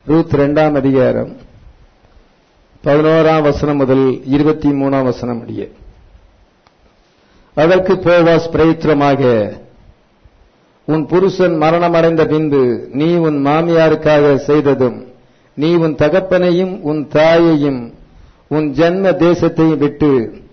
Ruth இரண்டாம் அதிகாரம் பதினோராம் வசனம் முதல் இருபத்தி மூணாம் வசனம் முடிய அதற்கு போவாஸ் பிரயத்திரமாக உன் புருஷன் மரணமடைந்த பின்பு நீ உன் மாமியாருக்காக செய்ததும் நீ உன் தகப்பனையும் உன் தாயையும் உன் ஜன்ம தேசத்தையும் விட்டு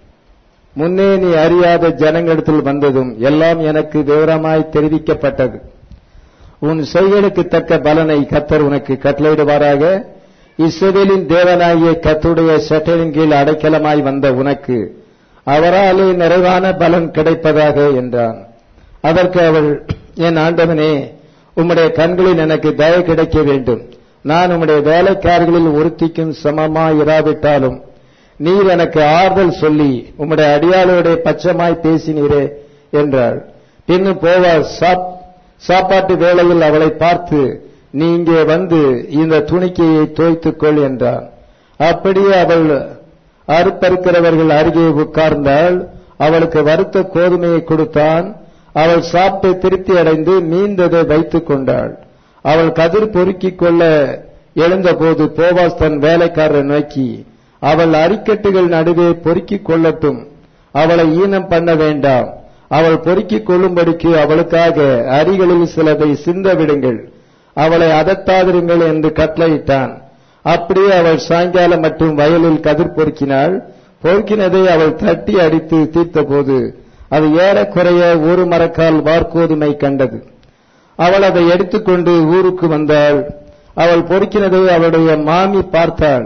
முன்னே நீ அறியாத ஜனங்களிடத்தில் வந்ததும் எல்லாம் எனக்கு விவரமாய் தெரிவிக்கப்பட்டது உன் செய்களுக்கு தக்க பலனை கத்தர் உனக்கு கட்டளையிடுவாராக இஸ்ரவேலின் தேவனாகிய கத்துடைய சட்டலின் கீழ் அடைக்கலமாய் வந்த உனக்கு அவராலே நிறைவான பலன் கிடைப்பதாக என்றான் அதற்கு அவள் என் ஆண்டவனே உம்முடைய கண்களில் எனக்கு தய கிடைக்க வேண்டும் நான் உம்முடைய வேலைக்காரர்களில் ஒருத்திக்கும் சமமாய் இராவிட்டாலும் நீர் எனக்கு ஆறுதல் சொல்லி உம்முடைய அடியாளோட பச்சமாய் பேசினீரே என்றாள் பின்னும் போவா சாப்பாட்டு வேளையில் அவளை பார்த்து நீ இங்கே வந்து இந்த துணிக்கையை தோய்த்துக்கொள் என்றான் அப்படியே அவள் அறுப்பறுக்கிறவர்கள் அருகே உட்கார்ந்தாள் அவளுக்கு வறுத்த கோதுமையை கொடுத்தான் அவள் சாப்பிட்டு திருப்தி அடைந்து மீந்ததை வைத்துக் கொண்டாள் அவள் கதிர் பொறுக்கிக் கொள்ள எழுந்தபோது போவாஸ் தன் வேலைக்காரரை நோக்கி அவள் அரிக்கட்டுகள் நடுவே பொறுக்கிக் கொள்ளட்டும் அவளை ஈனம் பண்ண வேண்டாம் அவள் பொறுக்கிக் கொள்ளும்படிக்கு அவளுக்காக அரிகளில் சிலதை சிந்த விடுங்கள் அவளை அதட்டாதிருங்கள் என்று கட்டளையிட்டான் அப்படியே அவள் சாயங்காலம் மற்றும் வயலில் கதிர் பொறுக்கினாள் பொறுக்கினதை அவள் தட்டி அடித்து தீர்த்தபோது அது ஏறக்குறைய ஒரு மரக்கால் வார்கோதுமை கண்டது அவள் அதை எடுத்துக்கொண்டு ஊருக்கு வந்தாள் அவள் பொறுக்கினதை அவளுடைய மாமி பார்த்தாள்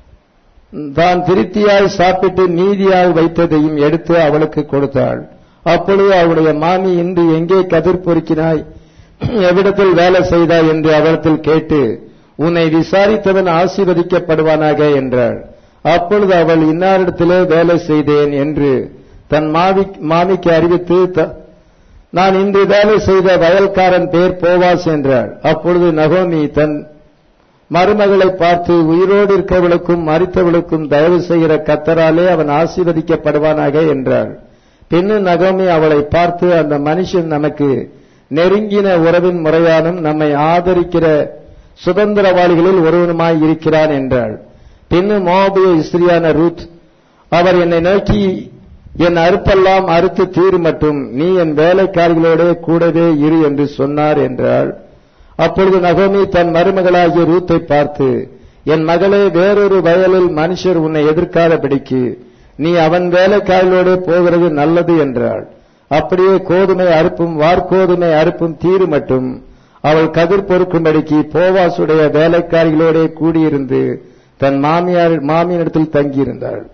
தான் திருப்தியாய் சாப்பிட்டு நீதியாய் வைத்ததையும் எடுத்து அவளுக்கு கொடுத்தாள் அப்பொழுது அவளுடைய மாமி இன்று எங்கே கதிர் பொறுக்கினாய் எவ்விடத்தில் வேலை செய்தாய் என்று அவளத்தில் கேட்டு உன்னை விசாரித்தவன் ஆசீர்வதிக்கப்படுவானாக என்றாள் அப்பொழுது அவள் இன்னாரிடத்திலே வேலை செய்தேன் என்று தன் மாமி மாமிக்கு அறிவித்து நான் இன்று வேலை செய்த வயல்காரன் பேர் போவாஸ் என்றாள் அப்பொழுது நகோமி தன் மருமகளை பார்த்து உயிரோடு இருக்கவளுக்கும் மறித்தவளுக்கும் தயவு செய்கிற கத்தராலே அவன் ஆசீர்வதிக்கப்படுவானாக என்றாள் பின்னும் நகோமி அவளை பார்த்து அந்த மனுஷன் நமக்கு நெருங்கின உறவின் முறையானும் நம்மை ஆதரிக்கிற சுதந்திரவாளிகளில் ஒருவனுமாய் இருக்கிறான் என்றாள் பின்னும் மோபிய இஸ்திரியான ரூத் அவர் என்னை நோக்கி என் அறுப்பெல்லாம் அறுத்து தீரு மட்டும் நீ என் வேலைக்காரிகளோட கூடவே இரு என்று சொன்னார் என்றாள் அப்பொழுது நகோமி தன் மருமகளாகிய ரூத்தை பார்த்து என் மகளே வேறொரு வயலில் மனுஷர் உன்னை எதிர்க்காதபடிக்கு நீ அவன் வேலைக்காரிகளோட போகிறது நல்லது என்றாள் அப்படியே கோதுமை அறுப்பும் வார்கோதுமை அறுப்பும் தீரு மட்டும் அவள் கதிர் பொறுக்கும்படிக்கு போவாசுடைய வேலைக்காரிகளோட கூடியிருந்து தன் மாமியார் மாமியினிடத்தில் தங்கியிருந்தாள்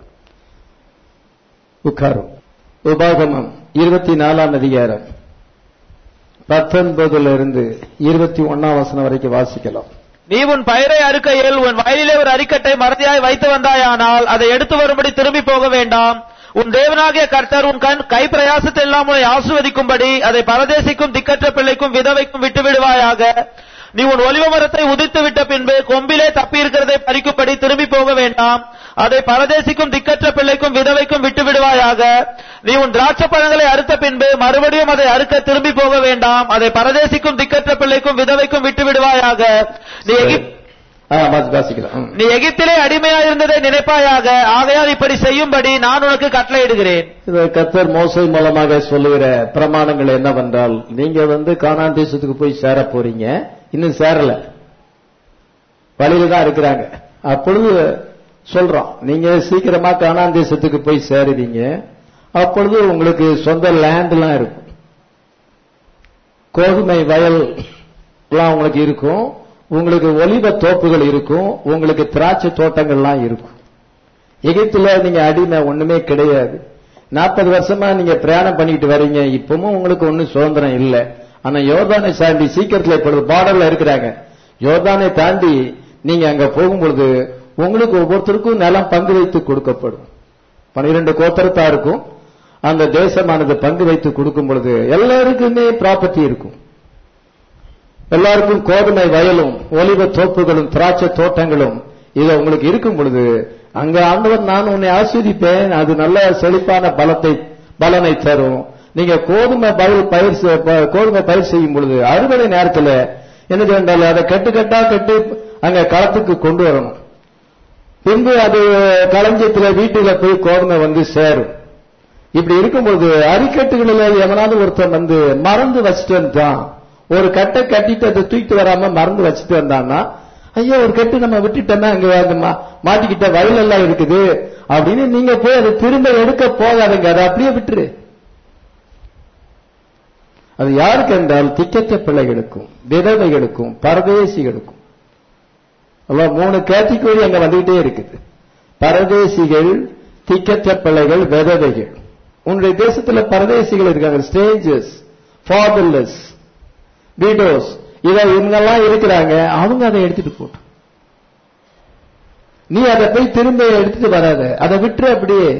உட்காரும் உபாகமம் இருபத்தி நாலாம் அதிகாரம் பத்தொன்பதுல இருந்து இருபத்தி ஒன்னாம் வசனம் வரைக்கும் வாசிக்கலாம் நீ உன் பயிரை அறுக்கையில் உன் வயலிலே ஒரு அரிக்கட்டை மறதியாய் வைத்து வந்தாயானால் அதை எடுத்து வரும்படி திரும்பி போக வேண்டாம் உன் தேவனாகிய கர்த்தர் உன் கண் கை பிரயாசத்தை எல்லாம் உன்னை ஆசுவதிக்கும்படி அதை பரதேசிக்கும் திக்கற்ற பிள்ளைக்கும் விதவைக்கும் விட்டு விடுவாயாக நீ உன் ஒலிவ மரத்தை உதித்து விட்ட பின்பு கொம்பிலே தப்பியிருக்கிறதை பறிக்கும்படி திரும்பி போக வேண்டாம் அதை பரதேசிக்கும் திக்கற்ற பிள்ளைக்கும் விதவைக்கும் விட்டு விடுவாயாக நீ உன் திராட்சை பழங்களை அறுத்த பின்பு மறுபடியும் அதை அறுக்க திரும்பி போக வேண்டாம் அதை பரதேசிக்கும் திக்கற்ற பிள்ளைக்கும் விதவைக்கும் விட்டு விடுவாயாக நீ எகிப் வாசிக்கலாம் நீ எகிப்திலே அடிமையாயிருந்ததை நினைப்பாயாக ஆகையால் இப்படி செய்யும்படி நான் உனக்கு கட்டளையிடுகிறேன் இது கத்தர் மோசை மூலமாக சொல்லுகிற பிரமாணங்கள் என்னவென்றால் நீங்க வந்து கானான் தேசத்துக்கு போய் சேர போறீங்க இன்னும் சேரல வழியில தான் இருக்கிறாங்க அப்பொழுது சொல்றோம் நீங்க சீக்கிரமா கானான் தேசத்துக்கு போய் சேருவீங்க அப்பொழுது உங்களுக்கு சொந்த லேண்ட் எல்லாம் இருக்கும் கோதுமை வயல் எல்லாம் உங்களுக்கு இருக்கும் உங்களுக்கு ஒலிவ தோப்புகள் இருக்கும் உங்களுக்கு திராட்சை தோட்டங்கள்லாம் இருக்கும் எகிப்துல நீங்க அடிமை ஒண்ணுமே கிடையாது நாற்பது வருஷமா நீங்க பிரயாணம் பண்ணிட்டு வர்றீங்க இப்பவும் உங்களுக்கு ஒன்னும் சுதந்திரம் இல்லை ஆனா யோர்தானை தாண்டி சீக்கிரத்துல இப்பொழுது பார்டர்ல இருக்கிறாங்க யோர்தானை தாண்டி நீங்க அங்க போகும்பொழுது உங்களுக்கு ஒவ்வொருத்தருக்கும் நிலம் பங்கு வைத்து கொடுக்கப்படும் பனிரெண்டு கோத்தரத்தாருக்கும் அந்த தேசமானது பங்கு வைத்து கொடுக்கும் பொழுது எல்லாருக்குமே ப்ராப்பர்ட்டி இருக்கும் எல்லாருக்கும் கோதுமை வயலும் ஒலிவ தோப்புகளும் திராட்சை தோட்டங்களும் இது உங்களுக்கு இருக்கும் பொழுது அங்க ஆண்டவர் நான் உன்னை ஆஸ்வதிப்பேன் அது நல்ல செழிப்பான பலத்தை பலனை தரும் நீங்க கோதுமை பயிர் பயிர் செ- ப- கோதுமை பயிர் செய்யும் பொழுது அறுவடை நேரத்துல என்ன என்றால் அதை கட்டு கட்டா கட்டு அங்க களத்துக்கு கொண்டு வரணும் பின்பு அது களஞ்சியத்துல வீட்டுல போய் கோதுமை வந்து சேரும் இப்படி இருக்கும்போது அரிக்கட்டுகளில் எவனாவது ஒருத்தன் வந்து மறந்து வச்சுட்டு வந்தான் ஒரு கட்டை கட்டிட்டு அதை தூக்கிட்டு வராம மறந்து வச்சுட்டு வந்தான்னா ஐயோ ஒரு கட்டு நம்ம விட்டுட்டோம்னா அங்க அந்த மா- மாட்டிக்கிட்ட வயல் எல்லாம் இருக்குது அப்படின்னு நீங்க போய் அதை திரும்ப எடுக்க போகாதுங்க அதை அப்படியே விட்டுரு அது யாருக்கு என்றால் திக்கற்ற பிள்ளைகளுக்கும் விதவைகளுக்கும் பரதேசிகளுக்கும் அவ்வளவு மூணு கேட்டகரி அங்க வந்துகிட்டே இருக்குது பரதேசிகள் திக்கற்ற பிள்ளைகள் விதவைகள் உன்னுடைய தேசத்துல பரதேசிகள் இருக்காங்க ஸ்டேஞ்சஸ் ஃபாதர்லெஸ் வீடோஸ் இத இவங்கெல்லாம் இருக்கிறாங்க அவங்க அதை எடுத்துட்டு போட்டோம் நீ அதை போய் திரும்ப எடுத்துட்டு வராத அதை விட்டுரு அப்படியே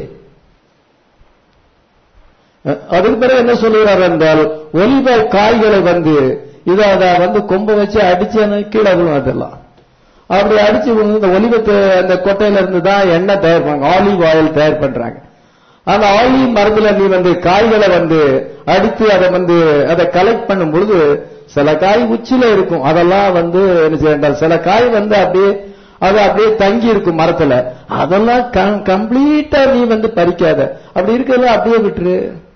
அஹ் அதுக்கு பிறகு என்ன சொல்லுகிறார் என்றால் ஒலிவ காய்களை வந்து இதை அதை வந்து கொம்ப வச்சு அடிச்சு கீழே விழும் அதெல்லாம் அப்படி அடிச்சு விழுந்து இந்த ஒலிவத்து அந்த கொட்டையில இருந்து தான் எண்ணெய் தயார் பண்ணாங்க ஆலிவ் ஆயில் தயார் பண்றாங்க அந்த ஆலிவ் மரத்துல நீ வந்து காய்களை வந்து அடித்து அதை வந்து அதை கலெக்ட் பண்ணும் பொழுது சில காய் உச்சில இருக்கும் அதெல்லாம் வந்து என்ன செய்ய சில காய் வந்து அப்படியே அது அப்படியே தங்கி இருக்கும் மரத்துல அதெல்லாம் கம்ப்ளீட்டா நீ வந்து பறிக்காத அப்படி இருக்கிறத அப்படியே விட்டுரு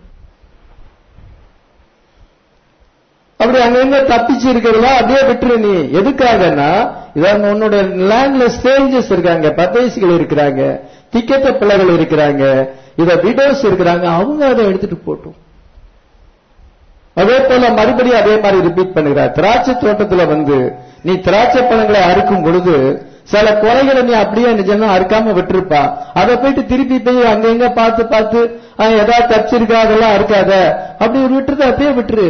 அப்படி அங்கங்க தப்பிச்சு இருக்கிறதெல்லாம் அப்படியே விட்டுரு நீ எதுக்காகன்னா இதான் உன்னோட லேண்ட்ல ஸ்டேஞ்சஸ் இருக்காங்க பரதேசிகள் இருக்கிறாங்க திக்கத்த பிள்ளைகள் இருக்கிறாங்க இத விடோஸ் இருக்கிறாங்க அவங்க அதை எடுத்துட்டு போட்டும் அதே போல மறுபடியும் அதே மாதிரி ரிப்பீட் பண்ணுகிறார் திராட்சை தோட்டத்துல வந்து நீ திராட்சை பழங்களை அறுக்கும் பொழுது சில குறைகளை நீ அப்படியே நிஜமா அறுக்காம விட்டுருப்பா அதை போயிட்டு திருப்பி போய் அங்கங்க பார்த்து பார்த்து அஹ், ஏதாவது தச்சிருக்கா அதெல்லாம் அறுக்காத அப்படி விட்டுறது அப்படியே விட்டுரு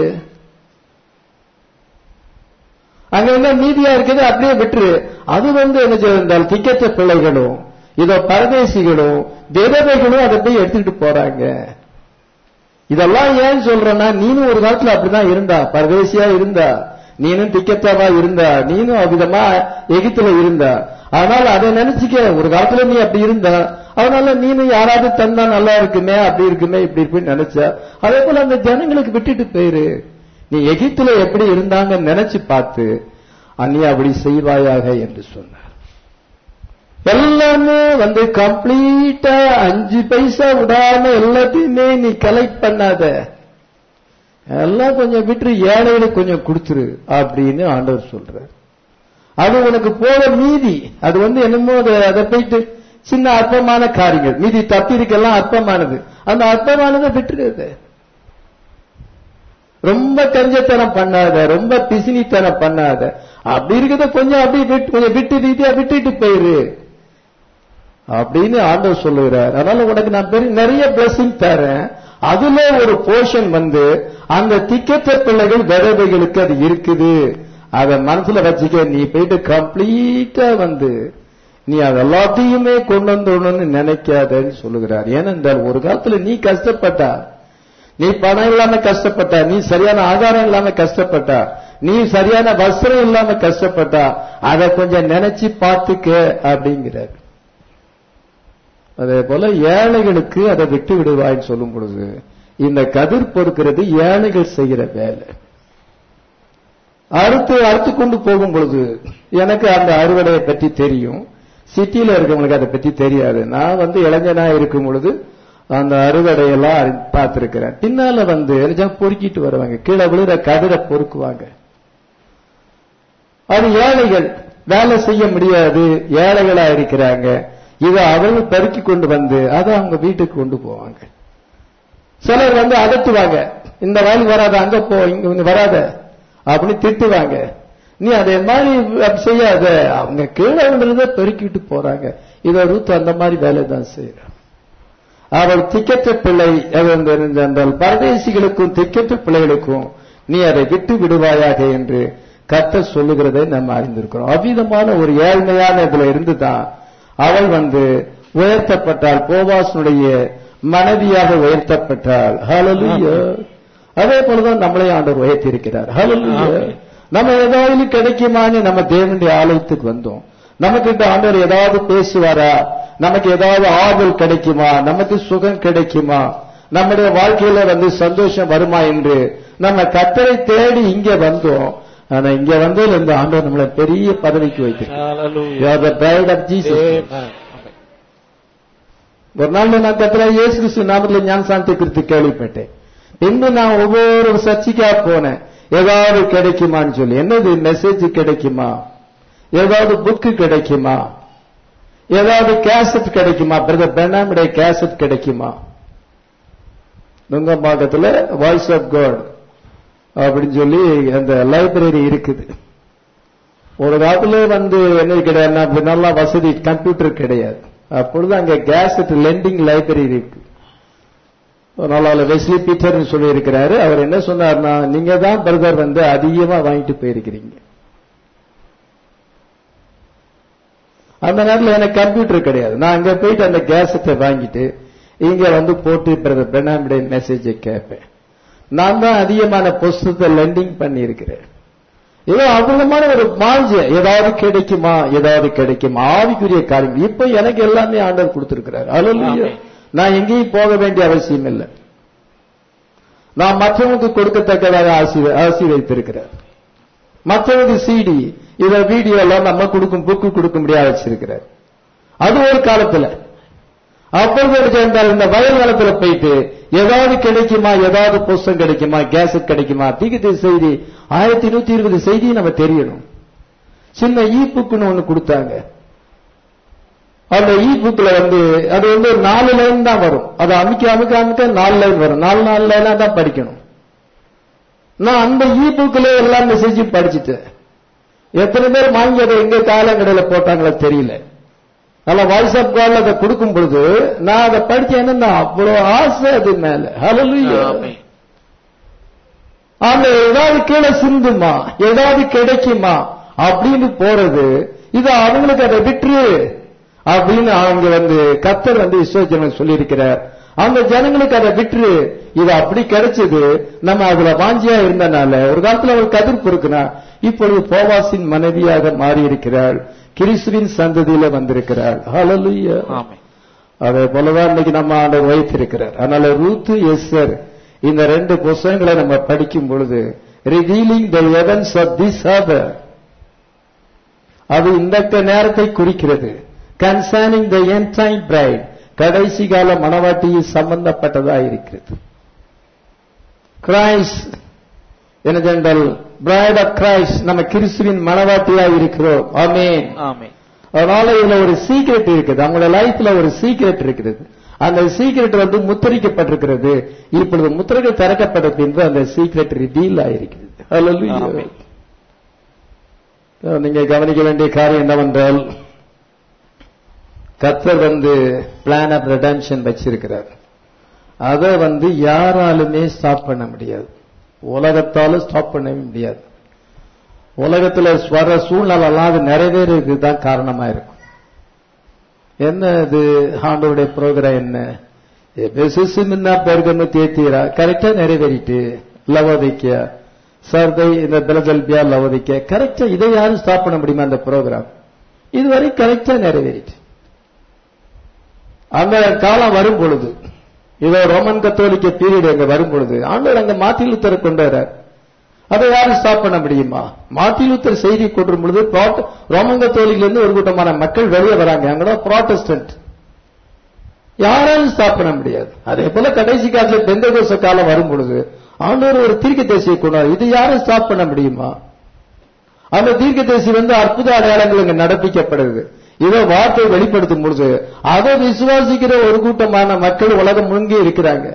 அங்க என்ன மீதியா இருக்குது அப்படியே விட்டுரு அது வந்து என்ன செய்தால் திக்கற்ற பிள்ளைகளும் இதோ பரதேசிகளும் விதவைகளும் அதை போய் எடுத்துக்கிட்டு போறாங்க இதெல்லாம் ஏன் சொல்றேன்னா நீனும் ஒரு காலத்துல அப்படிதான் இருந்தா பரதேசியா இருந்தா நீனும் திக்கத்தாவா இருந்தா நீனும் அவ்விதமா எகித்துல இருந்தா அதனால அதை நினைச்சுக்க ஒரு காலத்துல நீ அப்படி இருந்தா அதனால நீனும் யாராவது தந்தா நல்லா இருக்குமே அப்படி இருக்குமே இப்படி இருக்குன்னு நினைச்சா அதே போல அந்த ஜனங்களுக்கு விட்டுட்டு போயிரு நீ எகிப்துல எப்படி இருந்தாங்கன்னு நினைச்சு பார்த்து அந்நி அப்படி செய்வாயாக என்று சொன்னார் எல்லாமே வந்து கம்ப்ளீட்டா அஞ்சு பைசா விடாம எல்லாத்தையுமே நீ கலெக்ட் பண்ணாத எல்லாம் கொஞ்சம் விட்டு ஏழைகளுக்கு கொஞ்சம் கொடுத்துரு அப்படின்னு ஆண்டவர் சொல்றார் அது உனக்கு போக மீதி அது வந்து என்னமோ அது அதை போயிட்டு சின்ன அற்பமான காரியங்கள் மீதி தப்பி இருக்கலாம் அற்பமானது அந்த அற்பமானதை விட்டுருது ரொம்ப கஞ்சத்தனம் பண்ணாத ரொம்ப பிசினித்தனம் பண்ணாத அப்படி இருக்கிறத கொஞ்சம் அப்படி விட்டு கொஞ்சம் விட்டு ரீதியா விட்டுட்டு போயிரு அப்படின்னு ஆண்டவர் சொல்லுகிறார் அதனால உனக்கு நான் பெரிய நிறைய பிளஸிங் தரேன் அதுல ஒரு போர்ஷன் வந்து அந்த திக்கற்ற பிள்ளைகள் விதவைகளுக்கு அது இருக்குது அத மனசுல வச்சுக்க நீ போயிட்டு கம்ப்ளீட்டா வந்து நீ அது எல்லாத்தையுமே கொண்டு வந்துடணும்னு நினைக்காதன்னு சொல்லுகிறார் ஏனென்றால் ஒரு காலத்துல நீ கஷ்டப்பட்டா நீ பணம் இல்லாம கஷ்டப்பட்டா நீ சரியான ஆகாரம் இல்லாம கஷ்டப்பட்டா நீ சரியான வஸ்திரம் இல்லாம கஷ்டப்பட்டா அதை கொஞ்சம் நினைச்சு பார்த்துக்க அப்படிங்கிறார் அதே போல ஏழைகளுக்கு அதை விட்டு விடுவாய்ன்னு சொல்லும் பொழுது இந்த கதிர் பொறுக்கிறது ஏழைகள் செய்கிற வேலை அறுத்து அறுத்து கொண்டு போகும் பொழுது எனக்கு அந்த அறுவடையை பற்றி தெரியும் சிட்டியில இருக்கவங்களுக்கு அதை பற்றி தெரியாது நான் வந்து இளைஞனா இருக்கும் பொழுது அந்த அறுவடையெல்லாம் அறி- பார்த்திருக்கிறேன் பின்னால வந்து நிஜா பொறுக்கிட்டு வருவாங்க கீழே விழுற கதிரை பொறுக்குவாங்க அது ஏழைகள் வேலை செய்ய முடியாது ஏழைகளா இருக்கிறாங்க இதை அவங்க பெருக்கி கொண்டு வந்து அதை அவங்க வீட்டுக்கு கொண்டு போவாங்க சிலர் வந்து அதட்டுவாங்க இந்த வயல் வராத அங்க போ இங்க வந்து வராத அப்படின்னு திட்டுவாங்க நீ அதே மாதிரி அப்படி செய்யாத அவங்க கீழே விழுறத பெருக்கிட்டு போறாங்க இதை ரூத் அந்த மாதிரி வேலை தான் செய்யறான் அவள் திக்கற்ற பிள்ளை அது வந்து என்றால் பரதேசிகளுக்கும் திக்கற்ற பிள்ளைகளுக்கும் நீ அதை விட்டு விடுவாயாக என்று கர்த்தர் சொல்லுகிறதை நம்ம அறிந்திருக்கிறோம் அவ்விதமான ஒரு ஏழ்மையான இதுல இருந்துதான் அவள் வந்து உயர்த்தப்பட்டாள் போவாசனுடைய மனைவியாக உயர்த்தப்பட்டாள் ஹalleluya அதே போலதான் நம்மளை ஆண்டவர் உயர்த்தி இருக்கிறார் ஹalleluya நம்ம ஏதாவது கிடைக்குமான்னு நம்ம தேவனுடைய ஆலயத்துக்கு வந்தோம் நமக்கு ஆண்டவர் ஏதாவது பேசுவாரா நமக்கு ஏதாவது ஆறுதல் கிடைக்குமா நமக்கு சுகம் கிடைக்குமா நம்முடைய வாழ்க்கையில வந்து சந்தோஷம் வருமா என்று நம்ம கத்தரை தேடி இங்க வந்தோம் ஆனா இங்க வந்ததுல இந்த ஆண்டவர் நம்மளை பெரிய பதவிக்கு வைத்திருக்கிறார் Hallelujah. You are the bride of Jesus. Amen. ஒரு நாள் நான் கத்திர இயேசு கிறிஸ்து நாமத்தில் ஞானசாந்தி குறித்து கேள்விப்பட்டேன் பின்பு நான் ஒவ்வொரு சர்ச்சைக்கா போனேன் ஏதாவது கிடைக்குமான்னு சொல்லி என்னது மெசேஜ் கிடைக்குமா ஏதாவது புக்கு கிடைக்குமா ஏதாவது கேசட் கிடைக்குமா பிரதர் பெண்ணாமுடைய கேசட் கிடைக்குமா நுங்கம்பாக்கத்துல வாய்ஸ் ஆஃப் காட் அப்படின்னு சொல்லி அந்த லைப்ரரி இருக்குது ஒரு காலத்துல வந்து என்ன கிடையாது அப்படி நல்லா வசதி கம்ப்யூட்டர் கிடையாது அப்பொழுது அங்க கேசட் லெண்டிங் லைப்ரரி இருக்கு ஒரு நாள் வெஸ்லி பீட்டர்னு சொல்லி இருக்கிறாரு அவர் என்ன சொன்னார்னா நீங்க தான் பிரதர் வந்து அதிகமா வாங்கிட்டு போயிருக்கிறீங்க அந்த நேரத்தில் எனக்கு கம்ப்யூட்டர் கிடையாது நான் அங்க போயிட்டு அந்த கேசட்டை வாங்கிட்டு இங்க வந்து போட்டு பிரதர் பெனாமிடைய மெசேஜை கேட்பேன் நான் தான் அதிகமான புஸ்தகத்தை லெண்டிங் பண்ணி இருக்கிறேன் ஏதோ அவ்வளமான ஒரு மாஞ்ச ஏதாவது கிடைக்குமா ஏதாவது கிடைக்குமா ஆவிக்குரிய காரியம் இப்ப எனக்கு எல்லாமே ஆண்டவர் கொடுத்திருக்கிறார் அல்ல நான் எங்கேயும் போக வேண்டிய அவசியம் இல்லை நான் மற்றவங்களுக்கு கொடுக்கத்தக்கதாக ஆசீர் ஆசீர்வதித்திருக்கிறார் மற்றவங்க சிடி இத வீடியோ எல்லாம் நம்ம கொடுக்கும் புக்கு கொடுக்க முடியாது வச்சிருக்கிறார் அது ஒரு காலத்துல அப்பொழுது என்ன செய்தால் இந்த வயல் காலத்துல போயிட்டு ஏதாவது கிடைக்குமா ஏதாவது புஸ்தகம் கிடைக்குமா கேசட் கிடைக்குமா தீக்கித்த செய்தி ஆயிரத்தி நூத்தி இருபது செய்தி நம்ம தெரியணும் சின்ன இ புக்குன்னு ஒண்ணு கொடுத்தாங்க அந்த இ புக்ல வந்து அது வந்து ஒரு நாலு லைன் தான் வரும் அது அமுக்க அமுக்க அமுக்க நாலு லைன் வரும் நாலு நாலு லைனா தான் படிக்கணும் நான் அந்த இ புக்ல எல்லா மெசேஜும் படிச்சுட்டேன் எத்தனை பேர் வாங்கி அதை எங்க காலங்கடையில போட்டாங்களோ தெரியல நல்லா வாய்ஸ் ஆஃப் கால் அதை கொடுக்கும் பொழுது நான் அதை படிச்சேன்னா அவ்வளவு ஆசை அது மேல ஹalleluya Amen. அந்த ஏதாவது கீழே சிந்துமா ஏதாவது கிடைக்குமா அப்படின்னு போறது இது அவங்களுக்கு அதை விட்டுரு அப்படின்னு அவங்க வந்து கத்தர் வந்து இஸ்ரோஜனம் சொல்லியிருக்கிறார் அந்த ஜனங்களுக்கு அதை விட்டுரு இது அப்படி கிடைச்சது நம்ம அதுல வாஞ்சியா இருந்தனால ஒரு காலத்துல அவர் கதிர் பொறுக்குனா இப்பொழுது போவாசின் மனைவியாக மாறி இருக்கிறாள் கிறிஸ்துவின் சந்ததியில வந்திருக்கிறாள் ஹalleluya Amen. அதே போலதான் இன்னைக்கு நம்ம ஆண்டவர் வைத்திருக்கிறார் அதனால ரூத்து எஸ்ஸர் இந்த ரெண்டு புஸ்தகங்களை நம்ம படிக்கும் பொழுது revealing the events of this hour அது இந்த நேரத்தை குறிக்கிறது கன்சர்னிங் த என்டைம் பிரைட் கடைசி கால மனவாட்டியில் சம்பந்தப்பட்டதா இருக்கிறது கிரைஸ்ட் என்னதென்றால் பிரைட் ஆஃப் கிரைஸ்ட் நம்ம கிறிஸ்துவின் மனவாட்டியா இருக்கிறோம் ஆமென் Amen. அதனால இதுல ஒரு சீக்ரெட் இருக்குது அவங்களோட லைஃப்ல ஒரு சீக்ரெட் இருக்குது அந்த சீக்ரெட் வந்து முத்திரிக்கப்பட்டிருக்கிறது இப்பொழுது முத்திரைகள் திறக்கப்பட்ட பின்பு அந்த சீக்ரெட் ரிவீல் ஆயிருக்கிறது Hallelujah. Amen. நீங்க கவனிக்க வேண்டிய காரியம் என்னவென்றால் கர்த்தர் வந்து பிளான் ஆஃப் ரெடம்ஷன் வச்சிருக்கிறார் அதை வந்து யாராலுமே ஸ்டாப் பண்ண முடியாது உலகத்தால ஸ்டாப் பண்ணவே முடியாது உலகத்துல வர சூழ்நிலைலாம் அது நிறைவேறதுக்கு தான் காரணமா இருக்கும் என்ன இது ஆண்டவருடைய ப்ரோக்ராம் என்ன சிசுமின்னா பெருகன்னு தேத்தீரா கரெக்டா நிறைவேறிட்டு லவோதிக்க சர்தை இந்த பிலதல்பியா லவோதிக்க கரெக்டா இதை யாரும் ஸ்டாப் பண்ண முடியுமா அந்த ப்ரோக்ராம் இதுவரை கரெக்டா நிறைவேறிட்டு அந்த காலம் வரும் பொழுது இதோ ரோமன் கத்தோலிக்க பீரியட் அங்க வரும் பொழுது ஆண்டவர் அங்க மாத்தி லூத்தரை கொண்டு வர்றார் அதை யாரும் ஸ்டாப் பண்ண முடியுமா மார்ட்டின் லூத்தர் செய்தி கொண்டிருக்கும் பொழுது புரோட்ட- ரோமன் கத்தோலிக்ல இருந்து ஒரு கூட்டமான மக்கள் வெளியே வராங்க அங்கதான் ப்ராட்டஸ்டன்ட் யாராலும் ஸ்டாப் பண்ண முடியாது அதே போல கடைசி காலத்துல பெந்தகோச காலம் வரும் பொழுது ஆண்டவர் ஒரு தீர்க்க தேசியை கொண்டார் இது யாரும் ஸ்டாப் பண்ண முடியுமா அந்த தீர்க்க தேசி வந்து அற்புத அடையாளங்கள் இங்க நடப்பிக்கப்படுது இதோ வார்த்தை வெளிப்படுத்தும் பொழுது அதை விசுவாசிக்கிற ஒரு கூட்டமான மக்கள் உலகம் முழுங்கி இருக்கிறாங்க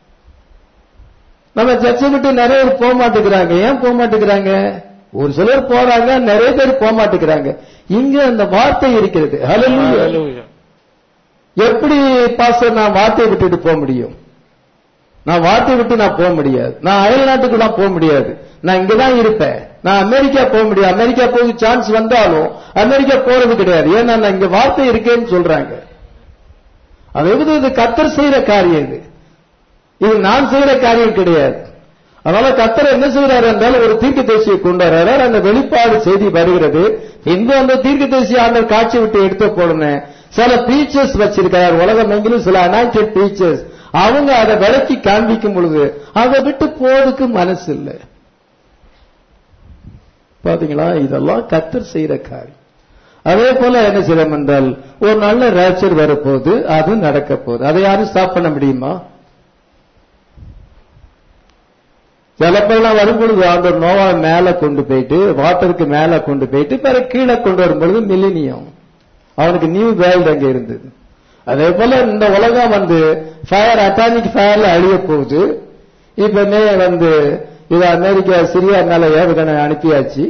நம்ம சர்ச்சை விட்டு நிறைய பேர் போக மாட்டேங்கிறாங்க ஏன் போக மாட்டேங்கிறாங்க ஒரு சிலர் போறாங்க நிறைய பேர் போக மாட்டேங்கிறாங்க இங்க அந்த வார்த்தை இருக்கிறது Hallelujah. Hallelujah. எப்படி பாஸ்டர் நான் வார்த்தையை விட்டுட்டு போக முடியும் நான் வார்த்தையை விட்டு நான் போக முடியாது நான் அயல் நாட்டுக்கு நான் போக முடியாது நான் இங்கதான் இருப்பேன் நான் அமெரிக்கா போக முடியாது அமெரிக்கா போக சான்ஸ் வந்தாலும் அமெரிக்கா போறது கிடையாது ஏன்னா நான் இங்க வார்த்தை இருக்கேன்னு சொல்றாங்க அது எப்படி இது கத்தர் செய்யற காரியம் இது இது நான் செய்யற காரியம் கிடையாது அதனால கத்தர் என்ன செய்யறாரு என்றால் ஒரு தீர்க்க தேசியை கொண்டு வர்றாரு அந்த வெளிப்பாடு செய்தி வருகிறது இங்கு அந்த தீர்க்க தேசிய ஆண்டர் காட்சி விட்டு எடுத்த போடுன சில பீச்சர்ஸ் வச்சிருக்கிறார் உலகம் எங்கிலும் சில அனாய்டட் பீச்சர்ஸ் அவங்க அதை விளக்கி காண்பிக்கும் பொழுது அதை விட்டு போறதுக்கு மனசு இல்லை பாத்தீங்களா இதெல்லாம் கத்தர் செய்யற காரியம் அதே போல என்ன செய்யலாம் என்றால் ஒரு நல்ல ரேச்சர் வரப்போகுது அது நடக்க போகுது அதை யாரும் ஸ்டாப் பண்ண முடியுமா சிலப்பெல்லாம் வரும்பொழுது ஆண்டவர் நோவா மேல கொண்டு போயிட்டு வாட்டருக்கு மேல கொண்டு போயிட்டு பிறகு கீழே கொண்டு வரும்பொழுது மில்லினியம் அவனுக்கு நியூ வேர்ல்டு அங்க இருந்தது அதே போல இந்த உலகம் வந்து ஃபயர் அட்டாமிக் ஃபயர்ல அழிய போகுது இப்ப மே வந்து இது அமெரிக்கா சிரியா மேல ஏவுகணை அனுப்பியாச்சு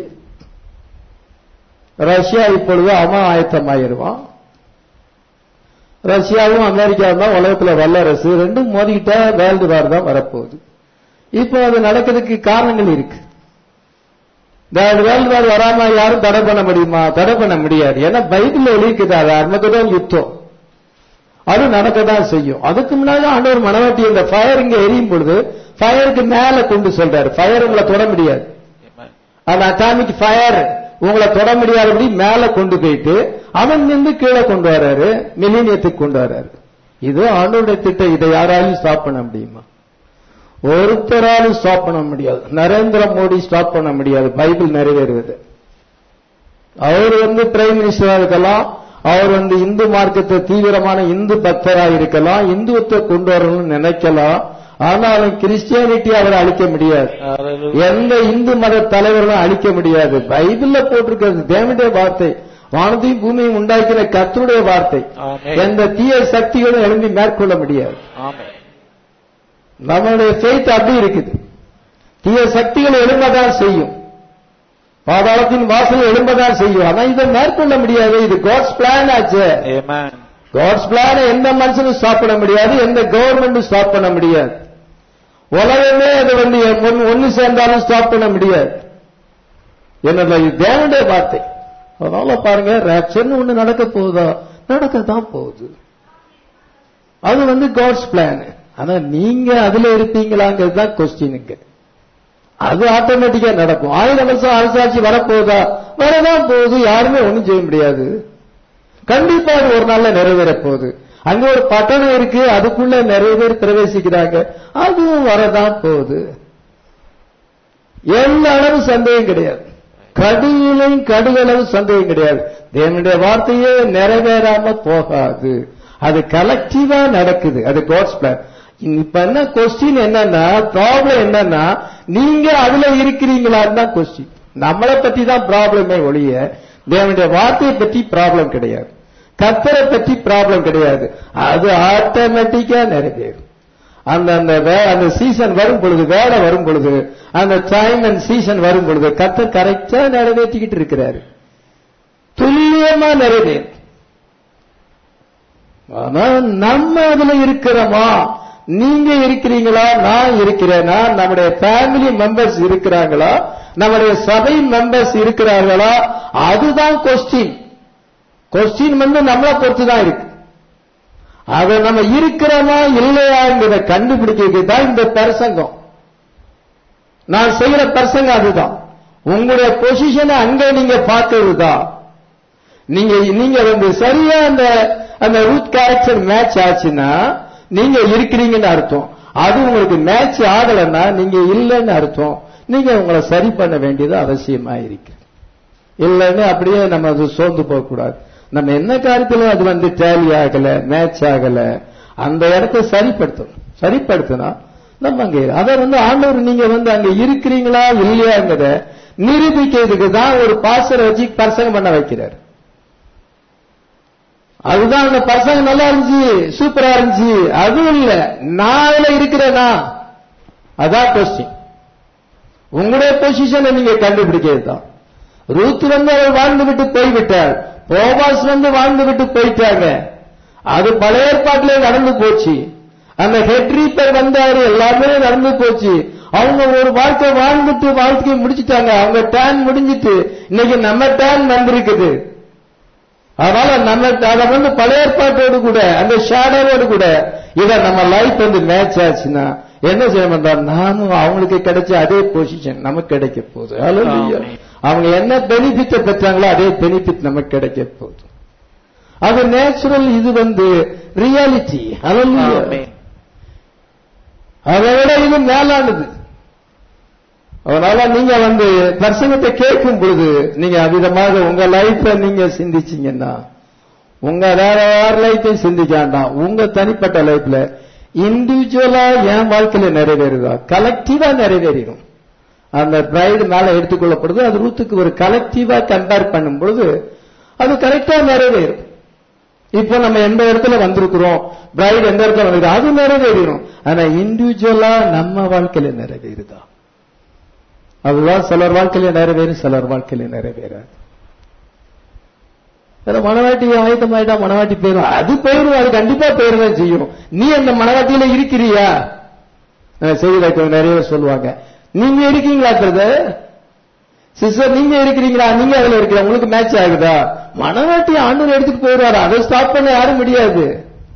ரஷ்யா இப்பொழுது அவன் ஆயத்தமாயிருவான் ரஷ்யாவும் அமெரிக்காவும் தான் உலகத்துல வல்லரசு ரெண்டும் மோதிக்கிட்டா வேர்ல்டு வார் தான் வரப்போகுது இப்போ அது நடக்கிறதுக்கு காரணங்கள் இருக்கு வேர்ல்டு வார் வராம யாரும் தடை பண்ண முடியுமா தடை பண்ண முடியாது ஏன்னா பைபிள் எழுதிக்குது அது அர்மகதோன் யுத்தம் அது நடக்க தான் செய்யும் அதுக்கு முன்னாடி ஆண்டவர் மனவாட்டி இந்த ஃபயர் இங்க எரியும் பொழுது ஃபயருக்கு மேல கொண்டு சொல்றாரு ஃபயர் உங்களை தொட முடியாது அந்த அட்டாமிக் ஃபயர் உங்களை தொட முடியாதபடி மேல கொண்டு போயிட்டு அவன் நின்று கீழே கொண்டு வர்றாரு மில்லினியத்துக்கு கொண்டு வர்றாரு இது ஆண்டோடைய திட்டம் இதை யாராலும் ஸ்டாப் பண்ண முடியுமா ஒருத்தராலும் ஸ்டாப் பண்ண முடியாது நரேந்திர மோடி ஸ்டாப் பண்ண முடியாது பைபிள் நிறைவேறுவது அவர் வந்து பிரைம் மினிஸ்டரா இருக்கலாம் அவர் வந்து இந்து மார்க்கத்தை தீவிரமான இந்து பக்தரா இருக்கலாம் இந்துவத்தை கொண்டு வரணும்னு நினைக்கலாம் ஆனாலும் கிறிஸ்டியானிட்டி அவரை அழிக்க முடியாது எந்த இந்து மத தலைவர்களும் அழிக்க முடியாது பைபிள்ல போட்டிருக்கிறது தேவனுடைய வார்த்தை வானத்தையும் பூமியும் உண்டாக்கின கர்த்தருடைய வார்த்தை ஆமென். எந்த தீய சக்திகளும் எழும்பி மேற்கொள்ள முடியாது நம்மளுடைய ஃபெய்த் அப்படி இருக்குது தீய சக்திகள் எழும்பதான் செய்யும் பாதாளத்தின் வாசல் எழும்பதான் செய்யும் ஆனா இதை மேற்கொள்ள முடியாது இது காட்ஸ் பிளான் ஆச்சு காட்ஸ் பிளான் எந்த மனுஷனும் ஸ்டாப் பண்ண முடியாது எந்த கவர்மெண்ட்டும் ஸ்டாப் பண்ண முடியாது உலகமே அது வந்து ஒன்னு- ஒன்னு சேர்ந்தாலும் ஸ்டாப் பண்ண முடியாது என்னது இது தேவனுடைய வார்த்தை அதனால பாருங்க ரேப்சர்னு ஒண்ணு நடக்க போகுதா நடக்க தான் போகுது அது வந்து காட்ஸ் பிளான் ஆனா நீங்க அதுல இருப்பீங்களாங்கிறது தான் கொஸ்டினுக்கு அது ஆட்டோமேட்டிக்கா நடக்கும் ஆயிரம் வருஷம் அரசாட்சி வரப்போகுதா வரதான் போகுது யாருமே ஒண்ணும் செய்ய முடியாது கண்டிப்பா அது ஒரு நாள்ல நிறைவேற போகுது அங்க ஒரு பட்டணம் இருக்கு அதுக்குள்ள நிறைய பேர் பிரவேசிக்கிறாங்க அதுவும் வரதான் போகுது எல்லா அளவு சந்தேகம் கிடையாது கடுவிலையும் கடுகளவு சந்தேகம் கிடையாது தேவனுடைய வார்த்தையே நிறைவேறாம போகாது அது கலெக்டிவா நடக்குது அது காட்ஸ் பிளான் இப்ப என்ன கொஸ்டின் என்னன்னா ப்ராப்ளம் என்னன்னா நீங்க அதுல இருக்கிறீங்களான்னு தான் கொஸ்டின் நம்மளை பத்தி தான் ப்ராப்ளமே ஒழிய தேவனுடைய வார்த்தையை பற்றி ப்ராப்ளம் கிடையாது கத்தரை பற்றி ப்ராப்ளம் கிடையாது அது ஆட்டோமேட்டிக்கா நிறைவேறும் அந்த அந்த வே- அந்த சீசன் வரும் பொழுது வேலை வரும் பொழுது அந்த டைம் அண்ட் சீசன் வரும் பொழுது கத்தர் கரெக்டா நிறைவேற்றிக்கிட்டு இருக்கிறாரு துல்லியமா நிறைவேறும் ஆனா நம்ம அதுல இருக்கிறோமா நீங்க இருக்கிறீங்களா நான் இருக்கிறேனா நம்முடைய ஃபேமிலி மெம்பர்ஸ் இருக்கிறாங்களா நம்முடைய சபை மெம்பர்ஸ் இருக்கிறார்களா அதுதான் கொஸ்டின் கொஸ்டின் வந்து நம்மளை பொறுத்து தான் இருக்கு அதை நம்ம இருக்கிறோமா இல்லையாங்கிறத கண்டுபிடிக்கிறது தான் இந்த பிரசங்கம் நான் செய்யற பிரசங்கம் அதுதான் உங்களுடைய பொசிஷனை அங்க நீங்க பார்க்கறது தான் நீங்க நீங்க வந்து சரியா அந்த அந்த ரூட் கேரக்டர் மேட்ச் ஆச்சுன்னா நீங்க இருக்கிறீங்கன்னு அர்த்தம் அது உங்களுக்கு மேட்ச் ஆகலைன்னா நீங்க இல்லைன்னு அர்த்தம் நீங்க உங்களை சரி பண்ண வேண்டியது அவசியமா இருக்கு இல்லைன்னு அப்படியே நம்ம அது சோர்ந்து போக கூடாது நம்ம என்ன காரியத்திலும் அது வந்து டேலி ஆகல மேட்ச் ஆகல அந்த இடத்தை சரிப்படுத்தணும் சரிப்படுத்தினா நம்ம அங்க இரு- அதை வந்து ஆண்டவர் நீங்க வந்து அங்க இருக்கிறீங்களா இல்லையாங்கிறத நிரூபிக்கிறதுக்கு தான் ஒரு பாசரை வச்சு பிரசங்கம் பண்ண வைக்கிறார் அதுதான் அந்த பசங்க நல்லா இருந்துச்சு சூப்பரா இருந்துச்சு அதுவும் இல்ல நான் அதுல இருக்கிறேனா அதான் கொஸ்டின் உங்களுடைய பொசிஷனை நீங்க கண்டுபிடிக்கிறது தான் ரூத் வந்து அவர் வாழ்ந்து விட்டு போய்விட்டார் போபாஸ் வந்து வாழ்ந்து விட்டு போயிட்டாங்க அது பழைய ஏற்பாட்டிலே நடந்து போச்சு அந்த ஹெட்ரீப்பர் வந்தாரு எல்லாமே நடந்து போச்சு அவங்க ஒரு வாழ்க்கை வாழ்ந்துட்டு வாழ்க்கையை முடிச்சிட்டாங்க அவங்க டேன் முடிஞ்சிட்டு இன்னைக்கு நம்ம டேன் வந்திருக்குது அதனால நம்ம அதை வந்து பழைய ஏற்பாட்டோடு கூட அந்த ஷேடோவோடு கூட இத நம்ம லைஃப் வந்து மேட்ச் ஆச்சுன்னா என்ன செய்ய மாட்டார் நானும் அவங்களுக்கு கிடைச்ச அதே பொசிஷன் நமக்கு கிடைக்க போகுது Hallelujah. ஆமென். அவங்க என்ன பெனிஃபிட்டை பெற்றாங்களோ அதே பெனிஃபிட் நமக்கு கிடைக்க போகுது அது நேச்சுரல் இது வந்து ரியாலிட்டி ஆமென். அதை விட இது மேலானது அதனால நீங்க வந்து பிரசங்கத்தை கேட்கும் பொழுது நீங்க அவிதமாக உங்க லைஃப்ல நீங்க சிந்திச்சீங்கன்னா உங்க வேற யார் லைஃபையும் சிந்திக்க வேண்டாம் உங்க தனிப்பட்ட லைஃப்ல இண்டிவிஜுவலா என் வாழ்க்கையில நிறைவேறுதா கலெக்டிவா நிறைவேறிடும் அந்த பிரைடு மேல எடுத்துக்கொள்ளப்படுது அது ரூத்துக்கு ஒரு கலெக்டிவா கம்பேர் பண்ணும் பொழுது அது கரெக்டா நிறைவேறும் இப்போ நம்ம எந்த இடத்துல வந்திருக்கிறோம் பிரைடு எந்த இடத்துல வந்திருக்கோம் அது நிறைவேறிடும் ஆனா இண்டிவிஜுவலா நம்ம வாழ்க்கையில நிறைவேறுதா அதுதான் சிலர் வாழ்க்கையில நிறைவேறும் சிலர் வாழ்க்கையில நிறைவேறாது வேற மனவாட்டி ஆயத்தமாயிட்டா மனவாட்டி போயிடும் அது போயிடும் அது கண்டிப்பா போயிடும் செய்யும் நீ அந்த மனவாட்டியில இருக்கிறியா செய்தியில கொஞ்சம் நிறைய பேர் சொல்லுவாங்க நீங்க இருக்கீங்களா பிரதர் சிஸ்டர் நீங்க இருக்கிறீங்களா நீங்க அதுல இருக்கிற உங்களுக்கு மேட்ச் ஆகுதா மனவாட்டி ஆண்டு எடுத்துட்டு போயிடுவாரு அதை ஸ்டாப் பண்ண யாரும் முடியாது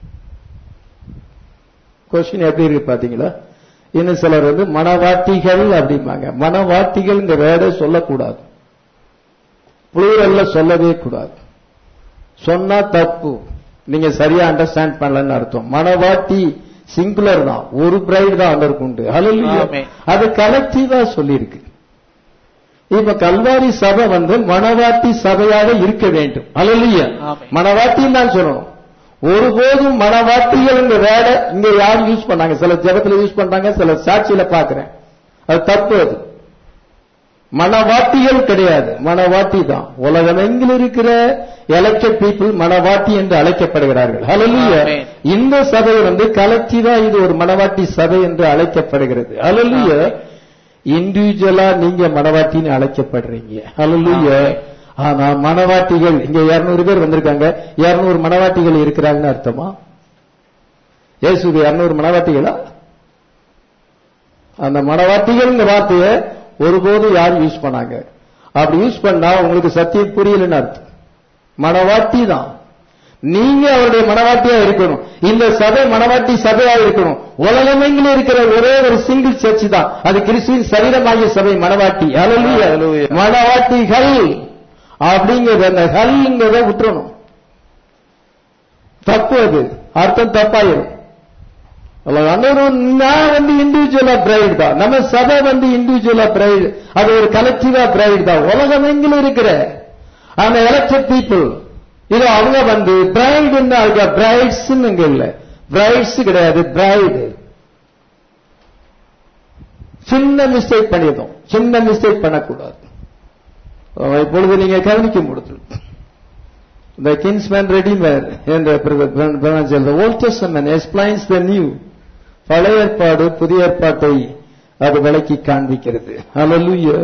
கொஸ்டின் எப்படி இருக்கு பாத்தீங்களா இன்னும் சிலர் வந்து மனவாட்டிகள் அப்படிம்பாங்க மனவாட்டிகள் இந்த வேர்டை சொல்லக்கூடாது புளூரல்ல சொல்லவே கூடாது சொன்னா தப்பு நீங்க சரியா அண்டர்ஸ்டாண்ட் பண்ணலன்னு அர்த்தம் மனவாட்டி சிங்குலர் தான் ஒரு பிரைடு தான் அதற்கு உண்டு ஹalleluya. ஆமென். அது கலெக்டிவா சொல்லியிருக்கு இப்ப கல்வாரி சபை வந்து மனவாட்டி சபையாக இருக்க வேண்டும் ஹalleluya. ஆமென். மனவாட்டின்னு தான் சொல்லணும் ஒருபோதும் மனவாட்டிகள் இந்த வேட இங்க யாரும் யூஸ் பண்ணாங்க சில ஜபத்துல யூஸ் பண்றாங்க சில சாட்சியில பாக்குறேன் அது தப்பு அது மனவாட்டிகள் கிடையாது மனவாட்டி தான் உலகமெங்கில் இருக்கிற எலெக்டட் பீப்புள் மனவாட்டி என்று அழைக்கப்படுகிறார்கள் ஹalleluya ஆமென். இந்த சபை வந்து கலெக்டிவா இது ஒரு மனவாட்டி சபை என்று அழைக்கப்படுகிறது ஹalleluya இண்டிவிஜுவலா நீங்க மனவாட்டின்னு அழைக்கப்படுறீங்க ஹalleluya ஆனா மனவாட்டிகள் இங்க 200 பேர் வந்திருக்காங்க 200 மனவாட்டிகள் இருக்கிறாங்கன்னு அர்த்தமா இயேசுக்கு 200 மனவாட்டிகளா அந்த மனவாட்டிகள் வார்த்தையை ஒருபோதும் யாரும் யூஸ் பண்ணாங்க அப்படி யூஸ் பண்ணா உங்களுக்கு சத்தியம் புரியலன்னு அர்த்தம் மனவாட்டி தான் நீங்க அவருடைய மனவாட்டியா இருக்கணும் இந்த சபை மனவாட்டி சபையா இருக்கணும் உலகமெங்கிலும் இருக்கிற ஒரே ஒரு சிங்கிள் சர்ச் தான் அது கிறிஸ்துவின் சரீரமாகிய சபை மனவாட்டி Hallelujah. Hallelujah. மனவாட்டிகள் அப்படிங்கறத அந்த ஹல்ங்கிறத விட்டுறணும் தப்பு அது அர்த்தம் தப்பாயிரும் அல்ல, அன்னொரு நான் வந்து இண்டிவிஜுவலா பிரைட் தான் நம்ம சபை வந்து இண்டிவிஜுவலா பிரைட் அது ஒரு கலெக்டிவா பிரைட் தான் உலகம் எங்கிலும் இருக்கிற அந்த எலக்டட் பீப்புள் இது அவங்க வந்து பிரைட் பிரைட்ஸ் இங்க இல்ல பிரைட்ஸ் கிடையாது பிரைடு சின்ன மிஸ்டேக் பண்ணிட்டோம் சின்ன மிஸ்டேக் பண்ணக்கூடாது அஹ் இப்பொழுது நீங்க கவனிக்கும் பொழுது The kinsman redeemer என்ற பிரபஞ்சம் the Old Testament explains the new பழைய ஏற்பாடு புதிய ஏற்பாட்டை அது விளக்கி காண்பிக்கிறது Hallelujah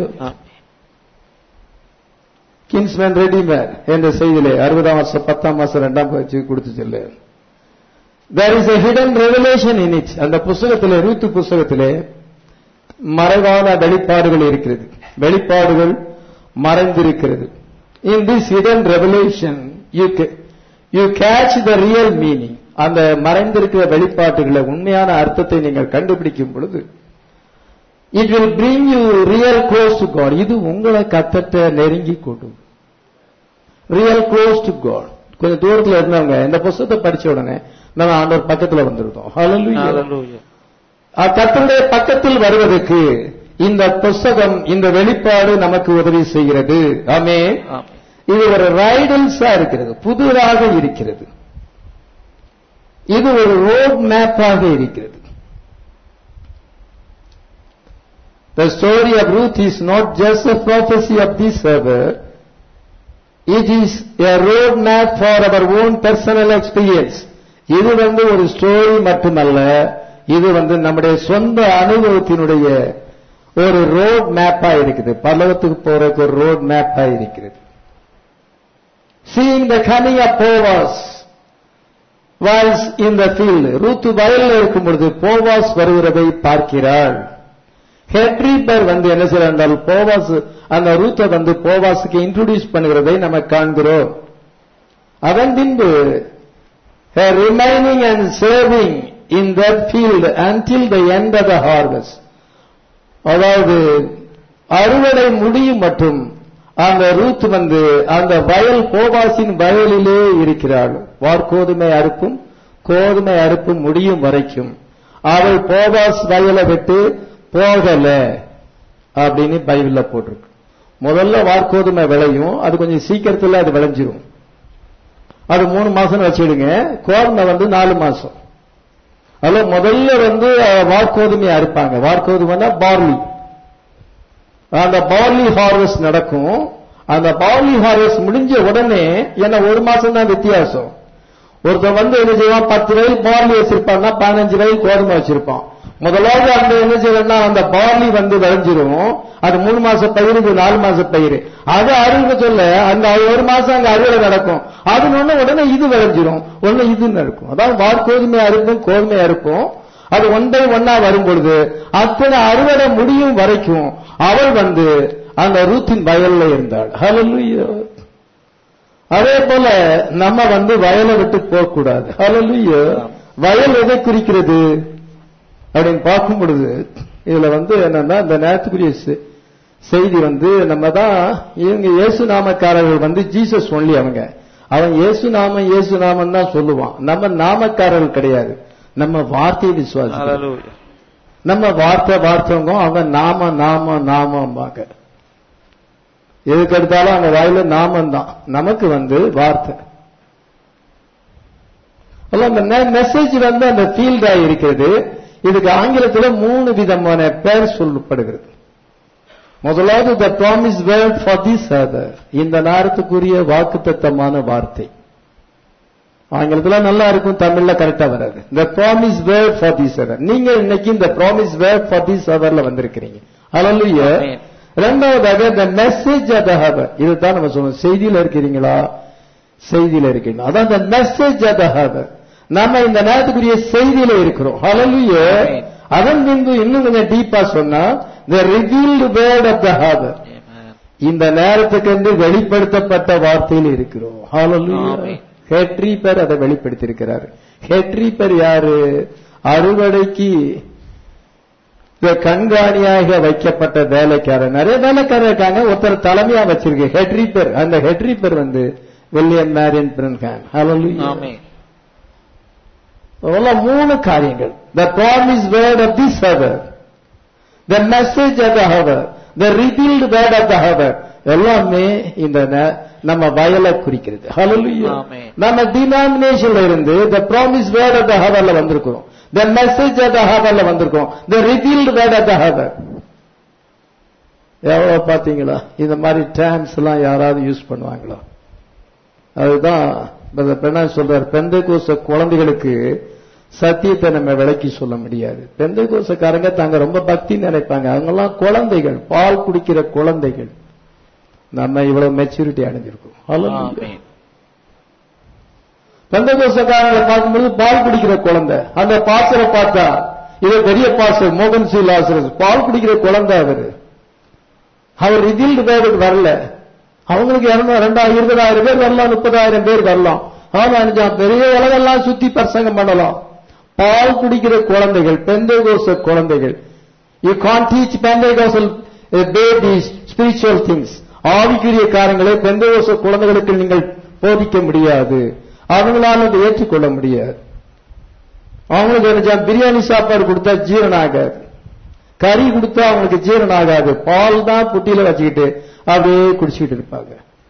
கின்ஸ்மேன் ரெடிமேர் என்ற செய்தியிலே அறுபதாம் வருஷம் பத்தாம் மாசம் இரண்டாம் பயிற்சி கொடுத்து செல்லு there is a hidden revelation in it அந்த புஸ்தகத்திலே ரூத்து புஸ்தகத்திலே மறைவான வெளிப்பாடுகள் இருக்கிறது வெளிப்பாடுகள் மறைந்திருக்கிறது in this hidden revelation you ca- you catch the real meaning அந்த மறைந்திருக்கிற வெளிப்பாட்டுகளை உண்மையான அர்த்தத்தை நீங்கள் கண்டுபிடிக்கும் பொழுது it will bring you real close to God இது உங்களை கத்தட்ட நெருங்கி கொடும் ரியல் க்ளோஸ் டு காட் கொஞ்சம் தூரத்துல இருந்தவங்க இந்த புஸ்தகத்தை படிச்ச உடனே நம்ம ஆண்டவர் பக்கத்துல வந்திருந்தோம் Hallelujah. Hallelujah. கத்தருடைய பக்கத்தில் வருவதற்கு இந்த புஸ்தகம் இந்த வெளிப்பாடு நமக்கு உதவி செய்கிறது ஆமே ஆமென். இது ஒரு ரைடல்ஸா இருக்கிறது புதிராக இருக்கிறது இது ஒரு ரோட் மேப்பாக இருக்கிறது The story of Ruth is not just a prophecy of this hour. It is a road map for our own personal experience. இது வந்து ஒரு ஸ்டோரி மட்டுமல்ல இது வந்து நம்முடைய சொந்த அனுபவத்தினுடைய ஒரு ரோட் மேப்பா இருக்குது பல்லவத்துக்கு போறதுக்கு ஒரு ரோட் மேப்பா இருக்கிறது seeing the coming of Boaz was in the field Ruth வயலில் இருக்கும் பொழுது போவாஸ் வருகிறதை பார்க்கிறாள் ஹெட்ரீபர் வந்து என்ன செய்யறால் போவாஸ் அந்த ரூத்தை வந்து போவாஸுக்கு இன்ட்ரோடியூஸ் பண்ணுகிறதை நம்ம காண்கிறோம் அதன் பின்பு remaining and saving in that field until the end of the harvest அதாவது அறுவடை முடியும் மற்றும் அந்த ரூத் வந்து அந்த வயல் போவாசின் வயலிலே இருக்கிறாள் வார்கோதுமை அறுப்பும் கோதுமை அறுப்பும் முடியும் வரைக்கும் அவள் போவாஸ் வயலை விட்டு போகல அப்படின்னு பைபிள்ல போட்டிருக்கு முதல்ல வார்கோதுமை விளையும் அது கொஞ்சம் சீக்கிரத்துல அது விளைஞ்சிரும் அது மூணு மாசம் வச்சிடுங்க கோதுமை வந்து நாலு மாசம் அதுல முதல்ல வந்து அஹ், வார்கோதுமையை அறுப்பாங்க வார்கோதுமைனா பார்லி அந்த பார்லி ஹார்வெஸ்ட் நடக்கும் அந்த பார்லி ஹார்வெஸ்ட் முடிஞ்ச உடனே என்ன ஒரு மாசம் தான் வித்தியாசம் ஒருத்தன் வந்து என்ன செய்வான் பத்து வயல் பார்லி வச்சிருப்பான்னா பதினஞ்சு வயல் கோதுமை வச்சிருப்பான் முதலாவது அந்த என்ன செய்யணும்னா அந்த பார்லி வந்து விளைஞ்சிரும் அது மூணு மாச பயிர் இது நாலு மாச பயிர் அது அறுவடை சொல்ல அந்த ஒரு மாசம் அங்க அறுவடை நடக்கும் அது ஒண்ணு உடனே இது விளைஞ்சிரும் ஒண்ணு இது நடக்கும் அதாவது வார்கோதுமை அறுப்பும் கோதுமை அறுப்பும் அது ஒன் பை ஒன்னா வரும் பொழுது அத்தனை அறுவடை முடியும் வரைக்கும் அவள் வந்து அந்த ரூத்தின் வயல்ல இருந்தாள் ஹalleluya அதே போல நம்ம வந்து வயலை விட்டு போக கூடாது ஹalleluya வயல் எதை குறிக்கிறது அப்படின்னு பார்க்கும் பொழுது இதுல வந்து என்னன்னா இந்த நேரத்துக்குரிய செ- செய்தி வந்து நம்ம தான் இவங்க இயேசு நாமக்காரர்கள் வந்து ஜீசஸ் ஒன்லி அவங்க அவன் இயேசு நாமம் இயேசு நாமம் தான் சொல்லுவான் நம்ம நாமக்காரர்கள் கிடையாது நம்ம வார்த்தையை விசுவாசி Hallelujah. நம்ம வார்த்தை வார்த்தைங்க அவங்க நாம நாம நாமம்பாங்க எதுக்கு எடுத்தாலும் அவங்க வாயில நாமம் தான் நமக்கு வந்து வார்த்தை அல்ல, அந்த மெசேஜ் வந்து அந்த ஃபீல்டா இருக்கிறது இதுக்கு ஆங்கிலத்துல மூணு விதமான பெயர் சொல்லப்படுகிறது முதலாவது the promise word for this hour இந்த நேரத்துக்குரிய வாக்குத்தத்தமான வார்த்தை ஆங்கிலத்துல நல்லா இருக்கும் தமிழ்ல கரெக்டா வராது the promise word for this hour நீங்க இன்னைக்கு இந்த ப்ராமிஸ் வேர்ட் ஃபார் திஸ் அதர்ல வந்திருக்கிறீங்க ஹalleluya Amen. இரண்டாவதாக the message of the hour இதுதான் நம்ம சொல்றோம் செய்தியில இருக்கிறீங்களா செய்தியில இருக்கீங்களா அதான் the message of the hour நாம இந்த நேரத்துக்குரிய செய்தியில இருக்கிறோம் ஹalleluya Amen. அதன் பின்பு இன்னும் கொஞ்சம் டீப்பா சொன்னா the revealed word of the hour Amen. இந்த நேரத்துக்கு என்று வெளிப்படுத்தப்பட்ட வார்த்தையில் இருக்கிறோம் ஹalleluya ஆமென். ஹெட்ரீப்பர் அதை வெளிப்படுத்தியிருக்கிறார் ஹெட்ரீப்பர் யாரு அறுவடைக்கு இந்த கண்காணியாக வைக்கப்பட்ட வேலைக்காரர் நிறைய வேலைக்காரர் இருக்காங்க ஒருத்தர் தலைமையா வச்சிருக்கு ஹெட்ரீப்பர் அந்த ஹெட்ரீப்பர் வந்து William Marrion Branham hallelujah Amen. அதெல்லாம் மூணு காரியங்கள் the promise word of this hour the message of the hour the revealed word of the hour எல்லாமே இந்த ந- நம்ம வயலை குறிக்கிறது ஹalleluya Amen. நம்ம டினாமினேஷன்ல இருந்து the promise word of the ஹவர்ல வந்திருக்கிறோம் த மெசேஜ் ஆஃப் த ஹவர்ல வந்திருக்கோம் the revealed word of the hour எவ்வளவு பாத்தீங்களா இந்த மாதிரி டேர்ம்ஸ் எல்லாம் யாராவது யூஸ் பண்ணுவாங்களா அதுதான் பிரதர் பெர்னான் சொல்றார் பெந்தை கோச குழந்தைகளுக்கு சத்தியத்தை நம்ம விளக்கி சொல்ல முடியாது பெந்தை கோசக்காரங்க தாங்க ரொம்ப பக்தி நினைப்பாங்க அவங்கெல்லாம் குழந்தைகள் பால் குடிக்கிற குழந்தைகள் நம்ம இவ்வளவு மெச்சூரிட்டி அடைஞ்சிருக்கோம் Hallelujah. Amen. பெந்தை கோசக்காரங்களை பார்க்கும்போது பால் குடிக்கிற குழந்தை அந்த பாசரை பார்த்தா இது பெரிய பாசர் மோகன் சி லாசரஸ் பால் குடிக்கிற குழந்தை அவரு அவர் ரிவீல்டு வேர்டுக்கு வரல அவங்களுக்கு இரநூறு ரெண்டாயிரம் இருபதாயிரம் பேர் வரலாம் முப்பதாயிரம் பேர் வரலாம் ஆனா நிஜம் பெரிய உலகெல்லாம் சுத்தி பிரசங்கம் பண்ணலாம் பால் குடிக்கிற குழந்தைகள் பெந்தைகோச குழந்தைகள் you can't teach pentecostal babies spiritual things ஆவிக்குரிய காரியங்களை பெந்தைகோச குழந்தைகளுக்கு நீங்கள் போதிக்க முடியாது அவங்களால அதை ஏற்றுக்கொள்ள முடியாது அவங்களுக்கு என்ன பிரியாணி சாப்பாடு கொடுத்தா ஜீரணம் ஆகாது கறி கொடுத்தா அவங்களுக்கு ஜீரணம் ஆகாது பால் தான் புட்டியில வச்சுக்கிட்டு அப்படியே குடிச்சுக்கிட்டு இருப்பாங்க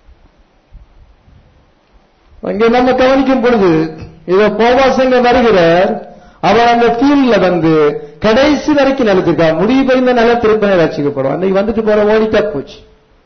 இங்க நம்ம கவனிக்கும் பொழுது இத போவாசங்க வருகிறார் அவர் அந்த ஃபீல்ட்ல வந்து கடைசி வரைக்கும் நிலைச்சிருக்கா முடிவு பெய்ந்த நில திருப்பனை ரசிக்கப்படும் அன்னைக்கு வந்துட்டு போற ஓடிட்டா போச்சு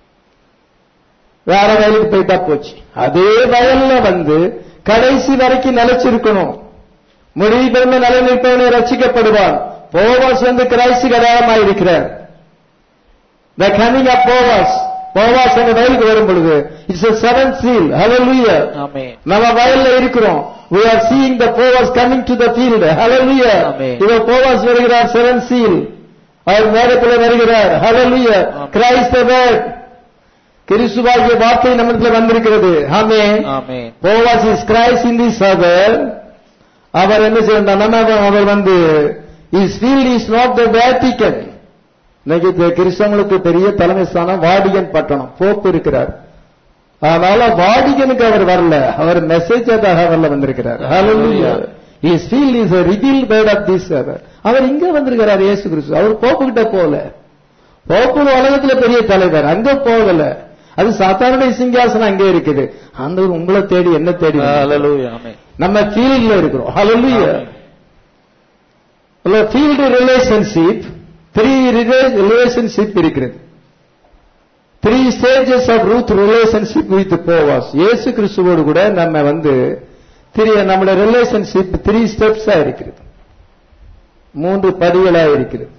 வேற வயலுக்கு போயிட்டா போச்சு அதே வயல்ல வந்து கடைசி வரைக்கும் நிலைச்சிருக்கணும் முடிவு பெருந்த நிலை நிற்பவனை ரசிக்கப்படுவான் போவாஸ் வந்து கிரைஸ்துக்கு அடையாளமாக இருக்கிறார் the coming of Boaz Boaz என்ற வயலுக்கு வரும் பொழுது it's a seventh seal hallelujah Amen. நம்ம வயல்ல இருக்கிறோம் we are seeing the Boaz coming to the field hallelujah Amen. இதோ போவாஸ் வருகிறார் seventh seal அவர் மேகத்தில் வருகிறார் hallelujah Amen. Christ the word கிறிஸ்துவாகிய வார்த்தை நம்மிடத்தில் வந்திருக்கிறது amen Amen. Boaz is Christ in this அவர் அவர் என்ன செய்யறார் நம்ம அவர் வந்து is field is not the Vatican இன்னைக்கு இப்ப கிறிஸ்தவங்களுக்கு பெரிய தலைமை ஸ்தானம் வாடிகன் பட்டணம் போப்பு இருக்கிறார் அதனால வாடிகனுக்கு அவர் வரல அவர் மெசேஜ் வரல வந்திருக்கிறார் Hallelujah. His field is a revealed word of this அவர் அவர் இங்க வந்திருக்கிறார் இயேசு கிறிஸ்து அவர் போப்பு கிட்ட போல போக்குள் உலகத்துல பெரிய தலைவர் அங்க போகல அது சாத்தானுடைய சிங்காசனம் அங்கே இருக்குது அந்த உங்களை தேடி என்ன தேடி வந்தார்? Hallelujah. Amen. நம்ம ஃபீல்ட்ல இருக்கிறோம் hallelujah field relationship three relationship இருக்கிறது three stages of Ruth relationship with Boaz இயேசு கிறிஸ்துவோடு கூட நம்ம வந்து த்ரீ நம்மளோட ரிலேஷன்ஷிப் த்ரீ ஸ்டெப்ஸா இருக்கிறது மூன்று படிகளா இருக்கிறது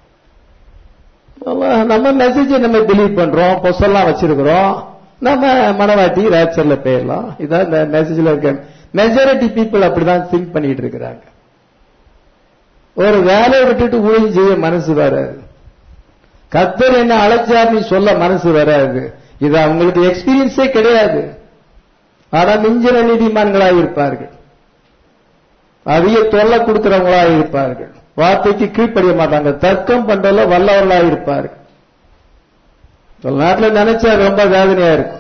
நம்ம- நம்ம மெசேஜ் நம்ம பிலீவ் பண்றோம் பொசல்லாம் வச்சிருக்கிறோம் நம்ம மனவாட்டி ரேப்சர்ல போயிடலாம் இதான் இந்த மெசேஜ்ல இருக்க மெஜாரிட்டி பீப்புள் அப்படிதான் திங்க் பண்ணிட்டு இருக்கிறாங்க ஒரு வேலையை விட்டுட்டு ஊழியம் செய்ய மனசு வராது கத்தர் என்ன அழைச்சார்னு சொல்ல மனசு வராது இது அவங்களுக்கு எக்ஸ்பீரியன்ஸே கிடையாது ஆனா மிஞ்சின நீதிமான்களாக இருப்பார்கள் அதிக தொல்லை கொடுக்கிறவங்களாக இருப்பார்கள் வார்த்தைக்கு கீழ்ப்படிய மாட்டாங்க தர்க்கம் பண்றதுல வல்லவர்களாக இருப்பார்கள் சில நாட்டில் நினைச்சா ரொம்ப வேதனையா இருக்கும்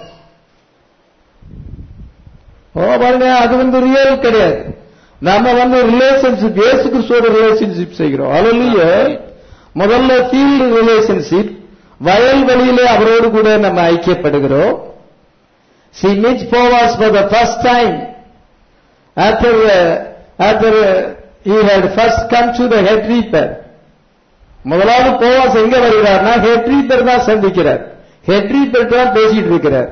ஓ பாருங்க அது வந்து ரியல் கிடையாது நம்ம வந்து ரிலேஷன்ஷிப் இயேசு கிறிஸ்துவோட ரிலேஷன்ஷிப் செய்கிறோம் அலுவலிய முதல்ல ஃபீல்டு ரிலேஷன்ஷிப் வயல்வெளியிலே அவரோடு கூட நம்ம ஐக்கியப்படுகிறோம் she meets Boaz for the first time after after he had first come to the head reaper முதலாவது போவாஸ் எங்க வருகிறார்னா ஹெட் ரீப்பர் தான் சந்திக்கிறார் ஹெட் ரீப்பர் தான் பேசிட்டு இருக்கிறார்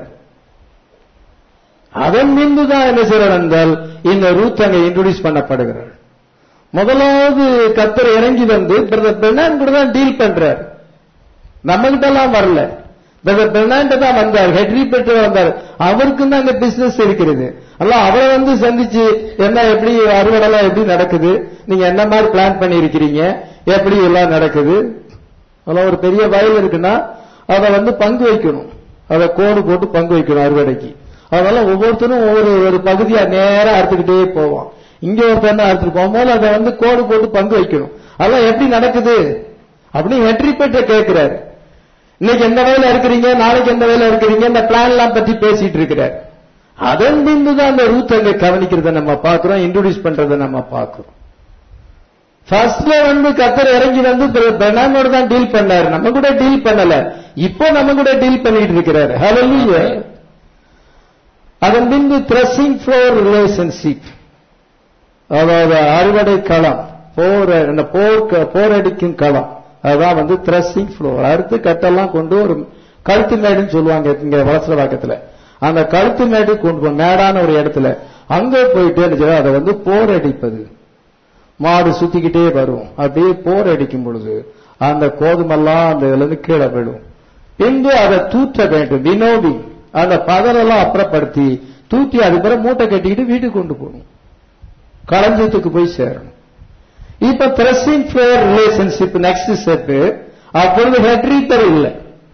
அதன் பின்பு தான் என்ன செய்றார் என்றால் இந்த ரூத் அங்க இன்ட்ரோடியூஸ் பண்ணப்படுகிறார் முதலாவது கத்தர் இறங்கி வந்து பிரதர் பெர்னான் கூட தான் டீல் பண்றார் நம்ம கிட்ட எல்லாம் வரல பிரதர் பெர்னான்ட தான் வந்தார் ஹெட் ரீப்பர் வந்தார் அவருக்கும் தான் அங்க பிசினஸ் இருக்கிறது அல்ல அவரை வந்து சந்திச்சு என்ன எப்படி அறுவடைலாம் எப்படி நடக்குது நீங்க என்ன மாதிரி பிளான் பண்ணி இருக்கிறீங்க எப்படி எல்லாம் நடக்குது அதெல்லாம் ஒரு பெரிய வயல் இருக்குன்னா அதை வந்து பங்கு வைக்கணும் அதை கோடு போட்டு பங்கு வைக்கணும் அறுவடைக்கு அதனால ஒவ்வொருத்தரும் ஒவ்வொரு ஒரு பகுதியா நேரா அறுத்துக்கிட்டே போவோம் இங்க ஒருத்தர் அறுத்துட்டு போகும்போது அதை வந்து கோடு போட்டு பங்கு வைக்கணும் அதெல்லாம் எப்படி நடக்குது அப்படின்னு வெற்றிப்பேட்ட கேட்கிறாரு இன்னைக்கு எந்த வேலை இருக்கிறீங்க நாளைக்கு எந்த வேலை இருக்கிறீங்க இந்த பிளான் எல்லாம் பத்தி பேசிட்டு இருக்கிறார் அதன் பின்பு தான் அந்த ரூத் அங்க கவனிக்கிறத நம்ம பாக்குறோம் இன்ட்ரோடியூஸ் பண்றதை நம்ம பாக்குறோம் ஃபர்ஸ்ட்ல வந்து கத்தர் இறங்கி வந்து பெனாமோட தான் டீல் பண்ணாரு நம்ம கூட டீல் பண்ணல இப்போ நம்ம கூட டீல் பண்ணிட்டு இருக்கிறாரு ஹalleluya அதன் பின்பு த்ரெஸ்ஸிங் ஃப்ளோர் ரிலேஷன்ஷிப் அதாவது அறுவடை களம் போர் அந்த போர் போரடிக்கும் களம் அதான் வந்து த்ரெஸ்ஸிங் ஃப்ளோர் அறுத்து கட்டெல்லாம் கொண்டு ஒரு கழுத்து மேடுன்னு சொல்லுவாங்க இங்க வளசர வாக்கத்துல அந்த கழுத்து மேடு கொண்டு போ மேடான ஒரு இடத்துல அங்க போயிட்டு என்ன செய்வோம், அதை வந்து போர் அடிப்பது மாடு சுத்திக்கிட்டே வரும் அப்படியே போர் அடிக்கும் பொழுது அந்த கோதுமெல்லாம் அந்த இதுல இருந்து கீழே விழும் பின்பு அதை தூற்ற வேண்டும் வினோவி அந்த பதரெல்லாம் அப்புறப்படுத்தி தூத்தி அது பிறகு மூட்டை கட்டிக்கிட்டு வீட்டுக்கு கொண்டு போகணும் களஞ்சத்துக்கு போய் சேரணும் இப்ப threshing floor relationship next step அப்பொழுது ஹெட் ரீப்பர் இல்லை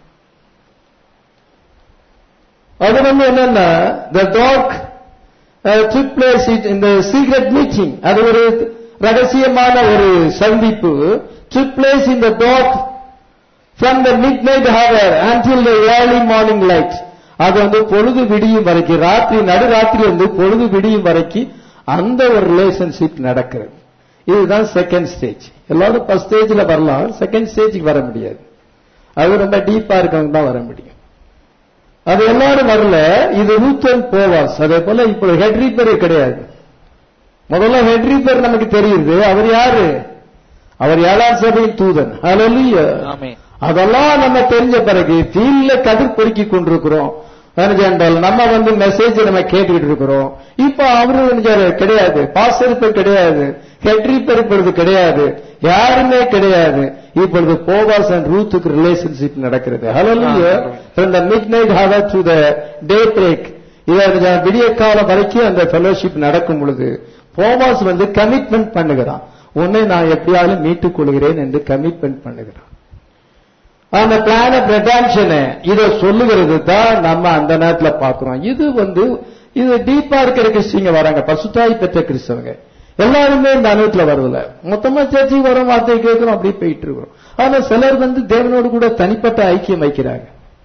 அது வந்து என்னன்னா த டாக் ட்ரிப் பிளேஸ் இந்த சீக்ரெட் மீட்டிங் அது ஒரு ரகசியமான ஒரு சந்திப்பு ட்ரிப் பிளேஸ் இந்த talk from the mid night hour until the early morning light அது வந்து பொழுது விடியும் வரைக்கும் ராத்திரி நடுராத்திரி வந்து பொழுது விடியும் வரைக்கும் அந்த ஒரு ரிலேஷன்ஷிப் நடக்கிறது இதுதான் செகண்ட் ஸ்டேஜ் எல்லாரும் ஃபர்ஸ்ட் ஸ்டேஜ்ல வரலாம் செகண்ட் ஸ்டேஜுக்கு வர முடியாது அது ரொம்ப டீப்பா இருக்கவங்க தான் வர முடியும் அது எல்லாரும் வரல இது ரூத்தன் போவாஸ் அதே போல இப்போ ஹெட் ரீப்பரே கிடையாது முதல்ல ஹெட் ரீப்பர் நமக்கு தெரியுது அவர் யாரு அவர் ஏழாம் சபையின் தூதன் ஹalleluya ஆமென். அதெல்லாம் நம்ம தெரிஞ்ச பிறகு ஃபீல்ட்ல கதிர் பொறுக்கி கொண்டிருக்கிறோம் என்றால் நம்ம வந்து மெசேஜ் நம்ம கேட்டுக்கிட்டு இருக்கிறோம் இப்ப அவரு நினைச்சாரு கிடையாது பாசரிப்பர் கிடையாது ஹெட்ரிப்பர் இப்பொழுது கிடையாது யாருமே கிடையாது இப்பொழுது போவாஸ் அண்ட் ரூத்துக்கு ரிலேஷன்ஷிப் நடக்கிறது ஹalleluya from the midnight hour to the day break இதை விடிய காலம் வரைக்கும் அந்த ஃபெலோஷிப் நடக்கும் பொழுது போவாஸ் வந்து கமிட்மெண்ட் பண்ணுகிறான் உன்னை நான் எப்படியாவது மீட்டுக் கொள்கிறேன் என்று கமிட்மெண்ட் பண்ணுகிறான் அந்த பிளான் ஆஃப் ரெடான்ஷன் இதை சொல்லுகிறது தான் நம்ம அந்த நேரத்துல பாக்குறோம் இது வந்து இது டீப்பா இருக்கிற கிறிஸ்டிங்க வராங்க பசுத்தாய் பெற்ற கிறிஸ்தவங்க எல்லாருமே இந்த அனுபவத்துல வருதுல மொத்தமா சர்ச்சைக்கு வரோம் வார்த்தையை கேட்கிறோம் அப்படியே போயிட்டு இருக்கிறோம் ஆனா சிலர் வந்து தேவனோடு கூட தனிப்பட்ட ஐக்கியம் வைக்கிறாங்க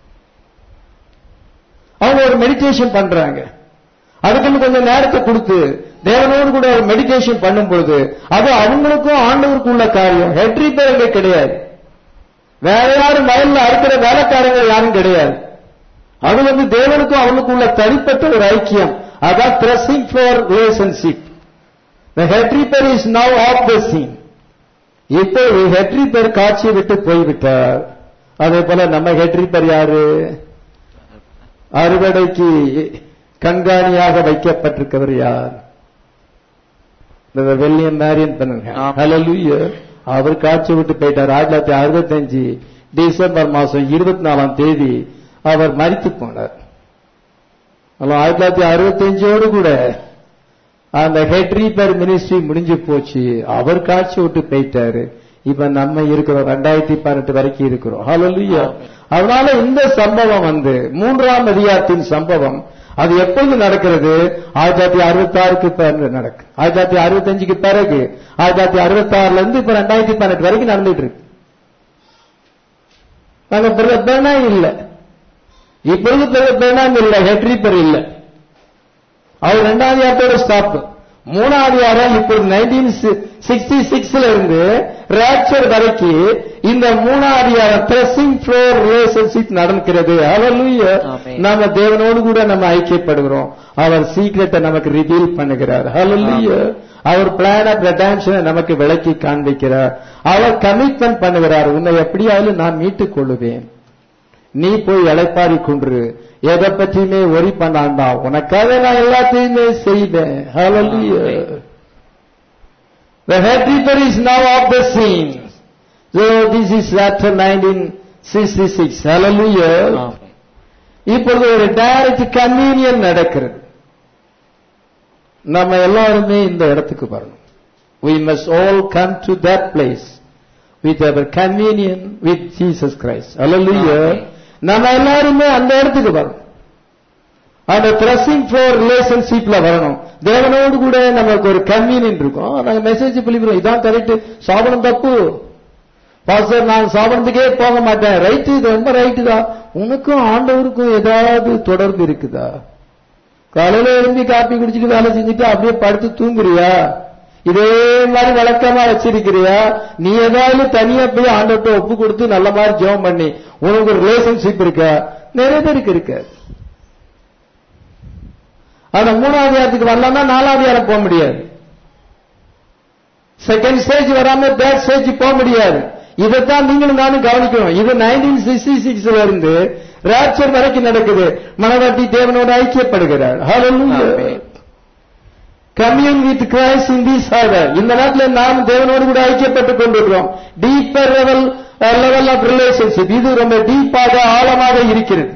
அவங்க ஒரு மெடிடேஷன் பண்றாங்க அதுக்குன்னு கொஞ்சம் நேரத்தை கொடுத்து தேவனோடு கூட ஒரு மெடிடேஷன் பண்ணும் பொழுது அது அவங்களுக்கும் ஆண்டவருக்கும் உள்ள காரியம் ஹெட்ரி பேர் கிடையாது வேற யாரும் வயல்ல அறுக்கிற வேலைக்காரங்க யாரும் கிடையாது அது வந்து தேவனுக்கும் அவனுக்கும் உள்ள தனிப்பட்ட ஒரு ஐக்கியம் அதான் threshing floor relationship The head reaper is now off the scene. இப்போ ஹெட் ரீப்பர் காட்சியை விட்டு போய்விட்டார் அதே போல நம்ம ஹெட் ரீப்பர் யாரு அறுவடைக்கு கண்காணியாக வைக்கப்பட்டிருக்கவர் யார் வெள்ளியம் மேரியன் பண்ணுங்க ஆம். Hallelujah. அவர் காட்சி விட்டு போயிட்டார் ஆயிரத்தி தொள்ளாயிரத்தி அறுபத்தஞ்சு டிசம்பர் மாசம் இருபத்தி நாலாம் தேதி அவர் மரித்து போனார் அதனால ஆயிரத்தி தொள்ளாயிரத்தி அறுபத்தஞ்சோடு கூட அந்த ஹெட் ரீப்பர் மினிஸ்ட்ரி முடிஞ்சு போச்சு அவர் காட்சி விட்டு போயிட்டாரு இப்ப நம்ம இருக்கிறோம் ரெண்டாயிரத்தி பதினெட்டு வரைக்கும் இருக்கிறோம் ஹalleluya அதனால இந்த சம்பவம் வந்து மூன்றாம் அதிகாரத்தின் சம்பவம் அது எப்பொழுது நடக்கிறது ஆயிரத்தி தொள்ளாயிரத்தி அறுபத்தி ஆறுக்கு பிறகு நடக்கு ஆயிரத்தி தொள்ளாயிரத்தி அறுபத்தஞ்சுக்கு பிறகு ஆயிரத்தி தொள்ளாயிரத்தி அறுபத்தி ஆறுல இருந்து இப்ப ரெண்டாயிரத்தி பதினெட்டு வரைக்கும் நடந்துட்டு இருக்கு நாங்க பிறகு பேனாம் இல்ல இப்பொழுது பிறகு பேனாம் இல்ல ஹெட் ரீப்பர் இல்ல அவர் ரெண்டாவது யாரத்தோட ஸ்டாப் மூணாவது யாரம் இப்போ நைன்டீன் சிக்ஸ்டி சிக்ஸ்ல இருந்து ராப்சர் வரைக்கும் இந்த மூணாவது யாரம் ட்ரெஸ்ஸிங் ஃப்ளோர் ரிலேஷன்ஷிப் நடக்கிறது ஹalleluya ஆமென். நாம தேவனோடு கூட நம்ம ஐக்கியப்படுகிறோம் அவர் சீக்ரெட்டை நமக்கு ரிவீல் பண்ணுகிறார் ஹalleluya அவர் பிளான் ஆஃப் ரெடான்ஷனை நமக்கு விளக்கி காண்பிக்கிறார் அவர் கமிட்மெண்ட் பண்ணுகிறார் உன்னை எப்படியாவது நான் மீட்டுக் கொள்ளுவேன் நீ போய் இளைப்பாரி கொன்று எதை பற்றியுமே ஒரி பண்ணாண்டா உனக்காக நான் எல்லாத்தையுமே செய்வேன் Hallelujah. The head reaper is now off the scene. So this is chapter 1966. Hallelujah. ஆமென். இப்பொழுது ஒரு டைரக்ட் கம்யூனியன் நடக்கிறது நம்ம எல்லாருமே இந்த இடத்துக்கு வரணும் we must all come to that place with our communion with Jesus Christ hallelujah Amen. நம்ம எல்லாருமே அந்த இடத்துக்கு வரணும் அந்த த்ரெஸ்ஸிங் ஃப்ளோர் ரிலேஷன்ஷிப்ல வரணும் தேவனோடு கூட நமக்கு ஒரு கம்யூனியன் இருக்கும் நாங்க மெசேஜ் பிடிக்கிறோம் இதான் கரெக்ட் சாபனம் தப்பு பாஸ்டர் நான் சாபனத்துக்கே போக மாட்டேன் ரைட்டு இது ரொம்ப ரைட்டு தான் உனக்கும் ஆண்டவருக்கும் ஏதாவது தொடர்பு இருக்குதா காலையில எழும்பி காப்பி குடிச்சிட்டு வேலை செஞ்சுட்டு அப்படியே படுத்து தூங்குறியா இதே மாதிரி வழக்கமா வச்சிருக்கிறியா நீ ஏதாவது தனியா போய் ஆண்டவர்கிட்ட ஒப்பு கொடுத்து நல்ல மாதிரி ஜெபம் பண்ணி உனக்கு ஒரு ரிலேஷன்ஷிப் இருக்கா நிறைய பேருக்கு இருக்காது ஆனா மூணாவது இடத்துக்கு வரலாம்னா நாலாவது இடம் போக முடியாது செகண்ட் ஸ்டேஜ் வராம தேர்ட் ஸ்டேஜ் போக முடியாது இதைத்தான் நீங்களும் நானும் கவனிக்கணும் இது நைன்டீன் சிக்ஸ்டி சிக்ஸ்ல இருந்து ராப்சர் வரைக்கும் நடக்குது மனவாட்டி தேவனோடு ஐக்கியப்படுகிறார் Amen. Commune with Christ in this order இந்த நேரத்தில் நாம் தேவனோடு கூட ஐக்கியப்பட்டுக் கொண்டிருக்கிறோம் deeper level level of relationship இது ரொம்ப டீப்பாக ஆழமாக இருக்கிறது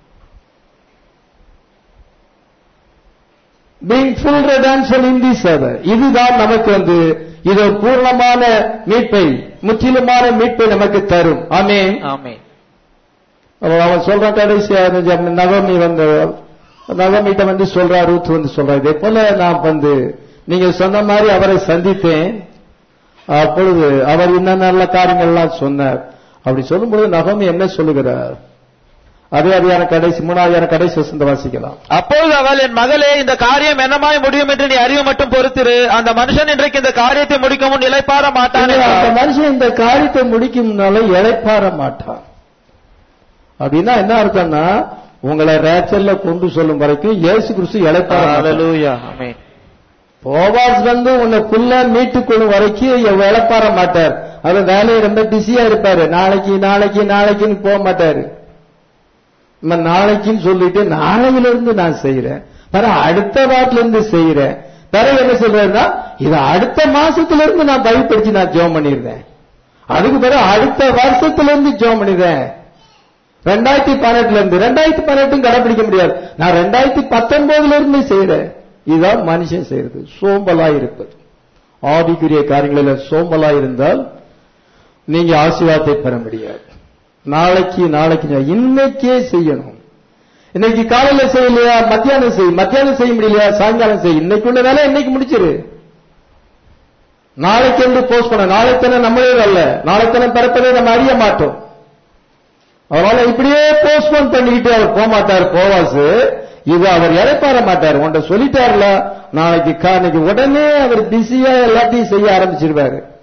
being full redemption in this hour இதுதான் நமக்கு வந்து இது ஒரு பூர்ணமான மீட்பை முற்றிலுமான மீட்பை நமக்கு தரும் ஆமென் ஆமென். அப்ப அவன் சொல்றான் கடைசியா இந்த நவமி வந்து நவமிட்ட வந்து சொல்றா ரூத் வந்து சொல்றா இதே போல நான் வந்து நீங்க சொன்ன மாதிரி அவரை சந்தித்தேன் அப்பொழுது அவர் இன்ன நல்ல காரியங்கள்லாம் சொன்னார் அப்படி சொல்லும்போது நகமி என்ன சொல்லுகிறார் அதே அதிகாரம் கடைசி மூணாவது கடைசி வசந்த வாசிக்கலாம் அப்பொழுது அவள் என் மகளே இந்த காரியம் என்னமாய் முடியும் என்று நீ அறிய மட்டும் பொறுத்திரு அந்த மனுஷன் இன்றைக்கு இந்த காரியத்தை முடிக்கவும் நிலைப்பார மாட்டான் அந்த என்றார். மனுஷன் இந்த காரியத்தை முடிக்கும்னால இழைப்பார மாட்டான் அப்படின்னா என்ன அர்த்தம்னா உங்களை ரேச்சல்ல கொண்டு சொல்லும் வரைக்கும் இயேசு கிறிஸ்து இழைப்பார மாட்டார். Hallelujah. ஆமென். போவாஸ் வந்து உன்னைக்குள்ள மீட்டுக் கொள்ளும் வரைக்கும் இவ இழப்பார மாட்டார் அது வேலையை ரொம்ப பிஸியா இருப்பாரு நாளைக்கு நாளைக்கு நாளைக்குன்னு போக மாட்டாரு நம்ம நாளைக்குன்னு சொல்லிட்டு நாளையில இருந்து நான் செய்யறேன் பிற அடுத்த வாரத்துல இருந்து செய்யறேன் பிறகு என்ன சொல்றாருன்னா இது அடுத்த மாசத்துல இருந்து நான் பயப்படுத்தி நான் ஜெபம் பண்ணிடுறேன் அதுக்கு பிறகு அடுத்த வருஷத்துல இருந்து ஜெபம் பண்ணிடுறேன் ரெண்டாயிரத்தி பதினெட்டுல இருந்து ரெண்டாயிரத்தி பதினெட்டும் கடைபிடிக்க முடியாது நான் ரெண்டாயிரத்தி பத்தொன்பதுல இருந்து செய்யறேன் இதுதான் மனுஷன் செய்யறது சோம்பலா இருப்பது ஆவிக்குரிய காரியங்களில் சோம்பலா இருந்தால் நீங்க ஆசீர்வாதத்தை பெற முடியாது நாளைக்கு நாளைக்கு செய்~ இன்னைக்கே செய்யணும் இன்னைக்கு காலையில செய்யலையா மத்தியானம் செய் மத்தியானம் செய்ய முடியலையா சாயங்காலம் செய் இன்னைக்கு உள்ள வேலை இன்னைக்கு முடிச்சிரு நாளைக்கு என்று போஸ்ட் பண்ண நாளைத்தன நம்மளே அல்ல நாளைத்தன பிறப்பதை நம்ம அறிய மாட்டோம் அதனால இப்படியே போஸ்ட்போன் பண்ணிக்கிட்டு அவர் போக மாட்டார் போவாசு இது அவர் இழைப்பார மாட்டார் உன்ட சொல்லிட்டார்ல நாளைக்கு கா- இன்னைக்கு உடனே அவர் பிஸியா எல்லாத்தையும் செய்ய ஆரம்பிச்சிருவாரு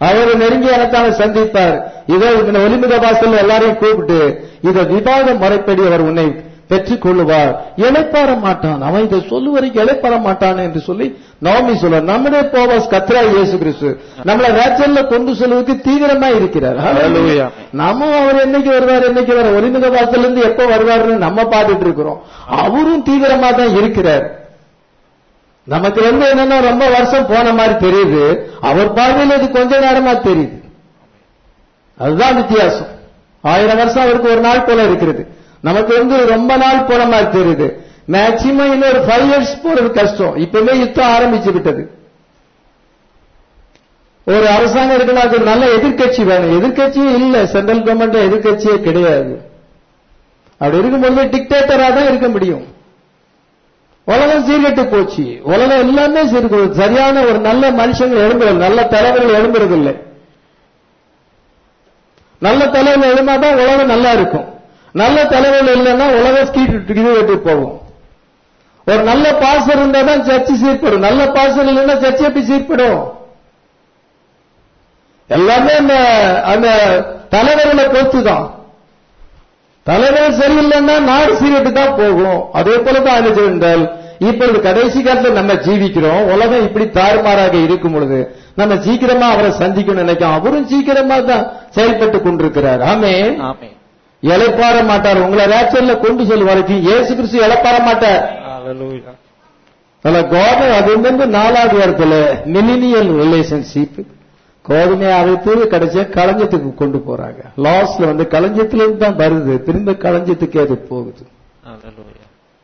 அவர் நெருங்கி எனக்கான சந்திப்பார் இதோ இந்த ஒலிமுக வாசல் எல்லாரையும் கூப்பிட்டு இத விவாத முறைப்படி அவர் உன்னை பெற்றுக் கொள்ளுவார் இழைப்பார மாட்டான் அவன் இதை சொல்லுவரைக்கும் இழைப்பார மாட்டான் என்று சொல்லி நவமி சொல்ல நம்முடைய போவாஸ் கத்ரா இயேசு கிறிஸ்து நம்மளை ரேச்சல்ல கொண்டு செல்வதற்கு தீவிரமா இருக்கிறார் Hallelujah. நம்ம அவர் என்னைக்கு வருவார் என்னைக்கு வர ஒலிமுக வாசல்ல இருந்து எப்ப வருவாருன்னு நம்ம பார்த்துட்டு இருக்கிறோம் அவரும் தீவிரமா தான் இருக்கிறார் நமக்கு வந்து என்னன்னா ரொம்ப வருஷம் போன மாதிரி தெரியுது அவர் பார்வையில் இது கொஞ்ச நேரமா தெரியுது அதுதான் வித்தியாசம் ஆயிரம் வருஷம் அவருக்கு ஒரு நாள் போல இருக்கிறது நமக்கு வந்து ரொம்ப நாள் போன மாதிரி தெரியுது மேக்சிமம் இன்னொரு ஃபைவ் இயர்ஸ் போறது கஷ்டம் இப்பவே யுத்தம் ஆரம்பிச்சு விட்டது ஒரு அரசாங்கம் இருக்குன்னா அது நல்ல எதிர்க்கட்சி வேணும் எதிர்க்கட்சியே இல்ல சென்ட்ரல் கவர்மெண்ட் எதிர்க்கட்சியே கிடையாது அப்படி இருக்கும்போது டிக்டேட்டரா தான் இருக்க முடியும் உலகம் சீர்கெட்டு போச்சு உலகம் எல்லாமே சீர்கெட்டு சரியான ஒரு நல்ல மனுஷங்கள் எழும்புறது நல்ல தலைவர்கள் எழும்புறதில்லை நல்ல தலைவர்கள் எழுந்தாதான் உலகம் நல்லா இருக்கும் நல்ல தலைவர்கள் இல்லைன்னா உலகம் கீட்டு இது வெட்டி போகும் ஒரு நல்ல பாசர் இருந்தா தான் சர்ச்சை சீர்படும் நல்ல பாசர் இல்லைன்னா சர்ச்சை எப்படி சீர்படும் எல்லாமே அந்த அந்த தலைவர்களை பொறுத்து தான் தலைவர் சரியில்லைன்னா நாடு சீரட்டு தான் போகும் அதே போல தான் அனுஜ என்றால் இப்பொழுது கடைசி காலத்துல நம்ம ஜீவிக்கிறோம் உலகம் இப்படி தாறுமாறாக இருக்கும் பொழுது நம்ம சீக்கிரமா அவரை சந்திக்கணும்னு நினைக்கிறோம் அவரும் சீக்கிரமா தான் செயல்பட்டு கொண்டிருக்கிறார் ஆமே ஆமென் இழைப்பார மாட்டார் உங்களை ரேச்சர்ல கொண்டு செல்லும் வரைக்கும் இயேசு கிறிஸ்து இழைப்பார மாட்டார் Hallelujah. அதுல கோதை அது வந்து நாலாவது இடத்துல மில்லினியல் ரிலேஷன்ஷிப் கோதுமையை அரைத்து கடைசியா களஞ்சத்துக்கு கொண்டு போறாங்க லாஸ்ட்ல வந்து களஞ்சத்துல இருந்து தான் வருது திரும்ப களஞ்சத்துக்கு அது போகுது Hallelujah.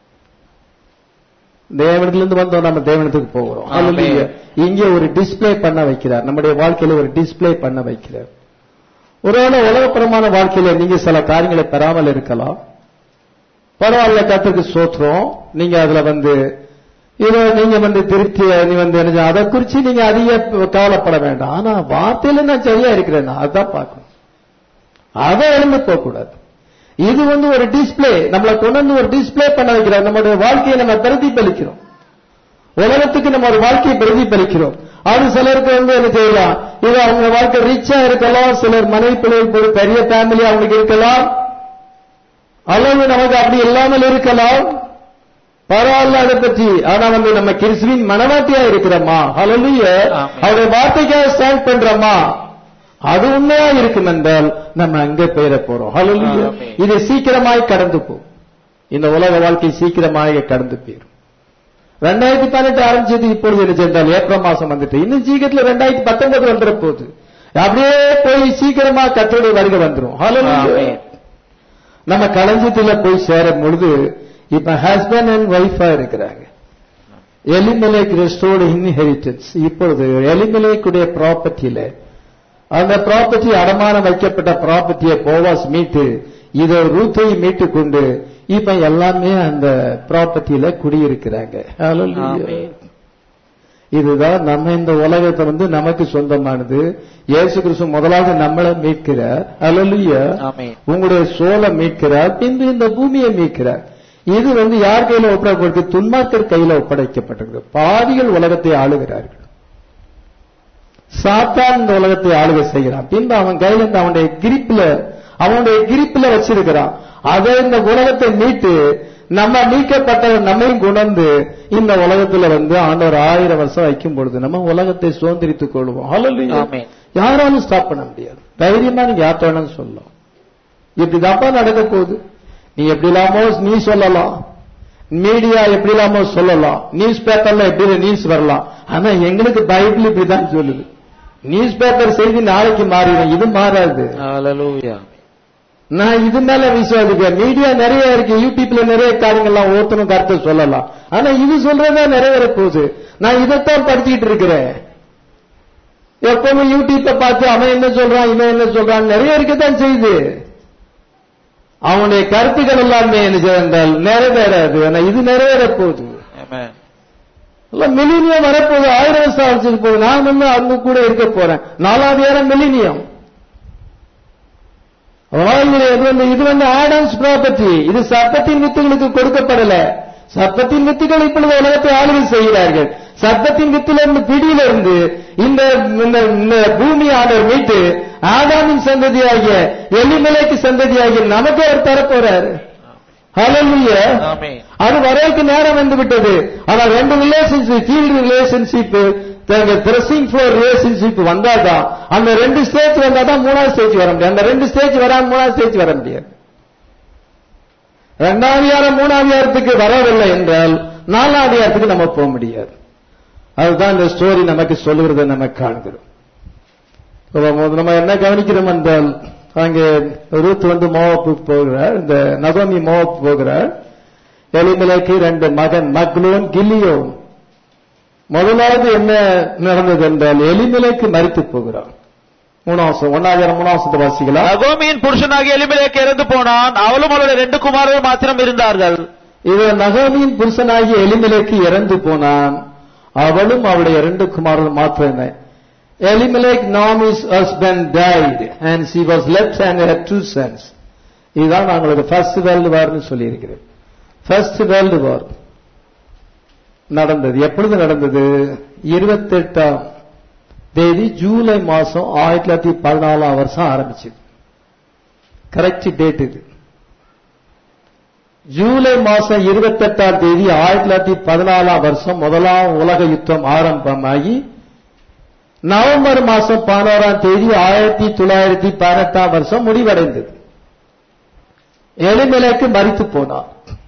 தேவனத்துல இருந்து வந்தோம் நம்ம தேவனத்துக்கு போகிறோம் ஆமென். Hallelujah. இங்கே ஒரு டிஸ்ப்ளே பண்ண வைக்கிறார் நம்முடைய வாழ்க்கையில ஒரு டிஸ்ப்ளே பண்ண வைக்கிறார் ஒருவேளை உலகப்புறமான வாழ்க்கையில நீங்க சில காரியங்களை பெறாமல் இருக்கலாம் பரவாயில்ல கத்துக்கு சோத்துறோம் நீங்க அதுல வந்து இதோ நீங்க வந்து திருப்தி நீ வந்து என்ன செய்ய- அதை குறிச்சு நீங்க அதிக கவலைப்பட வேண்டாம் ஆனா வார்த்தையில நான் சரியா இருக்கிறேன் அதுதான் பார்க்கணும் அதை எழுந்து போக கூடாது இது வந்து ஒரு டிஸ்ப்ளே நம்மளை கொண்டு வந்து ஒரு டிஸ்ப்ளே பண்ண வைக்கிறார் நம்மளுடைய வாழ்க்கையை நம்ம பிரதிபலிக்கிறோம் உலகத்துக்கு நம்ம ஒரு வாழ்க்கையை பிரதிபலிக்கிறோம் அது சிலருக்கு வந்து என்ன செய்யலாம் இது அவங்க வாழ்க்கை ரிச்சா இருக்கலாம் சிலர் மனைவி பிள்ளைகள் ஒரு பெரிய ஃபேமிலி அவங்களுக்கு இருக்கலாம் அல்லது நமக்கு அப்படி இல்லாமல் இருக்கலாம் பரவாயில்ல அதை பற்றி ஆனா வந்து நம்ம கிறிஸ்துவின் மனவாட்டியா இருக்கிறோமா ஹalleluya ஆமென். அவருடைய வார்த்தைக்காக ஸ்டாண்ட் பண்றோமா அது உண்மையா இருக்கும் என்றால் நம்ம அங்கே பெயர போறோம் ஹalleluya ஆமென். இது சீக்கிரமாய் கடந்து போகும் இந்த உலக வாழ்க்கை சீக்கிரமாக கடந்து போயிடும் ரெண்டாயிரத்தி பதினெட்டு ஆரம்பிச்சது இப்பொழுது என்ன சென்றால் ஏப்ரல் மாசம் வந்துட்டு இன்னும் சீக்கிரத்துல ரெண்டாயிரத்தி பத்தொன்பது வந்துட போகுது அப்படியே போய் சீக்கிரமா கத்தோடைய வருகை வந்துரும் ஹalleluya ஆமென். நம்ம களஞ்சத்துல போய் சேரும் பொழுது இப்ப ஹஸ்பண்ட் அண்ட் ஒய்ஃபா இருக்கிறாங்க எலிமலேக் ரெஸ்டோர்டு இன்ஹெரிட்டன்ஸ் இப்பொழுது எலிமலேக்குடைய ப்ராப்பர்ட்டியில அந்த ப்ராப்பர்ட்டி அடமானம் வைக்கப்பட்ட ப்ராப்பர்ட்டியை போவாஸ் மீட்டு இதை ரூத்தை மீட்டு கொண்டு இப்ப எல்லாமே அந்த ப்ராப்பர்ட்டியில குடியிருக்கிறாங்க Hallelujah. ஆமென். இதுதான் நம்ம இந்த உலகத்தை வந்து நமக்கு சொந்தமானது இயேசு கிறிஸ்து முதலாவது நம்மளை மீட்கிறார் அல்லலுயா ஆமென். உங்களுடைய சோலை மீட்கிறார் பின்பு இந்த பூமியை மீட்கிறார் இது வந்து யார் கையில ஒப்படைக்கப்பட்டு துன்மார்க்கர் கையில ஒப்படைக்கப்பட்டிருக்கு பாதிகள் உலகத்தை ஆளுகிறார்கள் சாத்தான் இந்த உலகத்தை ஆளுகை செய்கிறான் பின்பு அவன் கையில இருந்து அவனுடைய கிரிப்ல அவனுடைய கிரிப்ல வச்சிருக்கிறான் அதை இந்த உலகத்தை மீட்டு நம்ம மீட்கப்பட்ட நம்மையும் கொண்டு இந்த உலகத்துல வந்து ஆண்டவர் ஆயிரம் வருஷம் வைக்கும் பொழுது நம்ம உலகத்தை சுதந்திரித்துக் கொள்வோம் Hallelujah. ஆமென். யாராலும் ஸ்டாப் பண்ண முடியாது தைரியமா நீங்க யார்ட்ட வேணாலும் சொல்லலாம் இப்படிதான்ப்பா நடக்க போகுது நீ எப்படி இல்லாமோ நீ சொல்லலாம் மீடியா எப்படி இல்லாமோ சொல்லலாம் நியூஸ் பேப்பர்ல எப்படி நியூஸ் வரலாம் ஆனா எங்களுக்கு பைபிள் இப்படிதான் சொல்லுது நியூஸ் பேப்பர் செய்தி நாளைக்கு மாறிடும் இது மாறாது Hallelujah. நான் இது மேல விசுவாசிக்கிறேன் மீடியா நிறைய இருக்கு யூடியூப்ல நிறைய காரியங்கள்லாம் ஒருத்தனும் கருத்தை சொல்லலாம் ஆனா இது சொல்றதா நிறைவேற போகுது நான் இதைத்தான் படிச்சுட்டு இருக்கிறேன் எப்பவுமே யூடியூப்ப பார்த்து அவன் என்ன சொல்றான் இவன் என்ன சொல்றான் நிறைய இருக்கத்தான் செய்யுது அவனுடைய கருத்துக்கள் எல்லாமே என்ன செய்தால் நிறைவேறாது ஆனா இது நிறைவேற போகுது Amen. மில்லினியம் வரப்போகுது ஆயிரம் வருஷம் ஆரம்பிச்சுட்டு போகுது நான் வந்து அவங்க கூட இருக்க போறேன் நாலாவது ஏறம் மில்லினியம் அதனால இது வந்து இது வந்து ஆடம்ஸ் ப்ராப்பர்ட்டி இது சர்ப்பத்தின் வித்துகளுக்கு கொடுக்கப்படல சர்ப்பத்தின் வித்துகள் இப்பொழுது உலகத்தை ஆளுகை செய்கிறார்கள் சர்ப்பத்தின் வித்திலிருந்து பிடியிலிருந்து இந்த இந்த- இந்த பூமியானவர் மீட்டு ஆதாமின் சந்ததியாகிய எலிமலைக்கு சந்ததியாகிய நமக்கு அவர் தரப்போறாரு ஹalleluya ஆமென். அது வரைக்கும் நேரம் வந்து விட்டது ஆனா ரெண்டு relationship field relationship threshing floor relationship வந்தாதான் அந்த ரெண்டு ஸ்டேஜ் வந்தாதான் மூணாவது ஸ்டேஜ் வர முடியும் அந்த ரெண்டு ஸ்டேஜ் வராம மூணாவது ஸ்டேஜ் வர முடியாது ரெண்டாவது யாரம் மூணாவது யாரத்துக்கு வரவில்லை என்றால் நாலாவது யாரத்துக்கு நம்ம போக முடியாது அதுதான் இந்த ஸ்டோரி நமக்கு சொல்லுகிறதை நம்ம காண்கிறோம் அப்ப நம்ம என்ன கவனிக்கிறோம் என்றால் அங்கே ரூத் வந்து மோவாப்புக்கு போகிறார் இந்த நகோமி மோவாப்பு போகிறார் எலிமலைக்கு ரெண்டு மகன் மக்லோன் கில்லியோ முதலாவது என்ன நடந்தது என்றால் எலிமலைக்கு மறித்து போகிறார் மூணாவசம் ஒன்னாயிரம் மூணாவசத்தை வாசிக்கலாம் நகோமியின் புருஷனாகிய எலிமெலேக்கு இறந்து போனான் அவளும் அவளுடைய ரெண்டு குமாரர்கள் மாத்திரம் இருந்தார்கள் இது நகோமியின் புருஷனாகிய எலிமலைக்கு இறந்து போனான் அவளும் அவளுடைய இரண்டு குமாரர்கள் மாத்திரமே Elimelech Naomi's husband died and she was left and had two sons இதுதான் நாங்களுக்கு ஃபர்ஸ்ட் வேர்ல்டு வார்னு சொல்லியிருக்கிறேன் ஃபர்ஸ்ட் வேர்ல்டு வார் நடந்தது எப்பொழுது நடந்தது இருபத்தெட்டாம் தேதி ஜூலை மாசம் ஆயிரத்தி தொள்ளாயிரத்தி பதினாலாம் வருஷம் ஆரம்பிச்சது கரெக்ட் டேட் இது ஜூலை மாசம் இருபத்தெட்டாம் தேதி ஆயிரத்தி தொள்ளாயிரத்தி பதினாலாம் வருஷம் முதலாம் உலக யுத்தம் ஆரம்பமாகி நவம்பர் மாசம் பதினோராம் தேதி ஆயிரத்தி தொள்ளாயிரத்தி பதினெட்டாம் வருஷம் முடிவடைந்தது எளிமலைக்கு மறித்து போனார்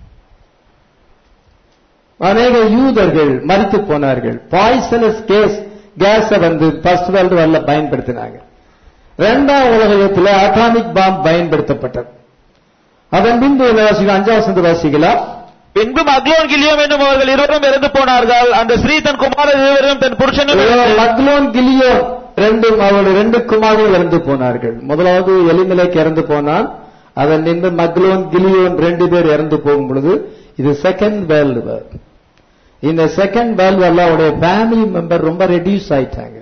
அநேக யூதர்கள் மறித்து போனார்கள் பாய்சனஸ் கேஸ் கேஸ வந்து ஃபர்ஸ்ட் வேர்ல்டு வார்ல பயன்படுத்தினாங்க இரண்டாம் உலக யுத்தத்தில் அட்டாமிக் பாம் பயன்படுத்தப்பட்டது அதன் பின்பு என்ன வாசிக்கலாம் அஞ்சாம் வசந்த வாசிக்கலாம் பின்பு மக்லோன் கிலியோம் என்னும் அவர்கள் இருவரும் இறந்து போனார்கள் அந்த ஸ்ரீ தன் குமாரர் இருவரும் தன் புருஷனும் இறந்து- மக்லோன் கிலியோ ரெண்டு அவருடைய ரெண்டு குமாரர்கள் இறந்து போனார்கள் முதலாவது எலிமலைக்கு இறந்து போனான் அதன் நின்று மக்லோன் கிலியோன் ரெண்டு பேர் இறந்து போகும் பொழுது இது செகண்ட் வேர்ல்டு வார் இந்த செகண்ட் வேர்ல்டு வார்ல அவருடைய ஃபேமிலி மெம்பர் ரொம்ப ரெடியூஸ் ஆயிட்டாங்க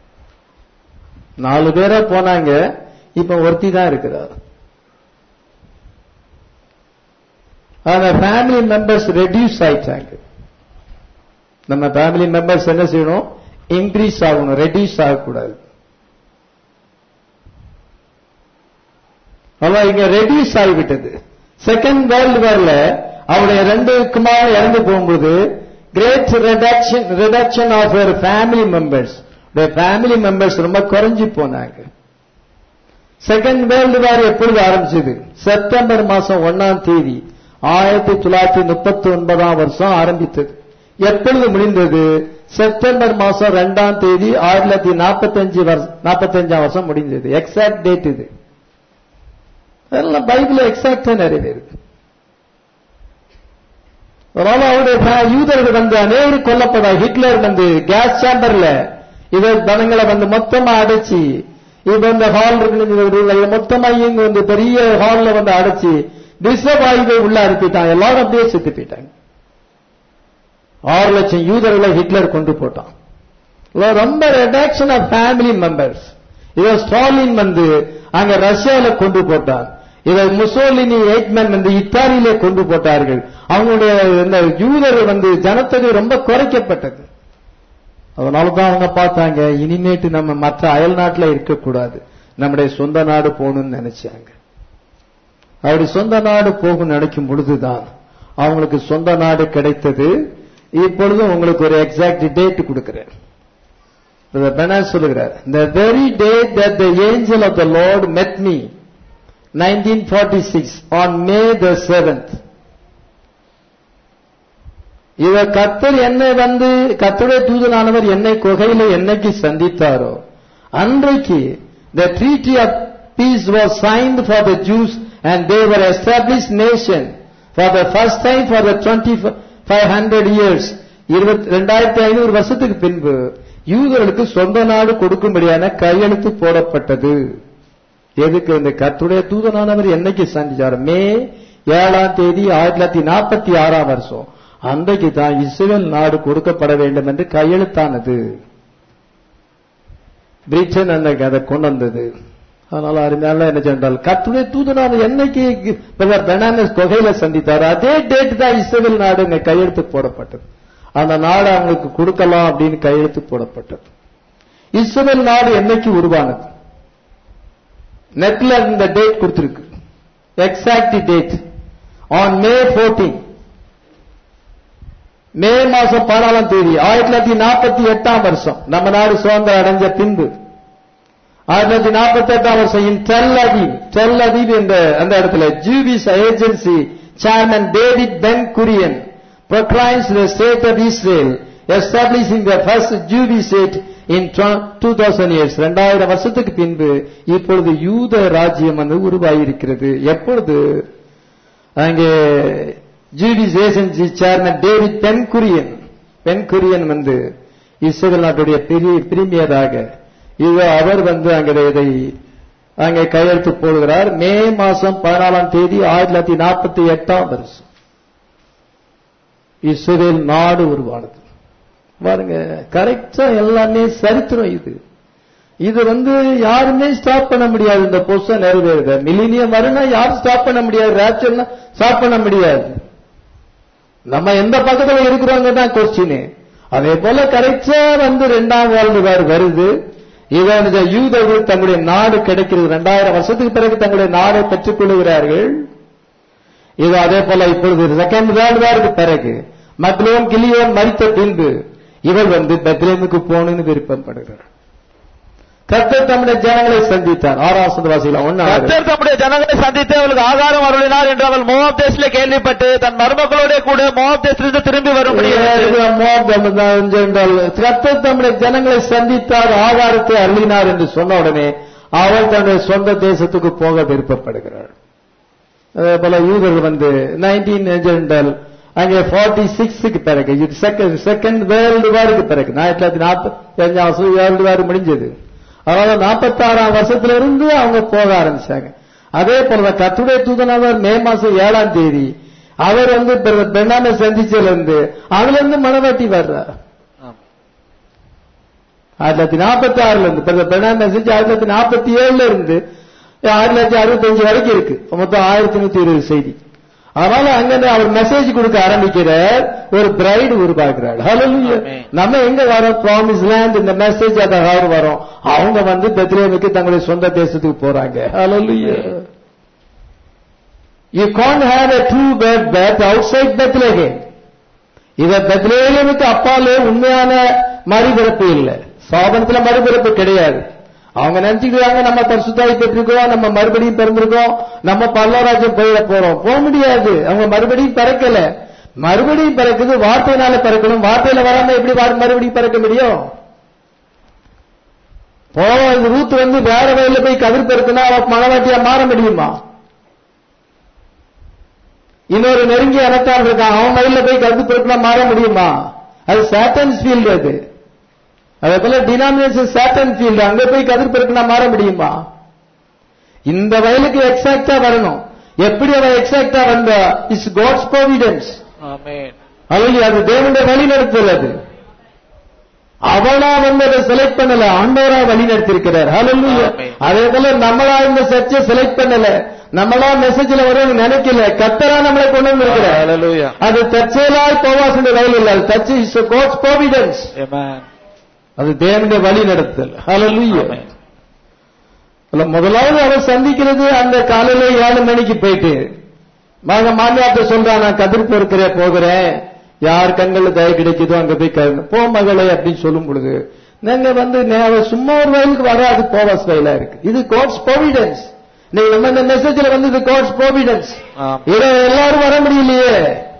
நாலு பேரா போனாங்க இப்ப ஒருத்தி தான் இருக்கிறார் அந்த ஃபேமிலி மெம்பர்ஸ் ரெடியூஸ் ஆயிட்டாங்க நம்ம ஃபேமிலி மெம்பர்ஸ் என்ன செய்யணும் இன்க்ரீஸ் ஆகணும் ரெடியூஸ் ஆகக்கூடாது அதான் இங்க ரெடியூஸ் ஆகிவிட்டது செகண்ட் வேர்ல்டு வார்ல அவருடைய ரெண்டு குமார் இறந்து போகும்போது great reduction reduction of your family members family members ரொம்ப குறைஞ்சு போனாங்க செகண்ட் வேர்ல்டு வார் எப்பொழுது ஆரம்பிச்சது செப்டம்பர் மாசம் ஒன்னாம் தேதி ஆயிரத்தி தொள்ளாயிரத்தி முப்பத்தி ஒன்பதாம் வருஷம் ஆரம்பித்தது எப்பொழுது முடிந்தது செப்டம்பர் மாசம் ரெண்டாம் தேதி ஆயிரத்தி தொள்ளாயிரத்தி நாற்பத்தஞ்சு வருஷம் நாற்பத்தஞ்சாம் வருஷம் முடிந்தது எக்ஸாக்ட் டேட் இது அதெல்லாம் பைபிள் எக்ஸாக்டா நிறைவேறுது அதனால அவருடைய ப- யூதர்கள் வந்து அநேகர் கொல்லப்பட ஹிட்லர் வந்து கேஸ் சேம்பர்ல இதை ஜனங்களை வந்து மொத்தமா அடைச்சி இப்ப இந்த ஹால் இருக்கு மொத்தமா இங்க வந்து பெரிய ஹால்ல வந்து அடைச்சி டிஸ்டர்ப் ஆகி உள்ள அனுப்பிட்டாங்க எல்லாரும் அப்படியே செத்து போயிட்டாங்க ஆறு லட்சம் யூதர்களை ஹிட்லர் கொண்டு போட்டான் இதோ ரொம்ப ரெடக்ஷன் ஆஃப் ஃபேமிலி மெம்பர்ஸ் இதோ ஸ்டாலின் வந்து அங்க ரஷ்யால கொண்டு போட்டான் இதை முசோலினி எய்ட்மேன் வந்து இத்தாலியில கொண்டு போட்டார்கள் அவங்களுடைய இந்த யூதர்கள் வந்து ஜனத்தொகை ரொம்ப குறைக்கப்பட்டது அதனால தான் அவங்க பார்த்தாங்க இனிமேட்டு நம்ம மற்ற அயல் நாட்டுல இருக்கக்கூடாது நம்முடைய சொந்த நாடு போகணும்னு நினைச்சாங்க அப்படி சொந்த நாடு போகும் நினைக்கும் பொழுதுதான் அவங்களுக்கு சொந்த நாடு கிடைத்தது இப்பொழுதும் உங்களுக்கு ஒரு எக்ஸாக்ட் டேட் கொடுக்கிறேன் Brother Bernard சொல்லுகிறார் the very day that the angel of the Lord met me 1946 on May the 7th இவ கத்தர் என்னை வந்து கத்தருடைய தூதனானவர் என்னை குகையில என்னைக்கு சந்தித்தாரோ அன்றைக்கு the treaty of peace was signed for the Jews and they were established nation for the first time for the 2500 years ரெண்டாயிரத்தி ஐநூறு வருஷத்துக்கு பின்பு யூதர்களுக்கு சொந்த நாடு கொடுக்கும்படியான கையெழுத்து போடப்பட்டது எதுக்கு இந்த கத்துடைய தூதனானவர் என்னைக்கு சந்திச்சார் மே ஏழாம் தேதி ஆயிரத்தி தொள்ளாயிரத்தி நாற்பத்தி ஆறாம் வருஷம் அன்றைக்கு தான் இஸ்ரேல் நாடு கொடுக்கப்பட வேண்டும் என்று கையெழுத்தானது பிரிட்டன் அன்னைக்கு அதை கொண்டு வந்தது அதனால அருமையால என்ன சென்றால் கத்துடைய தூதனானவர் என்னைக்கு பெனானஸ் கொகையில சந்தித்தார் அதே டேட் தான் இஸ்ரேல் நாடு இங்க கையெழுத்து போடப்பட்டது அந்த நாடு அவங்களுக்கு கொடுக்கலாம் அப்படின்னு கையெழுத்து போடப்பட்டது இஸ்ரேல் நாடு என்னைக்கு உருவானது நெட்ல இந்த டேட் கொடுத்திருக்கு எக்ஸாக்ட் டேட் ஆன் மே 14 மே மாசம் பதினாலாம் தேதி ஆயிரத்தி தொள்ளாயிரத்தி நாற்பத்தி எட்டாம் வருஷம் நம்ம நாடு சுதந்திரம் அடைஞ்ச பின்பு ஆயிரத்தி தொள்ளாயிரத்தி நாற்பத்தி எட்டாம் வருஷம் இன் டெல் அதீப் டெல் அதீப் என்ற அந்த இடத்துல ஜூபிஸ் agency chairman David Ben Kurien proclaims the state of Israel establishing the first Jubilee state in 2000 years 2000 வருஷத்துக்கு பின்பு இப்பொழுது யூத ராஜ்யம் வந்து உருவாகியிருக்கிறது எப்பொழுது அங்கே ஜூபிஸ் agency chairman David Ben Gurion Ben Gurion வந்து இஸ்ரேல் நாட்டுடைய பெரிய பிரிமியராக இது அவர் வந்து அங்கே இதை அங்கே கையெழுத்து போடுகிறார் மே மாசம் பதினாலாம் தேதி ஆயிரத்தி தொள்ளாயிரத்தி நாற்பத்தி எட்டாம் வருஷம் இஸ்ரேல் நாடு உருவானது பாருங்க கரெக்டா எல்லாமே சரித்திரம் இது இது வந்து யாருமே ஸ்டாப் பண்ண முடியாது இந்த பொசம் நிறைவேறுத மில்லினியம் வரும்னா யாரும் ஸ்டாப் பண்ண முடியாது ரேப்சர்னா ஸ்டாப் பண்ண முடியாது நம்ம எந்த பக்கத்துல இருக்கிறோங்க தான் கொஸ்டின் அதே போல கரெக்டா வந்து ரெண்டாம் வேர்ல்டு வார் வருது இவன் இந்த யூதர்கள் தங்களுடைய நாடு கிடைக்கிறது ரெண்டாயிரம் வருஷத்துக்கு பிறகு தங்களுடைய நாடை பெற்றுக் கொள்ளுகிறார்கள் இது அதே போல இப்பொழுது செகண்ட் வேர்ல்டு வாருக்கு பிறகு மக்லோன் கிளியோன் மறித்த பின்பு இவர் வந்து பெத்லேமுக்கு போகணும்னு விருப்பப்படுகிறார் கர்த்தர் தம்முடைய ஜனங்களை சந்தித்தார் ஆறாம் வாசிக்கலாம் ஒன்னு கர்த்தர் தம்முடைய ஜனங்களை சந்தித்து அவளுக்கு ஆகாரம் அருளினார் என்று அவள் மோவாப் தேசத்திலே கேள்விப்பட்டு தன் மருமக்களோட கூட மோவாப் தேசத்திலிருந்து திரும்பி வரும்படி கர்த்தர் தம்முடைய ஜனங்களை சந்தித்தார் ஆகாரத்தை அள்ளினார் என்று சொன்ன உடனே அவள் தன்னுடைய சொந்த தேசத்துக்கு போக விருப்பப்படுகிறாள் அதே போல யூதர்கள் வந்து நைன்டீன் ஏஜெண்டல் அங்கே ஃபார்ட்டி சிக்ஸுக்கு பிறகு இது செகண்ட் செகண்ட் வேர்ல்டு வாருக்கு பிறகு ஆயிரத்தி தொள்ளாயிரத்தி நாற்பத்தி அஞ்சாம் வருஷம் வேர்ல்டு வார் முடிஞ்சது அதனால நாற்பத்தாறாம் வருஷத்துல இருந்து அவங்க போக ஆரம்பிச்சாங்க அதே போல கத்துடைய தூதனவர் மே மாசம் ஏழாம் தேதி அவர் வந்து பெண்ணாமை சந்திச்சதுல இருந்து அதுல இருந்து மனவாட்டி வர்றார் ஆயிரத்தி தொள்ளாயிரத்தி நாற்பத்தி ஆறுல இருந்து பெண்ணாமை செஞ்சு ஆயிரத்தி தொள்ளாயிரத்தி நாற்பத்தி ஏழுல இருந்து ஆயிரத்தி தொள்ளாயிரத்தி அறுபத்தஞ்சு வரைக்கும் இருக்கு மொத்தம் ஆயிரத்தி நூத்தி இருபது செய்தி அதனால அங்க அவர் மெசேஜ் கொடுக்க ஆரம்பிக்கிறார் ஒரு பிரைடு உருவாக்குறாள் ஹalleluya நம்ம எங்க வரோம் ப்ராமிஸ் லேண்ட் இந்த மெசேஜ் அத அவர் வரோம் அவங்க வந்து பெத்லேமுக்கு தங்களுடைய சொந்த தேசத்துக்கு போறாங்க ஹalleluya you can't have a true birth birth outside bethlehem இத பெத்லேமுக்கு அப்பாலே உண்மையான மறுபிறப்பு இல்லை சாபனத்துல மறுபிறப்பு கிடையாது அவங்க நினைச்சுக்கிறாங்க நம்ம பரிசுத்தாய் பெற்றிருக்கோம் நம்ம மறுபடியும் பிறந்திருக்கோம் நம்ம பல்லவராஜ்யம் போயிட போறோம் போக முடியாது அவங்க மறுபடியும் பிறக்கல மறுபடியும் பிறக்குது வார்த்தையினால பிறக்கணும் வார்த்தையில வராம எப்படி மறுபடியும் பிறக்க முடியும் போ ரூத் வந்து வேற வயல்ல போய் கதிர் பெருக்குனா அவ மனவாட்டியா மாற முடியுமா இன்னொரு நெருங்கிய இனத்தான் இருக்கான் அவன் வயல்ல போய் கருத்து பெருக்குனா மாற முடியுமா அது சாட்டன்ஸ் ஃபீல்டு அது அதே போல டினாமினேஷன் சாட்டன் ஃபீல்டு அங்க போய் கதிர் பெருக்குனா மாற முடியுமா இந்த வயலுக்கு எக்ஸாக்டா வரணும் எப்படி அவன் எக்ஸாக்டா வந்த இஸ் காட்ஸ் ப்ரோவிடன்ஸ் அல்லது அது தேவனுடைய வழி நடத்தல் அது அவளா வந்து அதை செலக்ட் பண்ணல ஆண்டவரா வழி நடத்திருக்கிறார் ஹalleluya அதே போல நம்மளா இந்த சர்ச்சை செலக்ட் பண்ணல நம்மளா மெசேஜ்ல வரும்னு நினைக்கல கத்தரா நம்மளை கொண்டு வந்திருக்கிறார் அது தற்செயலாய் போவாசுடைய வயல் இல்ல அது தச்சு இஸ் காட்ஸ் ப்ரோவிடன்ஸ் அது தேவனுடைய வழி நடத்தல் ஹalleluya முதலாவது அவர் சந்திக்கிறது அந்த காலையில ஏழு மணிக்கு போயிட்டு மக மாமியார்ட்ட சொல்றான் நான் கதிர் பொறுக்கிற போகிறேன் யார் கண்கள்ல தய கிடைக்குதோ அங்க போய் கருங்க போ மகளே அப்படின்னு சொல்லும் பொழுது நீங்க வந்து சும்மா ஒரு வயலுக்கு வராது போவாஸ் வயலா இருக்கு இது கோட்ஸ் ப்ரோவிடன்ஸ் நீங்க நம்ம இந்த மெசேஜ்ல வந்து இது கோட்ஸ் ப்ரோவிடன்ஸ் இதை எல்லாரும் வர முடியலையே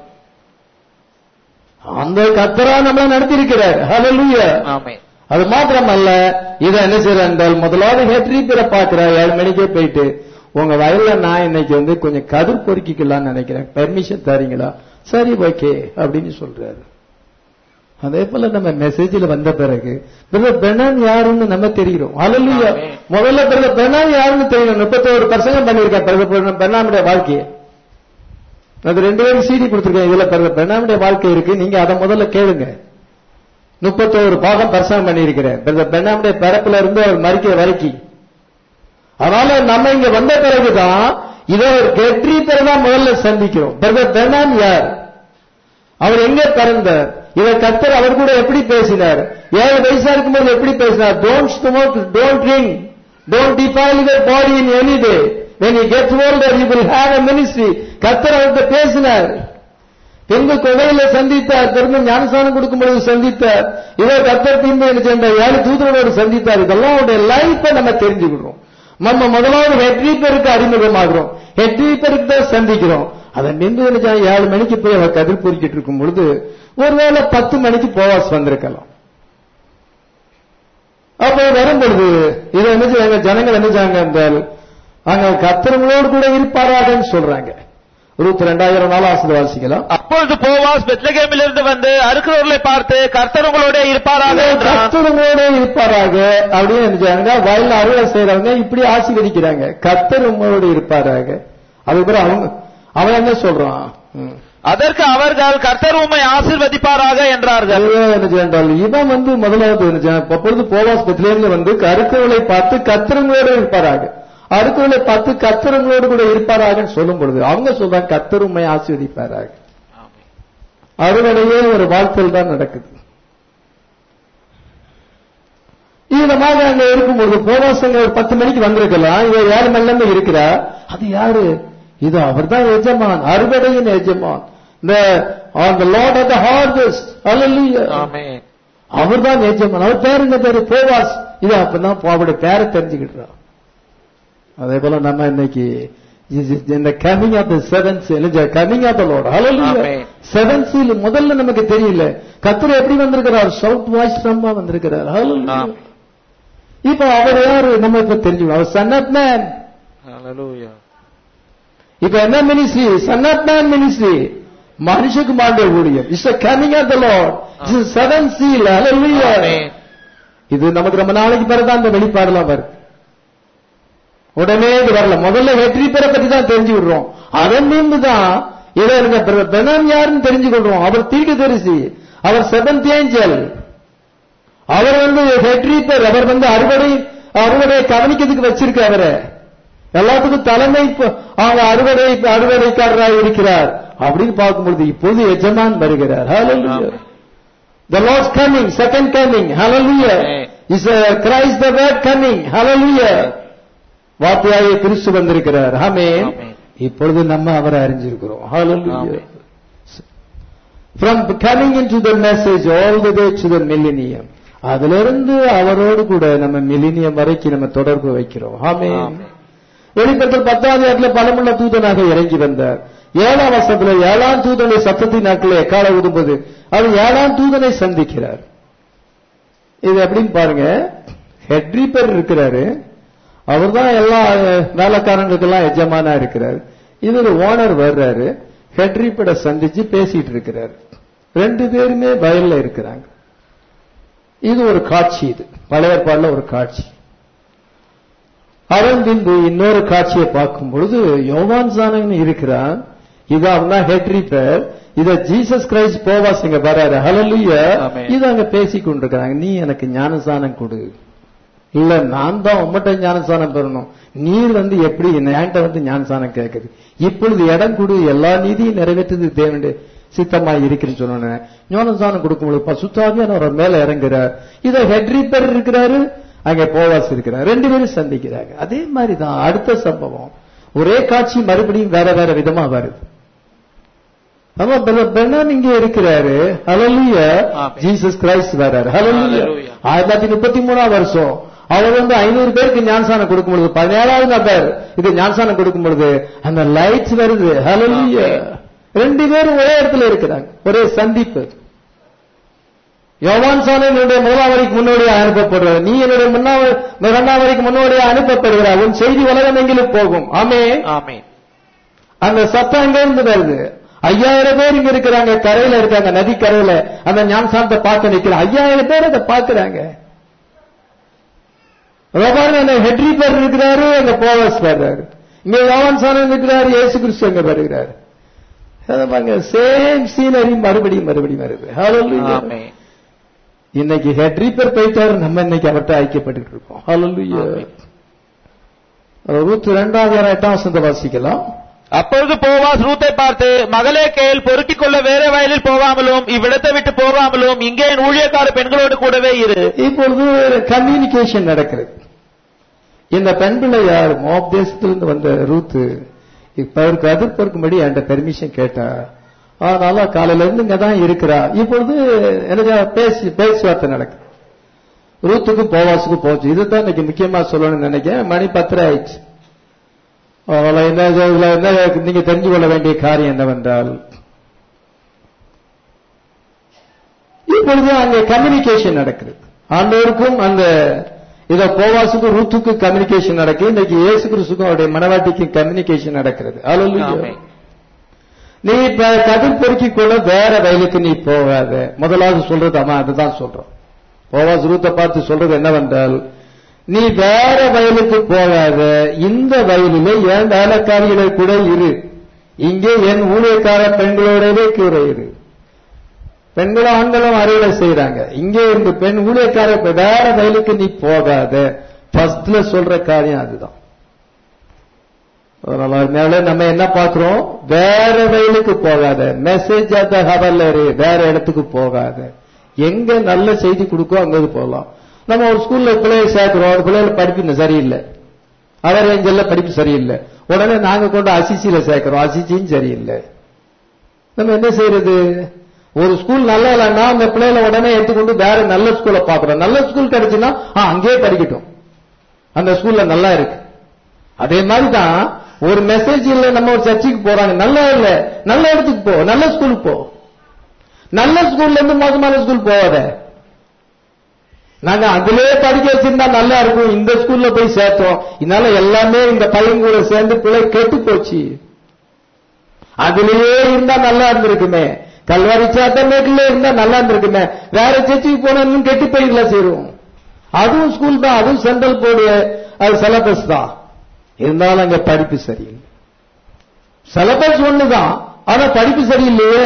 அந்த கத்தரா நம்மள நடத்திருக்கிறார் ஹalleluya அது மாத்திரமல்ல இதை என்ன செய்யற என்றால் முதலாவது ஹெட்ரி பேரை பாக்குற ஏழு மணிக்கே போயிட்டு உங்க வயல்ல நான் இன்னைக்கு வந்து கொஞ்சம் கதிர் பொறுக்கிக்கலாம்னு நினைக்கிறேன் பெர்மிஷன் தரீங்களா சரி ஓகே அப்படின்னு சொல்றாரு அதே போல நம்ம மெசேஜ்ல வந்த பிறகு பிரதர் பெனான் யாருன்னு நம்ம தெரிகிறோம் அலல்லுயா முதல்ல பிரதர் பெனான் யாருன்னு தெரியணும் முப்பத்தோரு பர்சன்ட் பண்ணிருக்கேன் பிரதர் பெண்ணாமுடைய வாழ்க்கையை அது ரெண்டு பேரும் சீடி கொடுத்துருக்கேன் இதுல பிரதர் பெண்ணாமுடைய வாழ்க்கை இருக்கு நீங்க அதை முதல்ல கேளுங்க முப்பத்தோரு பாகம் பர்சனம் பண்ணியிருக்கிறேன் பிரதர் பெண்ணாமுடைய பிறப்புல இருந்து அவர் மறிக்கிற வரைக்கும் அதனால நம்ம இங்க வந்த பிறகுதான் இதை ஒரு கெட்ரி தான் முதல்ல சந்திக்கிறோம் பிரதர் பெண்ணான் யார் அவர் எங்கே பிறந்தார் இவர் கத்தர் அவர் கூட எப்படி பேசினார் ஏழு வயசா இருக்கும்போது எப்படி பேசினார் don't smoke don't drink don't defile your body in any day when you get older you will have a ministry கத்தர் அவர்கிட்ட பேசினார் எங்க குகையில சந்தித்தார் திரும்ப ஞானசானம் கொடுக்கும் பொழுது சந்தித்தார் இவர் கத்தர் பின்பு என்ன சென்ற ஏழு தூதரோடு சந்தித்தார் இதெல்லாம் அவருடைய லைஃபை நம்ம தெரிஞ்சுக்கிறோம் நம்ம முதலாவது ஹெட்ரீப்பருக்கு அறிமுகமாகிறோம் ஹெட்ரீப்பருக்கு தான் சந்திக்கிறோம் அதை நின்று என்ன செய்ய, ஏழு மணிக்கு போய் அவர் கதிர் பொறிக்கிட்டு இருக்கும் பொழுது ஒருவேளை பத்து மணிக்கு போவாஸ் வந்திருக்கலாம் அப்போ வரும் பொழுது இதை என்ன செய்வாங்க ஜனங்கள் என்ன செய்வாங்க என்றால் அங்க கத்திரங்களோடு கூட இருப்பாராகன்னு சொல்றாங்க இருபத்தி ரெண்டாயிரம் நாள் ஆசிரியர் வாசிக்கலாம் அப்பொழுது போவாஸ் பெத்லகேமிலிருந்து வந்து அறுக்கிறவர்களை பார்த்து கர்த்தர் உங்களோட இருப்பாராக என்றான் கத்தருங்களோட இருப்பாராக அப்படின்னு நினைச்சாங்க வயல்ல அறுவடை செய்யறவங்க இப்படி ஆசீர்வதிக்கிறாங்க கத்தர் உங்களோட இருப்பாராக அதுக்கப்புறம் அவங்க அவன் என்ன சொல்றான் ம். அதற்கு அவர்கள் கர்த்தர் உம்மை ஆசீர்வதிப்பாராக என்றார்கள் அதுவே என்ன செய்யறால் இவன் வந்து முதலாவது என்ன செய்யறான்? அப்பொழுது போவாஸ் பத்திலேருந்து வந்து கருத்தவளை பார்த்து கத்திரங்களோடு இருப்பாராக அடுத்தவளை பார்த்து கத்திரங்களோடு கூட இருப்பாராகன்னு சொல்லும் பொழுது அவங்க சொல்றாங்க கத்தர் உண்மை ஆசீர்வதிப்பாராக அறுவடையே ஒரு வாழ்க்கையில் தான் நடக்குது இதமாக அங்க இருக்கும்போது போவாசங்க ஒரு பத்து மணிக்கு வந்திருக்கலாம் இவர் ஏழு மணில இருக்கிறா அது யாரு இது அவர்தான் எஜமான் அறுவடையின் எஜமான் இந்த on the lord of the harvest hallelujah ஆமென் அவர்தான் எஜமான் அவர் பேர் என்ன பேரு போவாஸ் இது அப்பதான் அவருடைய பேரை தெரிஞ்சுக்கிட்டான் அதே போல நம்ம இன்னைக்கு இந்த coming of the seven coming of the lord hallelujah Amen. Seven seal முதல்ல நமக்கு தெரியல கத்தர் எப்படி வந்திருக்கிறார் சவுத் வாய்ஸ் ஃப்ரம்மா வந்திருக்கிறார் hallelujah ஆமென். இப்ப அவர் யாரு நம்ம இப்ப தெரிஞ்சுக்கணும் அவர் சன் ஆஃப் மேன் Hallelujah. இப்ப என்ன ministry son of man ministry மனுஷகுமாருடைய ஊழியம் it's coming of the lord it's seven seal hallelujah amen. இது நமக்கு ரொம்ப நாளைக்கு பிறகுதான் இந்த வெளிப்பாடுலாம் வருது உடனே இது வரல முதல்ல வெற்றி பெற பத்தி தான் தெரிஞ்சு விடுறோம் அதன் மீது தான் இதை இருங்க பெனாம் யாருன்னு தெரிஞ்சு கொள்றோம் அவர் தீர்க்க தரிசி அவர் செவன்த் ஏஞ்சல் அவர் வந்து ஹெட்ரீப்பர் அவர் வந்து அறுவடை அறுவடை கவனிக்கிறதுக்கு வச்சிருக்க அவரை எல்லாத்துக்கும் தலைமை ப- அவங்க அறுவடை அறுவடைக்காரராக இருக்கிறார் அப்படின்னு பார்க்கும்பொழுது இப்போது எஜமான் வருகிறார் Hallelujah. Amen. The Lord's coming, second coming, hallelujah. Amen. Is a Christ the word coming, hallelujah. வார்த்தையாகிய கிறிஸ்து வந்திருக்கிறார் ஆமென் Amen. இப்பொழுது நம்ம அவரை அறிஞ்சிருக்கிறோம் hallelujah. Amen. From coming into the message all the way to the millennium. அதிலிருந்து அவரோடு கூட நம்ம மில்லினியம் வரைக்கும் நம்ம தொடர்பு வைக்கிறோம் ஆமென் Amen. வெளிப்பட்டல் பத்தாவது இடத்துல பலமுள்ள தூதனாக இறங்கி வந்தார் ஏழாம் வருஷத்துல ஏழாம் தூதனை சத்தத்தின் நாட்களில் எக்கால ஊதும்போது அவர் ஏழாம் தூதனை சந்திக்கிறார் இது எப்படின்னு பாருங்க ஹெட்ரீப்பர் இருக்கிறாரு அவர் தான் எல்லா அஹ், வேலைக்காரங்களுக்கெல்லாம் எஜமானா இருக்கிறார் இது ஒரு ஓனர் வர்றாரு ஹெட்ரீப்பரை சந்திச்சு பேசிட்டு இருக்கிறார் ரெண்டு பேருமே வயல்ல இருக்கிறாங்க இது ஒரு காட்சி இது பழைய ஏற்பாடுல ஒரு காட்சி அவன் பின்பு இன்னொரு காட்சியை பார்க்கும் பொழுது யோவான் சானகன் இருக்கிறான் இது அவன் தான் ஹெட்ரிப்பர் இத ஜீசஸ் கிரைஸ்ட் போவாஸ் இங்க வராரு ஹalleluya Amen. இது அங்க பேசிக் கொண்டிருக்கிறாங்க நீ எனக்கு ஞானசானம் கொடு இல்ல நான் தான் உம்மட்ட ஞானசானம் பெறணும் நீர் வந்து எப்படி என்கிட்ட வந்து ஞானசானம் கேட்குது இப்பொழுது இடம் கொடு எல்லா நீதியும் நிறைவேற்றது தேவனுடைய சித்தமா இருக்குன்னு சொன்னோன்னே ஞானசானம் கொடுக்கும்போது பசுத்தாவியான அவர் மேல இறங்குறார் இத ஹெட்ரிப்பர் இருக்கிறாரு அங்க போவாஸ் இருக்கிறார் ரெண்டு பேரும் சந்திக்கிறாங்க அதே மாதிரி தான் அடுத்த சம்பவம் ஒரே காட்சி மறுபடியும் வேற வேற விதமா வருது ஆமா பிரதர் பெர்னான் இங்க இருக்கிறாரு ஹalleluya ஆமென். ஜீசஸ் கிரைஸ்ட் வராரு ஹalleluya Hallelujah. ஆயிரத்தி தொள்ளாயிரத்தி முப்பத்தி மூணாம் வருஷம் அவர் வந்து ஐநூறு பேருக்கு ஞானசானம் கொடுக்கும் பொழுது பதினேழாவது நபர் இது ஞானசானம் கொடுக்கும் பொழுது அந்த லைட்ஸ் வருது ஹalleluya ஆமென். ரெண்டு பேரும் ஒரே இடத்துல இருக்கிறாங்க ஒரே சந்திப்பு யோவான் சாலை என்னுடைய முதலாம் வரைக்கு முன்னோடியாக அனுப்பப்படுறார் நீ என்னுடைய முன்னாள் இரண்டாம் வரைக்கு முன்னோடியாக அனுப்பப்படுகிறார் உன் செய்தி உலகம் எங்கிலும் போகும் ஆமே ஆமென் அந்த சத்தம் எங்க இருந்து வருது ஐயாயிரம் பேர் இங்க இருக்கிறாங்க கரையில இருக்காங்க நதி கரையில அந்த ஞானசானத்தை பார்க்க நிக்கிறாங்க ஐயாயிரம் பேர் அதை பார்க்கறாங்க அதோ பாருங்க அந்த ஹெட்ரிப்பர் இருக்கிறாரு அங்க போவஸ் வர்றாரு இங்க யோவான் சாணம் இருக்கிறாரு இயேசு கிறிஸ்து அங்க வருகிறாரு அதை பாருங்க சேம் சீனரி மறுபடியும் மறுபடியும் வருது Hallelujah. ஆமென் இன்னைக்கு ஹெட்ரிப்பர் போயிட்டாரு நம்ம இன்னைக்கு அவர்கிட்ட ஐக்கியப்பட்டு இருக்கோம் Hallelujah. ஆமென். ரூத் இரண்டாவது எட்டாம் வசனத்தை வாசிக்கலாம் அப்பொழுது போவாஸ் ரூத்தை பார்த்து மகளே கேள் பொறுக்கிக் கொள்ள வேற வயலில் போகாமலும் இவ்விடத்தை விட்டு போகாமலும் இங்கே என் ஊழியக்கார பெண்களோடு கூடவே இரு இப்பொழுது கம்யூனிகேஷன் நடக்கிறது இந்த பெண் பிள்ளை யார் மோப் தேசத்திலிருந்து வந்த ரூத்து இப்ப அவருக்கு எதிர்பார்க்கும்படி என்கிட்ட பெர்மிஷன் கேட்டா அதனால காலையில இருந்து இங்க தான் இருக்கிறா இப்பொழுது எனக்கு பேசி பேச்சுவார்த்தை நடக்குது ரூத்துக்கும் போவாசுக்கும் போச்சு இதுதான் இன்னைக்கு முக்கியமா சொல்லணும்னு நினைக்கிறேன் மணி பத்திரம் ஆயிடுச்சு அதனால என்ன இதுல என்ன நீங்க தெரிஞ்சு கொள்ள வேண்டிய காரியம் என்னவென்றால் இப்பொழுது அங்கே கம்யூனிகேஷன் நடக்குது ஆண்டோருக்கும் அந்த இத போவாசுக்கும் ரூத்துக்கும் கம்யூனிகேஷன் நடக்குது இன்னைக்கு இயேசு கிறிஸ்துக்கும் அவருடைய மனவாட்டிக்கும் கம்யூனிகேஷன் நடக்கிறது அல்லேலூயா. ஆமென். நீ இப்ப கதிர் பொறுக்கிக் கொள்ள வேற வயலுக்கு நீ போகாத முதலாவது சொல்றது அம்மா அதுதான் சொல்றோம் போவாஸ் ரூத்தை பார்த்து சொல்றது என்னவென்றால் நீ வேற வயலுக்கு போகாத இந்த வயலிலே என் வேலைக்காரிகளை கூட இரு இங்கே என் ஊழியக்கார பெண்களோடவே கூட இரு பெண்களும் ஆண்களும் அறுவடை செய்யறாங்க இங்கே இருந்து பெண் ஊழியக்கார இப்ப வேற வயலுக்கு நீ போகாத ஃபர்ஸ்ட்ல சொல்ற காரியம் அதுதான் அதனால அதனால நம்ம என்ன பார்க்கிறோம் வேற வயலுக்கு போகாத மெசேஜ் அந்த ஹவர்ல இரு வேற இடத்துக்கு போகாத எங்க நல்ல செய்தி கொடுக்கோ அங்க போகலாம் நம்ம ஒரு ஸ்கூல்ல பிள்ளைய சேர்க்கிறோம் அந்த பிள்ளைகள் படிப்பு சரியில்லை அவர் ஏஞ்சல்ல படிப்பு சரியில்லை உடனே நாங்க கொண்டு அசிசியில சேர்க்கிறோம் அசிசியும் சரியில்லை நம்ம என்ன செய்யறது ஒரு ஸ்கூல் நல்லா இல்லைன்னா அந்த பிள்ளைகளை உடனே எடுத்துக்கொண்டு வேற நல்ல ஸ்கூலை பாக்குறோம் நல்ல ஸ்கூல் கிடைச்சுன்னா ஆ, அங்கேயே படிக்கட்டும் அந்த ஸ்கூல்ல நல்லா இருக்கு அதே மாதிரி தான் ஒரு மெசேஜ் இல்ல நம்ம ஒரு சர்ச்சுக்கு போறாங்க நல்லா இல்ல நல்ல இடத்துக்கு போ நல்ல ஸ்கூலுக்கு போ நல்ல ஸ்கூல்ல இருந்து மோசமான ஸ்கூல் போவாத நாங்க அதிலே படிக்க வச்சிருந்தா நல்லா இருக்கும் இந்த ஸ்கூல்ல போய் சேர்த்தோம் இதனால எல்லாமே இந்த பையன் கூட சேர்ந்து பிள்ளை கெட்டு போச்சு அதுலயே இருந்தா நல்லா இருந்திருக்குமே கல்வாரி சாத்தமேட்டிலே இருந்தா நல்லா இருந்திருக்குமே வேற சர்ச்சுக்கு போனா இன்னும் கெட்டு போயிடல சேரும் அதுவும் ஸ்கூல் தான் அதுவும் சென்ட்ரல் போர்டு அது சிலபஸ் தான் இருந்தாலும் அங்க படிப்பு சரியில்லை சிலபஸ் ஒண்ணுதான் ஆனா படிப்பு சரியில்லையே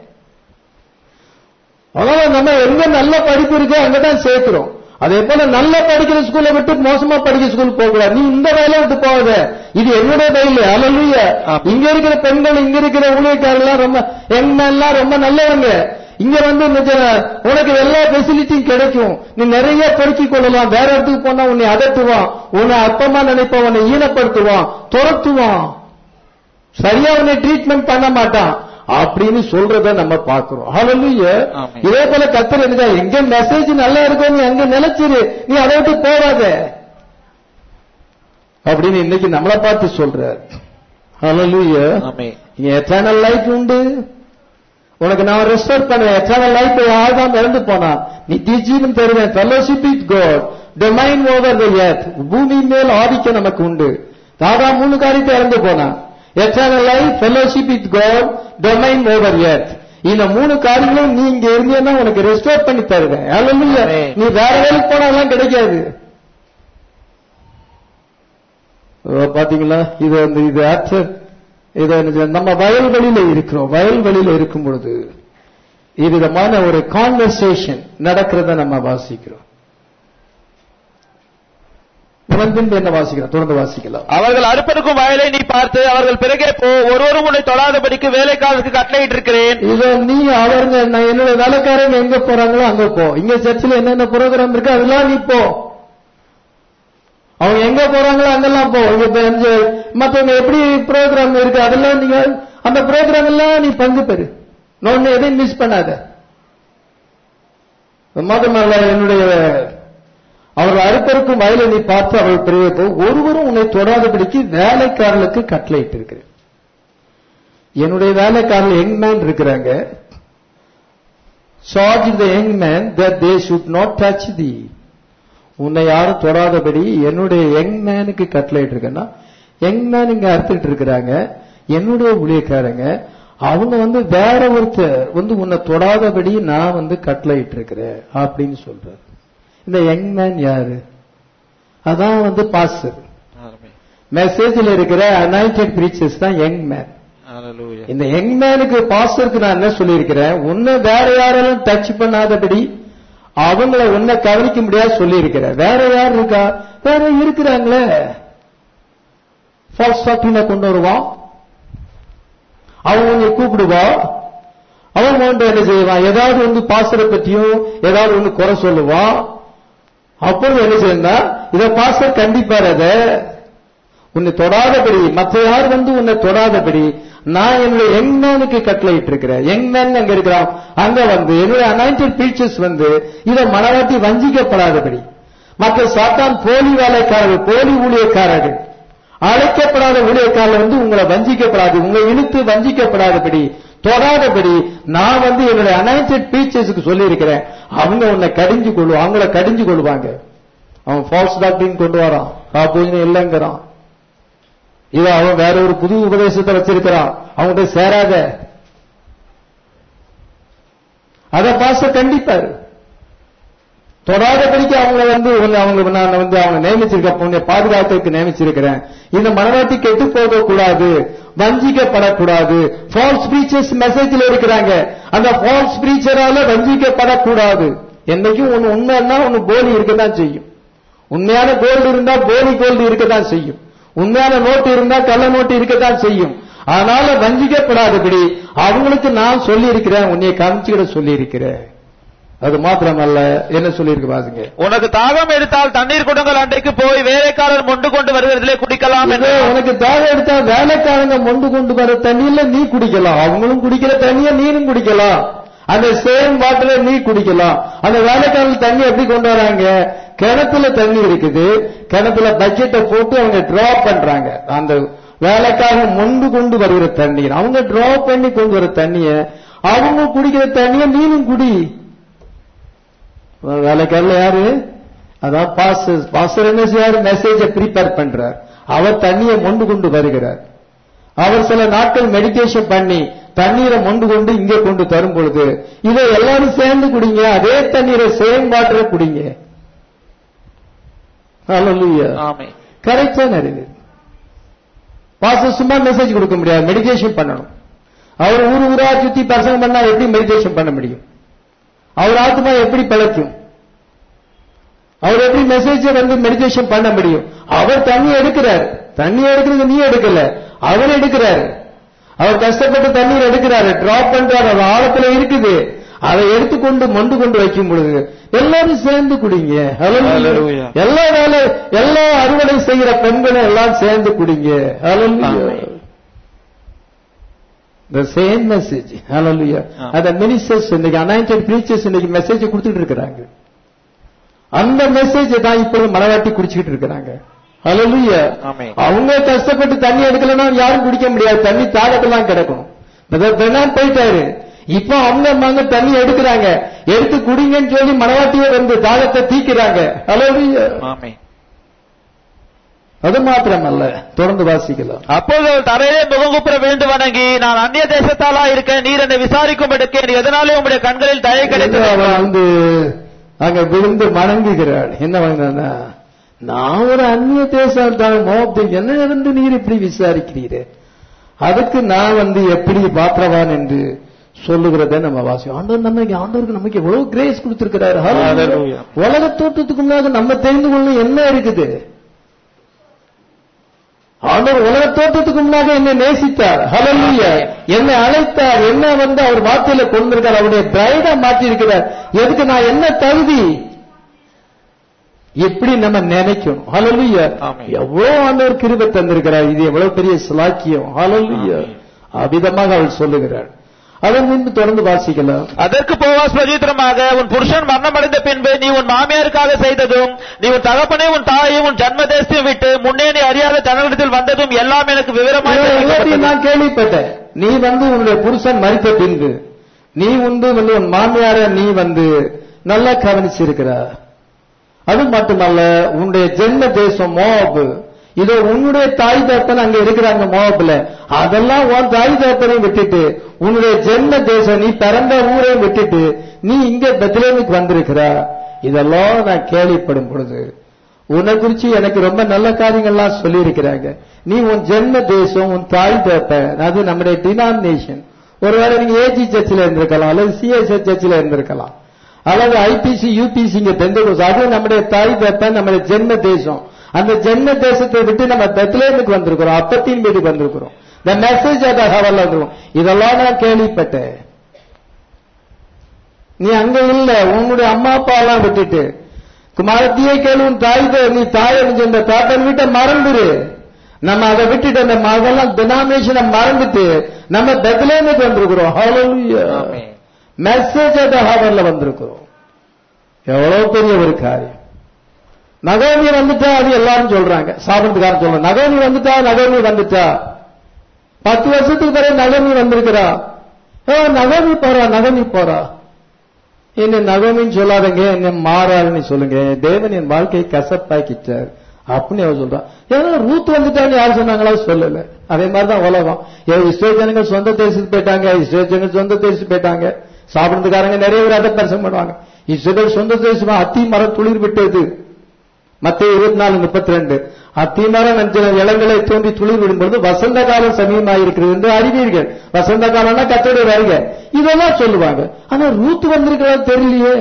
அதனால நம்ம எங்க நல்ல படிப்பு இருக்கோ அங்கதான் சேர்க்கிறோம் அதே போல நல்லா படிக்கிற ஸ்கூலை விட்டு மோசமா படிக்கிற ஸ்கூல் போக கூடாது நீ இந்த வேலை விட்டு போகாத இது என்னுடைய வயலு அலலுய இங்க இருக்கிற பெண்கள் இங்க இருக்கிற ஊழியக்காரர்கள் ரொம்ப எல்லாம் ரொம்ப நல்லவங்க இங்க வந்து நிஜ- உனக்கு எல்லா ஃபெசிலிட்டியும் கிடைக்கும் நீ நிறைய பெருக்கிக் கொள்ளலாம் வேற இடத்துக்கு போனா உன்னை அதட்டுவான் உன்னை அற்பமா நினைப்பான் உன்னை ஈனப்படுத்துவான் துரத்துவான் சரியா உன்னை ட்ரீட்மெண்ட் பண்ண மாட்டான் அப்படின்னு சொல்றத நம்ம பார்க்கிறோம் ஹalleluya ஆமென். இதே போல கத்தர் என்ன எங்க மெசேஜ் நல்லா இருக்கோ நீ அங்க நிலைச்சிரு நீ அதை விட்டு போகாத அப்படின்னு இன்னைக்கு நம்மளை பார்த்து சொல்றார் ஹalleluya ஆமென். இங்க எட்டர்னல் லைஃப் உண்டு உனக்கு நான் ரெஸ்டோர் பண்ணுவேன் எட்டர்னல் லைஃப் ஆழ்தான் இறந்து போனான் நித்திய ஜீவன் தருவேன் fellowship with God dominion over the earth பூமி மேல் ஆதிக்கம் நமக்கு உண்டு தாதா மூணு காரியத்தை இறந்து போனான் eternal life fellowship with God dominion over earth இந்த மூணு காரியங்களும் நீ இங்க இருந்தீங்கன்னா உனக்கு ரெஸ்டோர் பண்ணி தருவேன் Hallelujah. Amen. நீ வேற வேலைக்கு போனா எல்லாம் கிடைக்காது ஓ, பாத்தீங்களா இது வந்து இது ஆக்சர் இது வந்து நம்ம வயல்வெளியில இருக்கிறோம் வயல்வெளியில இருக்கும் பொழுது இவ்விதமான ஒரு கான்வர்சேஷன் நடக்கிறத நம்ம வாசிக்கிறோம் இதன் பின்பு என்ன வாசிக்கிறோம் தொடர்ந்து வாசிக்கலாம் அவர்கள் அறுப்பெடுக்கும் வயலை நீ பார்த்து அவர்கள் பிறகே போ ஒருவரும் உன்னை தொடாதபடிக்கு வேலைக்காரருக்கு கட்டளையிட்டு இருக்கிறேன் இத நீ அவருங்க நான் என்னோட வேலைக்காரங்க எங்க போறாங்களோ அங்க போ இங்க சர்ச்சில் என்னென்ன ப்ரோக்ராம் இருக்கு அதெல்லாம் நீ போ அவங்க எங்க போறாங்களோ அங்கெல்லாம் போ இங்க இப்ப இந்த மத்தவங்க எப்படி ப்ரோக்ராம் இருக்கு அதெல்லாம் நீங்க அந்த ப்ரோக்ராம் எல்லாம் நீ பங்கு பெறு நான் எதையும் மிஸ் பண்ணாத மாதமல்ல என்னுடைய அவர் அறுப்பருக்கும் வயலை நீ பார்த்து அவள் பிரிவே போ ஒருவரும் உன்னை தொடாதபடிக்கு வேலைக்காரர்களுக்கு கட்டளையிட்டு இருக்கிறேன் என்னுடைய வேலைக்காரர்கள் யங் மேன் இருக்கிறாங்க charge the young man that they should not touch the உன்னை யாரும் தொடாதபடி என்னுடைய யங் மேனுக்கு கட்டளையிட்டு இருக்கேன்னா யங் மேன் இங்க அறுத்துட்டு இருக்கிறாங்க என்னுடைய ஊழியக்காரங்க அவங்க வந்து வேற ஒருத்தர் வந்து உன்னை தொடாதபடி நான் வந்து கட்டளையிட்டு இருக்கிறேன் அப்படின்னு சொல்றாரு இந்த யங் மேன் யாரு அதான் வந்து பாஸ்டர் மெசேஜில் இருக்கிற அனாயிட்டட் பிரீச்சர்ஸ் தான் யங் மேன் Hallelujah. இந்த யங் மேனுக்கு பாஸ்டருக்கு நான் என்ன சொல்லியிருக்கிறேன் உன்னை வேற யாராலும் டச் பண்ணாதபடி அவங்கள உன்னை கவனிக்க முடியாது சொல்லியிருக்கிறேன் வேற யார் இருக்கா வேற இருக்கிறாங்களே ஃபால்ஸ் டாக்டரினை கொண்டு வருவான் அவன் உன்னை கூப்பிடுவா அவன் வந்து என்ன செய்வான் ஏதாவது வந்து பாஸ்டரை பத்தியும் ஏதாவது ஒண்ணு குறை சொல்லுவான் அப்பொழுது என்ன செய்யணும்னா இத பாஸ்டர் கண்டிப்பார் அத உன்னை தொடாதபடி மற்ற யார் வந்து உன்னை தொடாதபடி நான் என்னுடைய எங்மேனுக்கு கட்டளையிட்டு இருக்கிறேன் எங்மேன் அங்க இருக்கிறான் அங்க வந்து என்னுடைய அனாயிண்டட் பீச்சர்ஸ் வந்து இதை மனவாட்டி வஞ்சிக்கப்படாதபடி மற்ற சாத்தான் போலி வேலைக்காரர்கள் போலி ஊழியக்காரர்கள் அழைக்கப்படாத ஊழியக்காரர்கள் வந்து உங்களை வஞ்சிக்கப்படாது உங்களை இழுத்து வஞ்சிக்கப்படாதபடி தொடாதபடி நான் வந்து என்னுடைய அனாயிண்டட் பீச்சர்ஸுக்கு சொல்லி இருக்கிறேன் அவங்க உன்னை கடிஞ்சு கொள்ளுவாங்க அவங்கள கடிஞ்சு கொள்வாங்க அவன் ஃபால்ஸ் டாக்டரின் கொண்டு வரான் காப்போஜின் இல்லைங்கிறான் இது அவன் வேற ஒரு புது உபதேசத்தை வச்சிருக்கிறான் அவங்ககிட்ட சேராத அத பாச கண்டிப்பாரு தொடாதபடிக்கு அவங்கள வந்து உன்னை அவங்க நான் வந்து அவங்க நியமிச்சிருக்க உன்னை பாதுகாக்கிறதுக்கு நியமிச்சிருக்கிறேன் இந்த மனவாட்டி கெட்டு போக கூடாது வஞ்சிக்கப்படக்கூடாது ஃபால்ஸ் ஸ்பீச்சர்ஸ் மெசேஜ்ல இருக்கிறாங்க அந்த ஃபால்ஸ் ஸ்பீச்சரால வஞ்சிக்கப்படக்கூடாது என்னைக்கும் ஒன்னு உண்மைன்னா ஒன்னு போலி இருக்கதான் செய்யும் உண்மையான கோல்டு இருந்தா போலி கோல்டு இருக்கதான் செய்யும் உண்மையான நோட்டு இருந்தா கள்ள நோட்டு இருக்கத்தான் செய்யும் அதனால வஞ்சிக்கப்படாதபடி அவங்களுக்கு நான் சொல்லி இருக்கிறேன் உன்னைய காமிச்சுக்கிட சொல்லி இருக்கிறேன் அது மாத்திரமல்ல என்ன சொல்லியிருக்கு பாருங்க உனக்கு தாகம் எடுத்தால் தண்ணீர் குடங்கள் அண்டைக்கு போய் வேலைக்காரர் மொண்டு கொண்டு வருகிறதிலே குடிக்கலாம் இது என்று உனக்கு தாகம் எடுத்தா வேலைக்காரங்க மொண்டு கொண்டு வர தண்ணியில நீ குடிக்கலாம் அவங்களும் குடிக்கிற தண்ணிய நீனும் குடிக்கலாம் அந்த சேம் வாட்டரை நீ குடிக்கலாம் அந்த வேலைக்காரங்க தண்ணி எப்படி கொண்டு வராங்க கிணத்துல தண்ணி இருக்குது கிணத்துல பக்கெட்டை போட்டு அவங்க டிராப் பண்றாங்க அந்த வேலைக்காரங்க மொண்டு கொண்டு வருகிற தண்ணீர் அவங்க டிராப் பண்ணி கொண்டு வர தண்ணிய அவங்க குடிக்கிற தண்ணிய நீனும் குடி வேலைக்காரல யாரு அதான் பாஸ்டர் பாஸ்டர் என்ன செய்யாரு மெசேஜை ப்ரிப்பேர் பண்றார் அவர் தண்ணியை மொண்டு கொண்டு வருகிறார் அவர் சில நாட்கள் மெடிடேஷன் பண்ணி தண்ணீரை மொண்டு கொண்டு இங்கே கொண்டு தரும் பொழுது இதை எல்லாரும் சேர்ந்து குடிங்க அதே தண்ணீரை சேம் வாட்டரை குடிங்க ஆமே கரெக்டா நிறைவு பாஸ்டர் சும்மா மெசேஜ் கொடுக்க முடியாது மெடிடேஷன் பண்ணணும் அவர் ஊர் ஊரா சுத்தி பிரசங்கம் பண்ணா எப்படி மெடிடேஷன் பண்ண முடியும் அவர் ஆத்மா எப்படி பிழைக்கும் அவர் எப்படி மெசேஜை வந்து மெடிடேஷன் பண்ண முடியும் அவர் தண்ணி எடுக்கிறார் தண்ணி எடுக்கிறது நீ எடுக்கல அவர் எடுக்கிறார் அவர் கஷ்டப்பட்டு தண்ணீர் எடுக்கிறாரு டிராப் பண்றாரு அது ஆழத்துல இருக்குது அதை எடுத்துக்கொண்டு மொண்டு கொண்டு வைக்கும் பொழுது எல்லாரும் சேர்ந்து குடிங்க Hallelujah. Hallelujah. எல்லா வேலை எல்லா அறுவடை செய்கிற பெண்களும் எல்லாம் சேர்ந்து குடிங்க Hallelujah. Amen. The same message. Hallelujah. ஆ. அந்த மினிஸ்டர்ஸ் இன்னைக்கு அனாயிண்டட் பிரீச்சர்ஸ் இன்னைக்கு மெசேஜ் கொடுத்துட்டு இருக்கிறாங்க அந்த மெசேஜ் தான் இப்பொழுது மனவாட்டி குடிச்சிட்டு இருக்கிறாங்க Hallelujah. Amen. அவங்க கஷ்டப்பட்டு தண்ணி எடுக்கலன்னா யாரும் குடிக்க முடியாது தண்ணி தாகத்தெல்லாம் கிடக்கும் பிரதர் பெர்னான் போயிட்டாரு இப்போ அவங்க அம்மாங்க தண்ணி எடுக்கிறாங்க எடுத்து குடிங்கன்னு சொல்லி மனவாட்டியே வந்து தாகத்தை தீக்கிறாங்க Hallelujah. ஆமே அது மாத்திரமல்ல தொடர்ந்து வாசிக்கலாம் அப்பொழுது அவள் தரையிலே முகங்குப்புற விழுந்து வணங்கி நான் அந்நிய தேசத்தாலா இருக்க நீர் என்னை விசாரிக்கும்படிக்கு நீ எதனாலே உம்முடைய கண்களில் தயை என்று கிடைத்தது அவள் வந்து அங்க விழுந்து வணங்குகிறாள் என்ன வணங்கினா நான் ஒரு அந்நிய தேசம் தான் மோப்து என்ன இருந்து நீர் இப்படி விசாரிக்கிறீரே அதுக்கு நான் வந்து எப்படி பாத்திரவான் என்று சொல்லுகிறத நம்ம வாசிக்கும் ஆண்டவர் நம்ம ஆண்டவருக்கு நமக்கு எவ்வளவு கிரேஸ் கொடுத்திருக்கிறாரு Hallelujah. Hallelujah. உலக தோற்றத்துக்கு முன்னாக நம்ம தெரிந்து கொள்ள என்ன இருக்குது ஆண்டவர் உலக தோற்றத்துக்கு முன்னாக என்னை நேசித்தார் ஹalleluya என்னை அழைத்தார் என்ன வந்து அவர் வார்த்தையில கொண்டிருக்கார் அவருடைய பிரைடா மாற்றி இருக்கிறார் எதுக்கு நான் என்ன தகுதி எப்படி நம்ம நினைக்கணும் ஹalleluya ஆமென். எவ்வளவு ஆண்டவர் கிருபை தந்திருக்கிறார் இது எவ்வளவு பெரிய சிலாக்கியம் ஹalleluya ஆமென். அவ்விதமாக அவள் சொல்லுகிறாள் அதன் முன்பு தொடர்ந்து வாசிக்கலாம் அதற்கு போவாஸ் பிரதித்திரமாக உன் புருஷன் மரணமடைந்த பின்பு நீ உன் மாமியாருக்காக செய்ததும் நீ உன் தகப்பனை உன் தாயையும் உன் ஜன்ம தேசத்தையும் விட்டு முன்னே நீ அறியாத ஜனங்களிடத்தில் வந்ததும் எல்லாம் எனக்கு விவரமாய் இதை எல்லாத்தையும் தெரிவிக்கப்பட்டது. நான் கேள்விப்பட்டேன் நீ வந்து உன்னுடைய புருஷன் மறித்த பின்பு நீ வந்து வந்து உன் மாமியார நீ வந்து நல்லா கவனிச்சிருக்கிற அது மட்டுமல்ல உன்னுடைய ஜென்ம தேசம் மோப் இதோ உன்னுடைய தாய் தகப்பன் அங்க இருக்கிறாங்க மோப்ல அதெல்லாம் உன் தாய் தகப்பனையும் விட்டுட்டு உன்னுடைய ஜென்ம தேசம் நீ பிறந்த ஊரையும் விட்டுட்டு நீ இங்க பெத்லேமுக்கு வந்திருக்கிற இதெல்லாம் நான் கேள்விப்படும் பொழுது உன்னை குறிச்சு எனக்கு ரொம்ப நல்ல காரியங்கள்லாம் சொல்லி இருக்கிறாங்க நீ உன் ஜென்ம தேசம் உன் தாய் தகப்பன் அது நம்முடைய டினாமினேஷன் ஒருவேளை நீங்க ஏஜி சர்ச்சில் இருந்திருக்கலாம் அல்லது சிஎஸ்எஸ் சர்ச்சில் இருந்திருக்கலாம் அல்லது ஐபிசி யூபிசி இங்க பெந்தகோஸ் அது நம்முடைய தாய் தகப்பன் நம்முடைய ஜென்ம தேசம் அந்த ஜென்ம தேசத்தை விட்டு நம்ம பெத்லேமுக்கு வந்திருக்கிறோம் அப்பத்தின் வீட்டுக்கு வந்திருக்கிறோம் இந்த மெசேஜ் அத ஹவர்ல வந்துரும் இதெல்லாம் நான் கேள்விப்பட்டேன் நீ அங்க இல்ல உன்னுடைய அம்மா அப்பா எல்லாம் விட்டுட்டு குமாரத்தியே கேளு உன் தாய் தே- நீ தாய் இந்த தாத்தன் வீட்டை மறந்துரு நம்ம அதை விட்டுட்டு அந்த அதெல்லாம் டினாமினேஷனை மறந்துட்டு நம்ம பெத்லேமுக்கு வந்திருக்கிறோம் ஆமென். மெசேஜ் அட் ஹவர்ல வந்திருக்கிறோம் எவ்வளவு பெரிய ஒரு காரியம் நகோமி வந்துட்டா அது எல்லாரும் சொல்றாங்க சாப்பிடுறதுக்காரன் சொல்றாங்க நகோமி வந்துட்டா நகோமி வந்துட்டா பத்து வருஷத்துக்கு பிறகு நகோமி வந்திருக்கிறா ஏ நகோமி போறா நகோமி போறா என்ன நகோமின்னு சொல்லாதங்க என்ன மாறாருன்னு சொல்லுங்க தேவன் என் வாழ்க்கையை கசப்பாக்கிட்டார் அப்படின்னு அவ சொல்றான் ஏன்னா ரூத் வந்துட்டான்னு யார் சொன்னாங்களா சொல்லல அதே மாதிரிதான் உலகம் ஏ இஸ்ரோ ஜனங்க சொந்த தேசத்துக்கு போயிட்டாங்க இஸ்ரோ ஜனங்க சொந்த தேசத்துக்கு போயிட்டாங்க சாப்பிடுறதுக்காரங்க நிறைய பேர் அதை பரிசம் பண்ணுவாங்க இஸ்ரேல் சொந்த தேசமா அத்தி மரம் துளிர் விட்டது மத்திய இருபத்தி நாலு முப்பத்தி ரெண்டு அத்திமரம் அஞ்சு இளங்களை தோன்றி துளிர் விடும்போது வசந்த காலம் சமீபமாயிருக்கிறது என்று அறிவீர்கள் வசந்த காலம்னா கத்தோட வருக இதெல்லாம் சொல்லுவாங்க ஆனா ரூத் வந்திருக்கிறதா தெரியலையே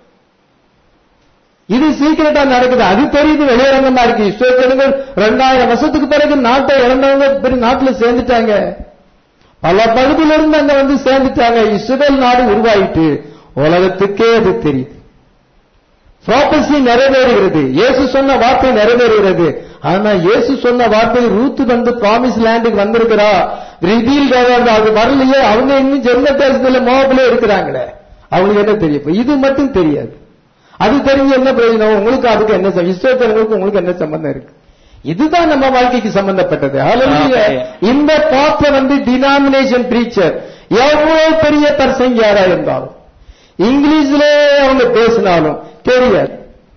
இது சீக்கிரட்டா நடக்குது அது தெரியுது வெளியரங்கமா இருக்கு இஸ்ரேல் ரெண்டாயிரம் வருஷத்துக்கு பிறகு நாட்டை இழந்தவங்க பெரிய நாட்டுல சேர்ந்துட்டாங்க பல பகுதியில இருந்து அங்க வந்து சேர்ந்துட்டாங்க இஸ்ரேல் நாடு உருவாயிட்டு உலகத்துக்கே அது தெரியுது ப்ராபசி நிறைவேறுகிறது இயேசு சொன்ன வார்த்தை நிறைவேறுகிறது ஆனா இயேசு சொன்ன வார்த்தை ரூத் வந்து ப்ராமிஸ் லேண்டுக்கு வந்திருக்கிறா ரிவீல் அது வரலையே அவங்க இன்னும் ஜென்ம தேசத்துல மோபிலே இருக்கிறாங்களே அவங்களுக்கு என்ன தெரியும் இப்ப இது மட்டும் தெரியாது அது தெரிஞ்சு என்ன பிரயோஜனம் உங்களுக்கு அதுக்கு என்ன சம்ம- இஸ்ரேலர்களுக்கு உங்களுக்கு என்ன சம்பந்தம் இருக்கு இதுதான் நம்ம வாழ்க்கைக்கு சம்பந்தப்பட்டது Hallelujah. ஆமென். இந்த பாப்ப வந்து டினாமினேஷன் பிரீச்சர் எவ்வளவு பெரிய பிரசங்கியாரா இருந்தாலும் இங்கிலீஷ்ல அவங்க பேசினாலும் தெரியாது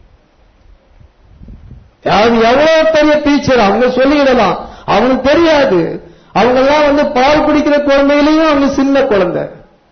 அது எவ்வளவு பெரிய டீச்சர் அவங்க சொல்லிடலாம் அவனுக்கு தெரியாது அவங்க எல்லாம் வந்து பால் குடிக்கிற குழந்தைகளையும் அவங்க சின்ன குழந்தை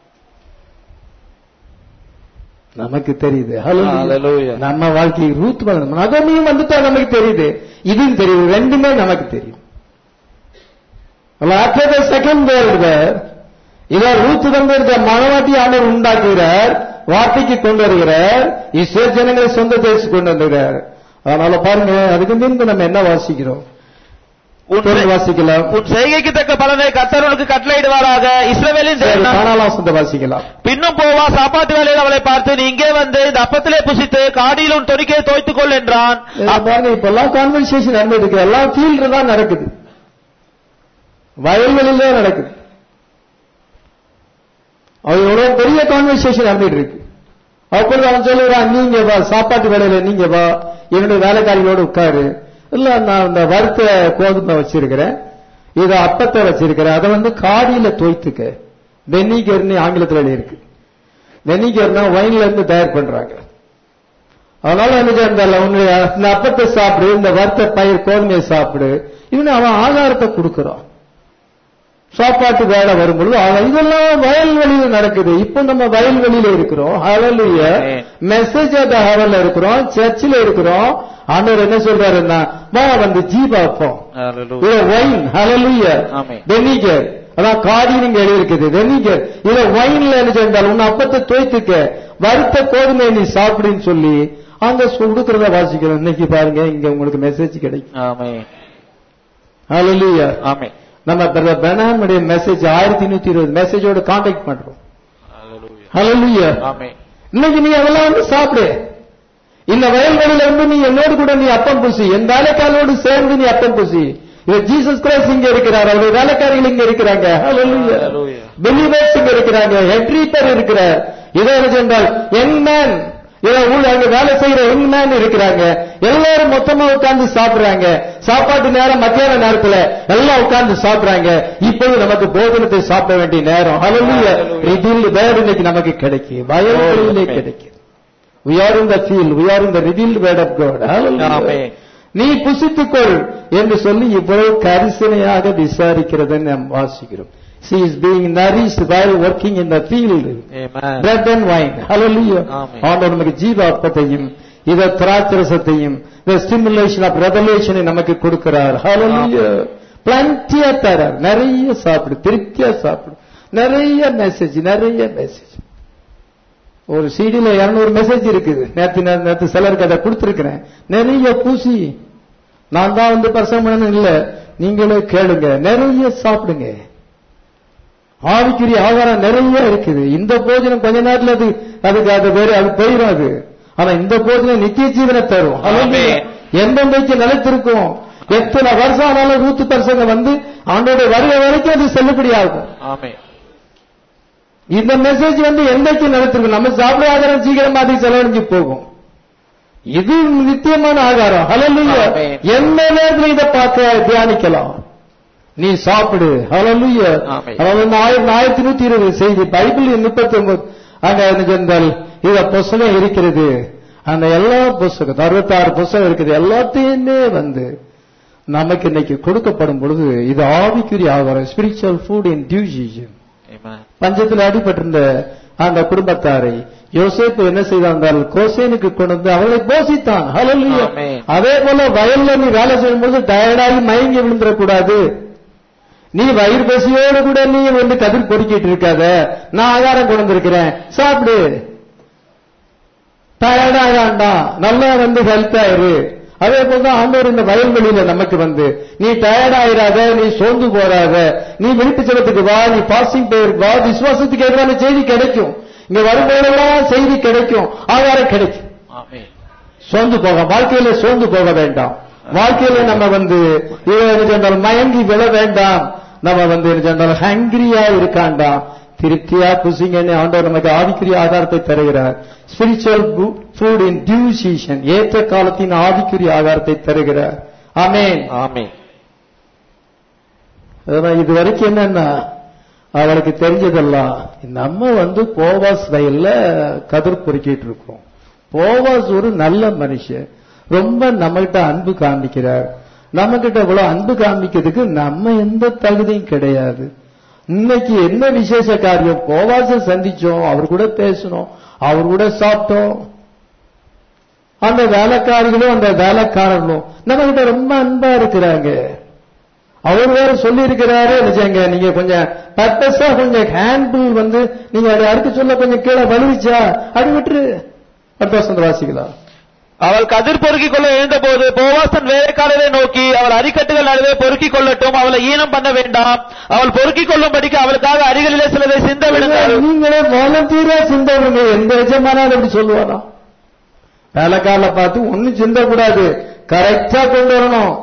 நமக்கு தெரியுது Hallelujah. Hallelujah. நம்ம வாழ்க்கை ரூத் வந்து நகமையும் வந்துட்டா நமக்கு தெரியுது இதுவும் தெரியுது ரெண்டுமே நமக்கு தெரியும் ஆஃப்டர் த செகண்ட் வேர்ல்டு இத ரூத் வந்து இந்த மனவாட்டி ஆண்டவர் உண்டாக்குகிறார் வார்த்தைக்கு கொண்டு வருகிறார் இஸ்ரோ ஜனங்களை சொந்த தேசத்துக்கு கொண்டு வந்துகிறார் அதனால பாருங்க அதுக்கு முன்பு நம்ம என்ன வாசிக்கிறோம் உன் தொடர்ந்து வாசிக்கலாம் உன் செய்கைக்கு தக்க பலனை கர்த்தர் உனக்கு கட்டளையிடுவாராக இஸ்ரவேலின் சரி, தேவனாம் காணாலாசத்தை வாசிக்கலாம் பின்னும் போவா சாப்பாட்டு வேலையில் அவளை பார்த்து நீ இங்கே வந்து இந்த அப்பத்திலே புசித்து காடியில் உன் தொடிக்கையை தோய்த்துக் கொள் என்றான் இதை பாருங்க இப்ப எல்லாம் கான்வர்சேஷன் நடந்துட்டு இருக்கு எல்லாம் ஃபீல்டு தான் நடக்குது வயல்வெளியிலே நடக்குது அவங்களோட பெரிய கான்வர்சேஷன் நடந்துட்டு இருக்கு அப்பொழுது அவன் சொல்லுறான் நீங்க வா சாப்பாட்டு வேலையில நீங்க வா என்னுடைய வேலைக்காரிகளோட உட்காரு இல்ல நான் இந்த வறுத்த கோதுமை வச்சிருக்கிறேன் இத அப்பத்தை வச்சிருக்கிறேன் அதை வந்து காடியில தோய்த்துக்க வெனிகர்னு ஆங்கிலத்துல இருக்கு வெனிகர்னா ஒயின்ல இருந்து தயார் பண்றாங்க அதனால என்ன செய்யறதில்ல உன்னுடைய இந்த அப்பத்தை சாப்பிடு இந்த வறுத்த பயிர் கோதுமையை சாப்பிடு இவனு அவன் ஆகாரத்தை கொடுக்கறான் சாப்பாட்டு வேலை வரும்பொழுது அவன் இதெல்லாம் வயல்வெளியில நடக்குது இப்போ நம்ம வயல்வெளியில இருக்கிறோம் ஹalleluya Amen. மெசேஜ் ஆஃப் ஹெவன்ல இருக்கிறோம் சர்ச்சில் இருக்கிறோம் ஆண்டவர் என்ன சொல்றாருன்னா வா வந்து ஜீவாப்போம் Hallelujah. Wine hallelujah Amen. Vinegar அதான் காடி நீங்க எழுதிருக்குது வெனிகர் இத ஒயின்ல என்ன செஞ்சால் உன் அப்பத்தை தோய்த்துக்க வறுத்த கோதுமை நீ சாப்பிடுன்னு சொல்லி அங்க கொடுக்கறத வாசிக்கிறோம் இன்னைக்கு பாருங்க இங்க உங்களுக்கு மெசேஜ் கிடைக்கும் ஆமென். ஹalleluya ஆமென். நம்ம பிரதர் பெனாமுடைய மெசேஜ் ஆயிரத்தி நூத்தி இருபது மெசேஜோட காண்டாக்ட் பண்றோம் Hallelujah. ஹalleluya ஆமென். இன்னைக்கு நீ அதெல்லாம் வந்து சாப்பிடு இந்த வயல்வெளியில இருந்து நீ என்னோடு கூட நீ அப்பம் புசி என் வேலைக்காரோடு சேர்ந்து நீ அப்பம் புசி இது ஜீசஸ் கிரைஸ்ட் இங்க இருக்கிறார் அவருடைய வேலைக்காரிகள் இங்க இருக்கிறாங்க Hallelujah. Hallelujah. பிலிவர்ஸ் இங்க இருக்கிறாங்க ஹெட்ரீப்பர் இருக்கிறார் இதோ என்ன என்றால் யங் மேன் இதோ உள்ள அங்க வேலை செய்யற யங் மேன் இருக்கிறாங்க எல்லாரும் மொத்தமா உட்கார்ந்து சாப்பிடுறாங்க சாப்பாட்டு நேரம் மத்தியான நேரத்துல எல்லாம் உட்கார்ந்து சாப்பிடுறாங்க இப்போது நமக்கு போதனத்தை சாப்பிட வேண்டிய நேரம் Hallelujah. Hallelujah. revealed word இன்னைக்கு நமக்கு கிடைக்கும் வயல்வெளியிலே Amen. கிடைக்கும் we are in the field we are in the revealed word of god Hallelujah. Amen. நீ புசித்துக்கொள் என்று சொல்லி இவ்வளவு கரிசனையாக விசாரிக்கிறதை நாம் வாசிக்கிறோம் she is being nourished while working in the field Amen. bread and wine hallelujah Amen. ஆண்டவர் நமக்கு ஜீவாப்பத்தையும் இத திராட்சரசத்தையும் the stimulation of revelation நமக்கு கொடுக்கிறார் hallelujah plenty தரார் நிறைய சாப்பிடு திருப்தியா சாப்பிடு நிறைய மெசேஜ் நிறைய மெசேஜ் ஒரு சிடில 200 மெசேஜ் இருக்குது நேத்து நான் நேத்து சிலருக்கு அதை கொடுத்திருக்கிறேன் நிறைய பூசி நான் தான் வந்து பிரசங்கம் பண்ணணும் இல்ல நீங்களே கேளுங்க நிறைய சாப்பிடுங்க ஆவிக்குரிய ஆகாரம் நிறைய இருக்குது இந்த போஜனம் கொஞ்ச நேரத்துல அது அதுக்கு அது வேற அது போயிடும் அது ஆனா இந்த போஜனம் நித்திய ஜீவனை தரும் ஆமென். எந்தெந்தைக்கு நிலைத்திருக்கும் எத்தனை வருஷம் ஆனாலும் ரூத்து பர்சங்க வந்து ஆண்டோட வருகை வரைக்கும் அது செல்லுபடி ஆகும் ஆமென் இந்த மெசேஜ் வந்து எந்தைக்கு நிலைத்திருக்கும் நம்ம சாப்பிட ஆகாரம் சீக்கிரமா அதுக்கு செலவழிஞ்சு போகும் இது நித்தியமான ஆகாரம் ஹalleluya ஆமென். எந்த நேரத்துல இதை பார்க்க தியானிக்கலாம் நீ சாப்பிடு ஹalleluya ஆமென். அதாவது ஆயிரத்தி ஆயிரத்தி நூத்தி இருபது செய்தி பைபிள் முப்பத்தி ஒன்பது அங்க என்ன சொன்னால் இத புஸ்தகம் இருக்கிறது அந்த எல்லா புஸ்தகம் அறுபத்தாறு புஸ்தகம் இருக்குது எல்லாத்தையுமே வந்து நமக்கு இன்னைக்கு கொடுக்கப்படும் பொழுது இது ஆவிக்குரிய ஆகாரம் spiritual food in due season Amen. பஞ்சத்தில் அடிபட்டிருந்த அந்த குடும்பத்தாரை யோசேப்பு என்ன செய்தான் கோசேனுக்கு கொண்டு வந்து அவளை போஷித்தான் ஹalleluya ஆமென். அதே போல வயல்ல நீ வேலை செய்யும்போது டயர்டாகி மயங்கி விழுந்துடக்கூடாது நீ வயிறு பசியோடு கூட நீ வந்து கதிர் பொறுக்கிட்டு இருக்காத நான் ஆகாரம் கொண்டு வந்திருக்கிறேன் சாப்பிடு டயர்டாகாண்டா நல்லா வந்து ஹெல்த் ஆயிரு அதே போல ஆண்டவர் இந்த வயல்வெளியில நமக்கு வந்து நீ டயர்ட் ஆயிராத நீ சோர்ந்து போறாத நீ விருப்ப ஜெபத்துக்கு வா நீ பாசிங் போயிருக்கு வா விசுவாசத்துக்கு எதிரான செய்தி கிடைக்கும் இங்க வரும்போதெல்லாம் செய்தி கிடைக்கும் ஆகாரம் கிடைக்கும் ஆமென் சோர்ந்து போக வாழ்க்கையில சோர்ந்து போக வேண்டாம் வாழ்க்கையில நம்ம வந்து இது என்ன சொன்னால் மயங்கி விழ வேண்டாம் நம்ம வந்து என்ன சொன்னால் ஹங்கிரியா இருக்காண்டாம் திருப்தியா புசிங்கன்னு ஆண்டவர் நமக்கு ஆவிக்குரிய ஆகாரத்தை தருகிறார் spiritual food in due season ஏற்ற காலத்தின் ஆவிக்குரிய ஆகாரத்தை தருகிறார் ஆமென் ஆமென் அதான் இது வரைக்கும் என்னன்னா அவளுக்கு தெரிஞ்சதெல்லாம் நம்ம வந்து போவாஸ் வயல்ல கதிர் பொறுக்கிட்டு இருக்கோம் போவாஸ் ஒரு நல்ல மனுஷன் ரொம்ப நம்மகிட்ட அன்பு காமிக்கிறார் நம்ம கிட்ட இவ்வளவு அன்பு காமிக்கிறதுக்கு நம்ம எந்த தகுதியும் கிடையாது இன்னைக்கு என்ன விசேஷ காரியம் போவாச சந்திச்சோம் அவர் கூட பேசணும் அவர் கூட சாப்பிட்டோம் அந்த வேலைக்காரிகளும் அந்த வேலைக்காரர்களும் நம்ம கிட்ட ரொம்ப அன்பா இருக்கிறாங்க அவர் வேற சொல்லி இருக்கிறாரு நிஜங்க நீங்க கொஞ்சம் பர்பஸா கொஞ்சம் ஹேண்டில் வந்து நீங்க அதை அடுத்து சொல்ல கொஞ்சம் கீழே வலுவிச்சா அது விட்டுரு அடுத்த வசந்த வாசிக்கலாம் அவள் கதிர் பொறுக்கிக் கொள்ள எழுந்தபோது போவாசன் வேலைக்காரரை நோக்கி அவள் அரிக்கட்டுகள் நடுவே பொறுக்கிக் கொள்ளட்டும் அவளை ஈனம் பண்ண வேண்டாம் அவள் பொறுக்கிக் கொள்ளும்படிக்கு அவளுக்காக அருகிலே சிலதை சிந்த விடுங்கள் நீங்களே வாலண்டியரா சிந்தவங்க எந்த எஜமானாலும் அப்படி சொல்லுவாரா வேலைக்காரல பார்த்து ஒண்ணும் சிந்தக்கூடாது கரெக்டா கொண்டு வரணும்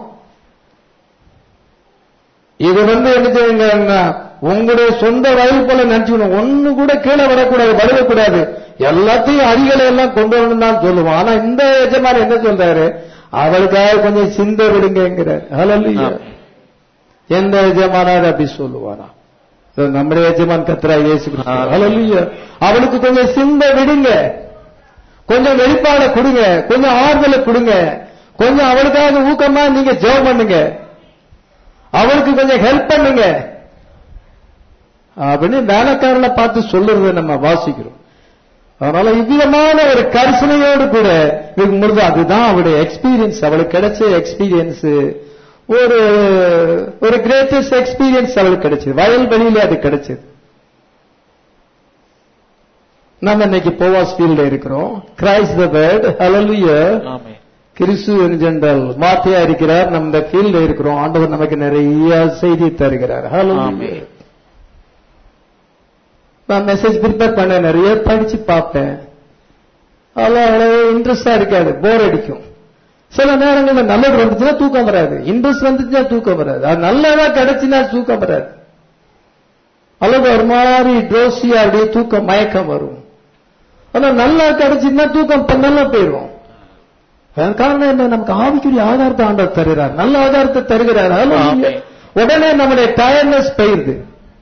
இது வந்து என்ன செய்யுங்கன்னா உங்களுடைய சொந்த வயல் போல நினைச்சுக்கணும் ஒண்ணு கூட கீழே வரக்கூடாது வலுவக்கூடாது எல்லாத்தையும் அடிகளை எல்லாம் கொண்டு வரணும் தான் சொல்லுவோம் ஆனா இந்த எஜமான் என்ன சொல்றாரு அவளுக்காக கொஞ்சம் சிந்த விடுங்கிறார் ஹalleluya ஆமென். எந்த எஜமானாவது அப்படி சொல்லுவாரா இதோ நம்முடைய எஜமான் கத்ரா இயேசு கிறிஸ்து. ஆமென். ஹalleluya அவளுக்கு கொஞ்சம் சிந்த விடுங்க கொஞ்சம் வெளிப்பாட கொடுங்க கொஞ்சம் ஆறுதலை கொடுங்க கொஞ்சம் அவளுக்காக ஊக்கமா நீங்க ஜெபம் பண்ணுங்க அவளுக்கு கொஞ்சம் ஹெல்ப் பண்ணுங்க அப்படின்னு வேலைக்காரனை பார்த்து சொல்லுறத நம்ம வாசிக்கிறோம் அதனால இவ்விதமான ஒரு கரிசனையோடு கூட இருக்கும் பொழுது அதுதான் அவளுடைய எக்ஸ்பீரியன்ஸ் அவளுக்கு கிடைச்ச எக்ஸ்பீரியன்ஸ் ஒரு ஒரு கிரேட்டஸ்ட் எக்ஸ்பீரியன்ஸ் அவளுக்கு கிடைச்சது வயல்வெளியில அது கிடைச்சது நம்ம இன்னைக்கு போவாஸ் ஃபீல்ட்ல இருக்கிறோம் Christ the word hallelujah amen கிறிஸ்து ஜென்ரல் மாத்தியா இருக்கிறார் நம்ம இந்த ஃபீல்ட்ல இருக்கிறோம் ஆண்டவர் நமக்கு நிறைய செய்தி தருகிறார் ஹalleluya ஆமென். நான் மெசேஜ் ப்ரிப்பேர் பண்ண நிறைய படிச்சு பார்ப்பேன் அதெல்லாம் அவ்வளவு இன்ட்ரெஸ்டா இருக்காது போர் அடிக்கும் சில நேரங்கள்ல நல்லது வந்துச்சுன்னா தூக்கம் வராது இன்ட்ரெஸ்ட் வந்துச்சுன்னா தூக்கம் வராது அது நல்லதா கிடைச்சுன்னா தூக்கம் வராது அல்லது ஒரு மாதிரி டோசியா அப்படியே தூக்கம் மயக்கம் வரும் ஆனா நல்லா கிடைச்சுன்னா தூக்கம் இப்ப நல்லா போயிடும் அதன் காரணம் என்ன நமக்கு ஆவிக்குரிய ஆதாரத்தை ஆண்டவர் தருகிறார் நல்ல ஆதாரத்தை தருகிறார் Hallelujah. ஆமென். உடனே நம்முடைய டயர்னஸ் போயிருது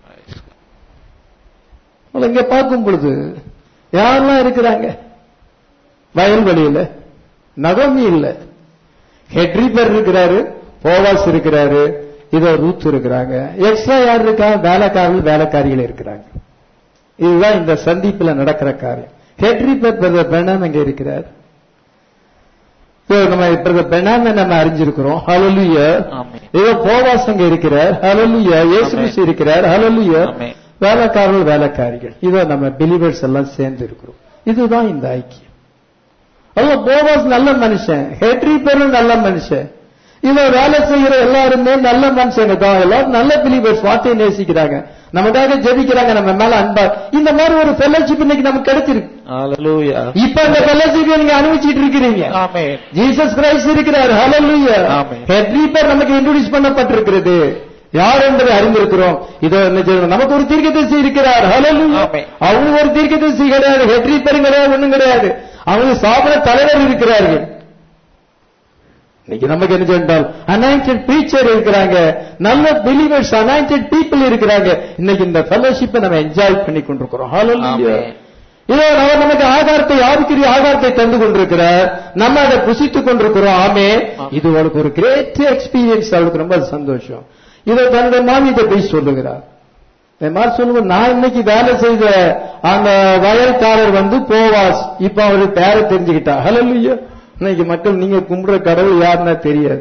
அதுல இங்க பார்க்கும் பொழுது யாரெல்லாம் இருக்கிறாங்க வயல்வெளியில நகமி இல்ல ஹெட்ரிபர் இருக்கிறாரு போவாஸ் இருக்கிறாரு இதோ ரூத் இருக்கிறாங்க எக்ஸ்ட்ரா யார் இருக்கா வேலைக்காரர்கள் வேலைக்காரிகள் இருக்கிறாங்க இதுதான் இந்த சந்திப்புல நடக்கிற காரியம் ஹெட்ரிபர் பிரதர் பெனான் அங்க இருக்கிறார் இதோ நம்ம பிரதர் பெனான் நம்ம அறிஞ்சிருக்கிறோம் ஹalleluya ஆமென். இதோ போவாஸ் அங்க இருக்கிறார் ஹalleluya இயேசு ஆமென். கிறிஸ்து இருக்கிறார் ஹalleluya ஆமென். வேலைக்காரர்கள் வேலைக்காரிகள் இதோ நம்ம பிலிவர்ஸ் எல்லாம் சேர்ந்து இருக்கிறோம் இதுதான் இந்த ஐக்கியம் அதுவும் போவாஸ் நல்ல மனுஷன் ஹெட்ரி பேரும் நல்ல மனுஷன் இவன் வேலை செய்யற எல்லாருமே நல்ல மனுஷங்க தான் எல்லாரும் நல்ல பிலீவர்ஸ் வார்த்தையை நேசிக்கிறாங்க நமக்காக ஜெபிக்கிறாங்க நம்ம மேல அன்பா இந்த மாதிரி ஒரு ஃபெல்லோஷிப் இன்னைக்கு நமக்கு கிடைச்சிருக்கு Hallelujah. இப்ப அந்த ஃபெல்லோஷிப் நீங்க அனுபவிச்சிட்டு இருக்கிறீங்க Amen. ஜீசஸ் கிரைஸ்ட் இருக்கிறார் ஹalleluya ஆமென். ஹெட்ரீப்பர் நமக்கு இன்ட்ரோடியூஸ் பண்ணப்பட்டிருக்கிறது யார் என்பதை அறிந்திருக்கிறோம் இதோ என்ன செய்யணும் நமக்கு ஒரு தீர்க்கதரிசி இருக்கிறார் ஹalleluya ஆமென். அவங்க ஒரு தீர்க்கதரிசி கிடையாது ஹெட்ரீப்பரும் கிடையாது ஒண்ணும் கிடையாது அவங்க சாப்பிட தலைவர் இருக்கிறார்கள் இன்னைக்கு நமக்கு என்ன சொன்னால் அனாயிண்டட் பிரீச்சர் இருக்கிறாங்க நல்ல பிலீவர்ஸ் அனாயிண்டட் பீப்புள் இருக்கிறாங்க இன்னைக்கு இந்த ஃபெலோஷிப்பை நம்ம என்ஜாய் பண்ணி கொண்டிருக்கிறோம் ஹalleluya ஆமென். இதோ அவர் நமக்கு ஆகாரத்தை ஆவிக்குரிய ஆகாரத்தை தந்து கொண்டிருக்கிறார் நம்ம அதை புசித்துக் கொண்டிருக்கிறோம் ஆமே இது அவளுக்கு ஒரு கிரேட் எக்ஸ்பீரியன்ஸ் அவளுக்கு ரொம்ப சந்தோஷம் இதை தன்னுடைய மாமியிட்ட போய் சொல்லுகிறார் என் மாதிரி சொல்லுவோம் நான் இன்னைக்கு வேலை செய்த அந்த வயல்காரர் வந்து போவாஸ் இப்ப அவரு பேரை தெரிஞ்சுக்கிட்டா ஹalleluya இன்னைக்கு மக்கள் நீங்க கும்பிடுற கடவுள் யாருன்னா தெரியாது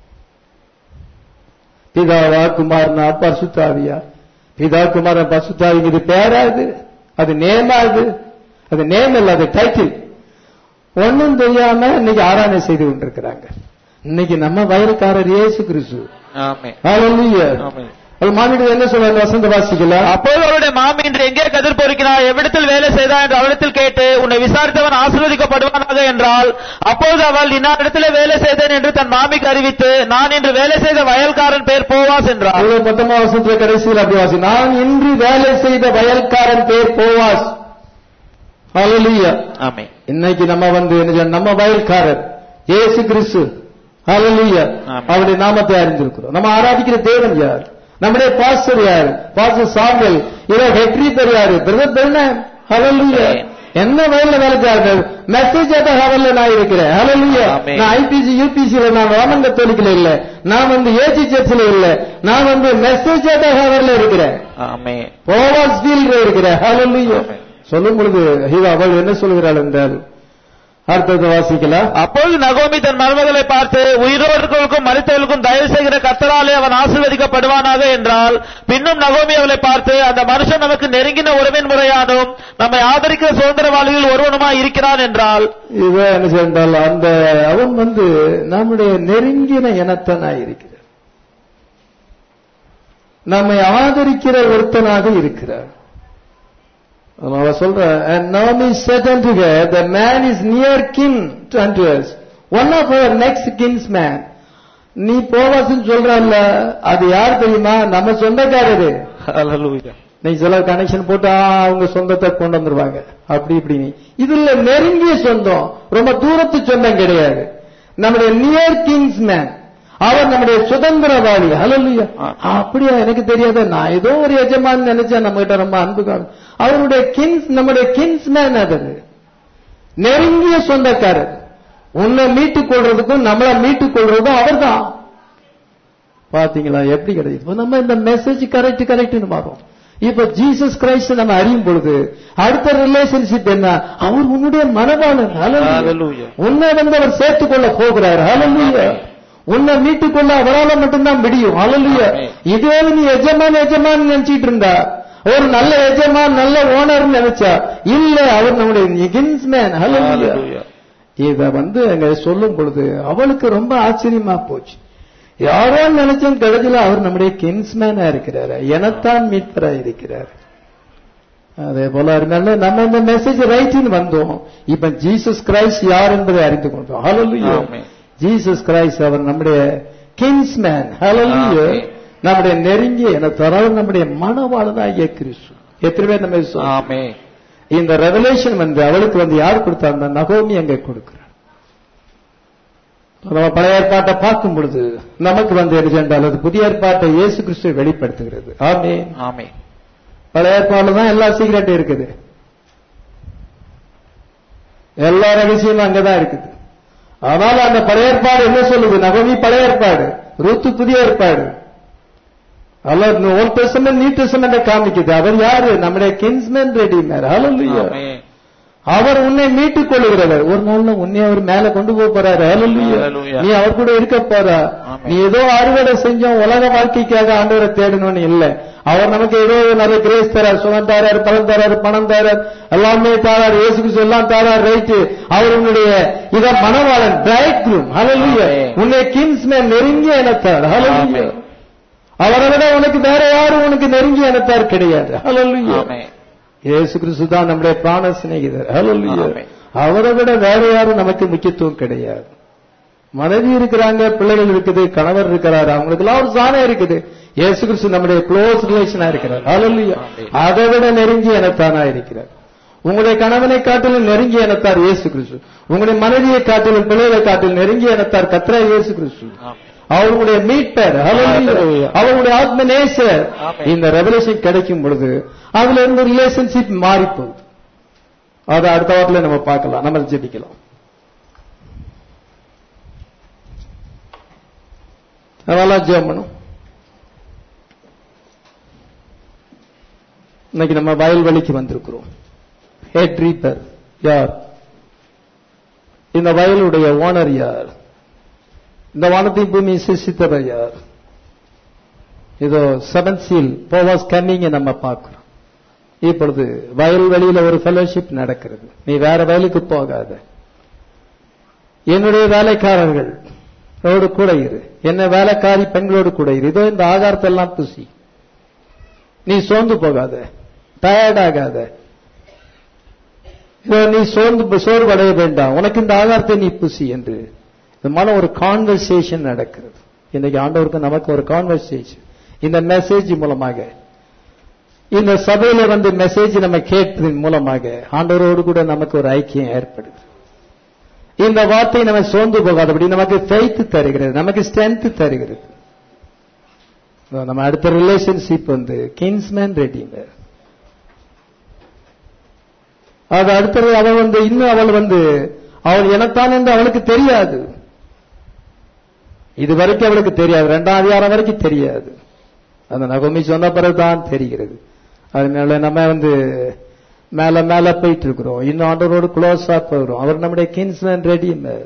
பிதாவா குமாரனா பசுத்தாவியா பிதா குமாரன் பசுத்தாவிங்க இது பேரா இது அது நேமா இது அது நேம் இல்ல அது டைட்டில் ஒண்ணும் தெரியாம இன்னைக்கு ஆராதனை செய்து கொண்டிருக்கிறாங்க இன்னைக்கு நம்ம வயலுக்காரர் இயேசு கிறிஸ்து Amen. ஹalleluya Amen. அது மாநில என்ன சொல்றாங்க வசந்த வாசிக்கலாம் அப்போது அவருடைய மாமி இன்று எங்கே கதிர் பொறுக்கினார் எவ்விடத்தில் வேலை செய்தா என்று அவளிடத்தில் கேட்டு உன்னை விசாரித்தவன் ஆசீர்வதிக்கப்படுவானாக என்றால் அப்போது அவள் இன்னாரிடத்திலே வேலை செய்தேன் என்று தன் மாமிக்கு அறிவித்து நான் இன்று வேலை செய்த வயல்காரன் பேர் போவாஸ் என்றார் அவ்வளவு பத்தொன்பது வருஷத்துல கடைசியில் அப்படி வாசி நான் இன்று வேலை செய்த வயல்காரன் பேர் போவாஸ் ஹalleluya ஆமே இன்னைக்கு நம்ம வந்து என்ன செய்யணும்? நம்ம வயல்காரர் இயேசு கிறிஸ்து ஹalleluya ஆமென். அவருடைய நாமத்தை அறிந்திருக்கிறோம் நம்ம ஆராதிக்கிற தேவன் யார் நம்முடைய பாஸ்டர் யார் பாஸ்டர் சாமுவேல் இதோ வெற்றி யாரு பிரதர் பெருணம் ஹalleluya ஆமென். என்ன வயல்ல வேலை செய்யார்கள் மெசேஜ் ஆட்ட ஹவல்ல நான் இருக்கிறேன் ஹalleluya ஆமென். நான் ஐபிசி யூபிசில நான் ரோமன் கத்தோலிக்கல இல்ல நான் வந்து ஏசி சர்ச்சில் இல்ல நான் வந்து மெசேஜ் ஆட்ட ஹவல்ல இருக்கிறேன் ஆமே போவாஸ் ஃபீல்ட்ல இருக்கிறேன் ஹalleluya ஆமென். சொல்லும் பொழுது ஹீவா அவள் என்ன சொல்கிறாள் என்றால் அடுத்தது வாசிக்கலாம் அப்பொழுது நகோமி தன் மருமகளை பார்த்து உயிரோர்களுக்கும் மறித்தவர்களுக்கும் தயவு செய்கிற கத்தராலே அவன் ஆசீர்வதிக்கப்படுவானாக என்றால் பின்னும் நகோமி அவளை பார்த்து அந்த மனுஷன் நமக்கு நெருங்கின உறவின் முறையானும் நம்மை ஆதரிக்கிற சுதந்திரவாளிகள் ஒருவனுமாய் இருக்கிறான் என்றால் இவ என்ன செய்தால் அந்த அவன் வந்து நம்முடைய நெருங்கின இனத்தனாய் இருக்கிறார் நம்மை ஆதரிக்கிற ஒருத்தனாக இருக்கிறார் அவ சொல்ற and Naomi said unto her the man is near kin to unto us one of our next kinsman நீ போவாசுன்னு சொல்றல்ல அது யார் தெரியுமா நம்ம சொந்தக்காரரு நீ சில கனெக்ஷன் போட்டு ஆ, அவங்க சொந்தத்தை கொண்டு வந்துருவாங்க அப்படி இப்படி இதுல நெருங்கிய சொந்தம் ரொம்ப தூரத்து சொந்தம் கிடையாது நம்முடைய நியர் கிங்ஸ் மேன் அவர் நம்முடைய சுதந்திரவாளி ஹalleluya அப்படியா எனக்கு தெரியாத நான் ஏதோ ஒரு எஜமான் நினைச்சேன் நம்ம கிட்ட ரொம்ப அன்பு காமி அவருடைய கிங்ஸ் நம்முடைய கிங்ஸ் மேன் அவர் நெருங்கிய சொந்தக்காரர் உன்னை மீட்டுக் கொள்றதுக்கும் நம்மளை மீட்டுக் கொள்றதும் அவர்தான் பாத்தீங்களா எப்படி கிடையாது இப்ப நம்ம இந்த மெசேஜ் கரெக்ட் கரெக்ட்னு மாறும் இப்ப ஜீசஸ் கிரைஸ்ட் நம்ம அறியும் பொழுது அடுத்த ரிலேஷன்ஷிப் என்ன அவர் உன்னுடைய மனவாளன் Hallelujah. Hallelujah. உன்னை வந்து அவர் சேர்த்துக் கொள்ள போகிறார் Hallelujah. உன்னை மீட்டுக் கொள்ள அவரால மட்டும்தான் முடியும் Hallelujah. Amen. இதே நீ எஜமான் எஜமான் நினைச்சிட்டு இருந்தா ஒரு நல்ல எஜமான் நல்ல ஓனர் நினைச்சா இல்ல அவர் நம்முடைய கின்ஸ்மேன் Hallelujah. Hallelujah. இத வந்து அங்க சொல்லும் பொழுது அவளுக்கு ரொம்ப ஆச்சரியமா போச்சு யாரோ நினைச்சேன் கடைசியில அவர் நம்முடைய கின்ஸ்மேனா இருக்கிறாரு எனத்தான் மீட்பரா இருக்கிறார் அதே போல இருந்தாலும் நம்ம இந்த மெசேஜ் ரைட்டின்னு வந்தோம் இப்ப ஜீசஸ் கிரைஸ்ட் யார் என்பதை அறிந்து கொண்டோம் ஹalleluya ஆமென். ஜீசஸ் கிரைஸ்ட் அவர் நம்முடைய கிங்ஸ்மேன் ஹalleluya ஆமென். நம்முடைய நெருங்கிய எனத்தரால் நம்முடைய மனவாளனாகிய கிறிஸ்து எத்தனை பேர் நம்ம விசுவாசிக்கிறோம்? ஆமே இந்த ரெவலேஷன் வந்து அவளுக்கு வந்து யார் கொடுத்தாங்க நகோமி அங்க கொடுக்கிறார் நம்ம பழைய ஏற்பாட்டை பார்க்கும் பொழுது நமக்கு வந்து என்ன சென்றால் அது புதிய ஏற்பாட்டை இயேசு கிறிஸ்துவை வெளிப்படுத்துகிறது ஆமே ஆமே பழைய ஏற்பாடுல தான் எல்லா சீக்கிரட்டும் இருக்குது எல்லா ரகசியமும் அங்கதான் இருக்குது ஆனால் அந்த பழைய ஏற்பாடு என்ன சொல்லுது நகோமி பழைய ஏற்பாடு ரூத்து புதிய ஏற்பாடு அல்ல ஓல்ட் டெஸ்டமெண்ட் நியூ டெஸ்டமெண்ட் காமிக்குது அவர் யாரு நம்முடைய கின்ஸ்மேன் ரெடிமேர் ஹalleluya ஆமே அவர் உன்னை மீட்டுக் கொள்ளுகிறவர் ஒரு நாள்ல உன்னை அவர் மேல கொண்டு போக போறாரு ஹalleluya Hallelujah. நீ அவர் கூட இருக்க போறா ஆமென். நீ ஏதோ அறுவடை செஞ்சோம் உலக வாழ்க்கைக்காக ஆண்டவரை தேடணும்னு இல்ல அவர் நமக்கு ஏதோ நிறைய கிரேஸ் தரார் சுகம் தரார் பலம் தரார் பணம் தரார் எல்லாமே தரார் இயேசு கிறிஸ்து எல்லாம் தரார் ரைட்டு அவர் உன்னுடைய இத மனவாளன் பிரைட் குரூம் ஹalleluya ஆமென். உன்னை கிங்ஸ்மேன் நெருங்கிய இனத்தார் ஹalleluya ஆமென். அவரை விட உனக்கு வேற யாரும் உனக்கு நெருங்கிய இனத்தார் கிடையாது ஹalleluya ஆமென். இயேசு கிறிஸ்து தான் நம்முடைய பிராண சிநேகிதர் ஹalleluya ஆமென். அவரை விட வேற யாரும் நமக்கு முக்கியத்துவம் கிடையாது மனைவி இருக்கிறாங்க பிள்ளைகள் இருக்குது கணவர் இருக்கிறார் அவங்களுக்கு எல்லாம் ஒரு சாணம் இருக்குது இயேசு கிறிஸ்து நம்முடைய க்ளோஸ் ரிலேஷனா இருக்கிறார் ஹalleluya ஆமென். அதை விட நெருங்கிய இனத்தானா இருக்கிறார் உங்களுடைய கணவனை காட்டிலும் நெருங்கிய இனத்தார் இயேசு கிறிஸ்து உங்களுடைய மனைவியை காட்டிலும் பிள்ளைகளை காட்டிலும் நெருங்கிய இனத்தார் கத்ரா இயேசு கிறிஸ்து ஆமென். அவருடைய மீட்பர் ஹalleluya. Hallelujah. அவருடைய ஆத்ம நேசர் ஆமென். இந்த ரெவலேஷன் கிடைக்கும் பொழுது அதுல இருந்து ரிலேஷன்ஷிப் மாறி போகுது அதை அடுத்த வாரத்துல நம்ம பார்க்கலாம் நம்ம ஜெபிக்கலாம் அதெல்லாம் ஜெபம் பண்ணும் இன்னைக்கு நம்ம வயல்வெளிக்கு வந்திருக்கிறோம் ஹெட் ரீப்பர் யார் இந்த வயலுடைய ஓனர் யார் இந்த வானத்தை பூமி சிருஷ்டித்தவர் யார் இதோ செவன் சீல் போவாஸ் கம்மிங்க நம்ம பார்க்கிறோம் இப்பொழுது வயல்வெளியில ஒரு ஃபெலோஷிப் நடக்கிறது நீ வேற வயலுக்கு போகாத என்னுடைய வேலைக்காரர்கள் ரோடு கூட இரு என்ன வேலைக்காரி பெண்களோடு கூட இரு இதோ இந்த ஆகாரத்தை எல்லாம் புசி நீ சோர்ந்து போகாத டயர்ட் ஆகாத இதோ நீ சோர்ந்து சோர்வடைய வேண்டாம் உனக்கு இந்த ஆகாரத்தை நீ புசி என்று விதமான ஒரு கான்வர்சேஷன் நடக்கிறது இன்னைக்கு ஆண்டவருக்கு நமக்கு ஒரு கான்வர்சேஷன் இந்த மெசேஜ் மூலமாக இந்த சபையில வந்து மெசேஜ் நம்ம கேட்பதன் மூலமாக ஆண்டவரோடு கூட நமக்கு ஒரு ஐக்கியம் ஏற்படுது இந்த வார்த்தை நம்ம சோர்ந்து போகாதபடி நமக்கு ஃபெய்த் தருகிறது நமக்கு ஸ்ட்ரென்த் தருகிறது இதோ நம்ம அடுத்த ரிலேஷன்ஷிப் வந்து கிங்ஸ்மேன் ரெடிமேர் அது அடுத்தது அவள் வந்து இன்னும் அவள் வந்து அவள் எனத்தான் என்று அவளுக்கு தெரியாது இது வரைக்கும் அவளுக்கு தெரியாது ரெண்டாம் அதிகாரம் வரைக்கும் தெரியாது அந்த நகோமி சொன்ன பிறகுதான் தெரிகிறது அதனால நம்ம வந்து மேல மேல போயிட்டு இருக்கிறோம் இன்னும் ஆண்டவரோடு க்ளோஸா போகிறோம் அவர் நம்முடைய கின்ஸ்மேன் ரெடிமேர்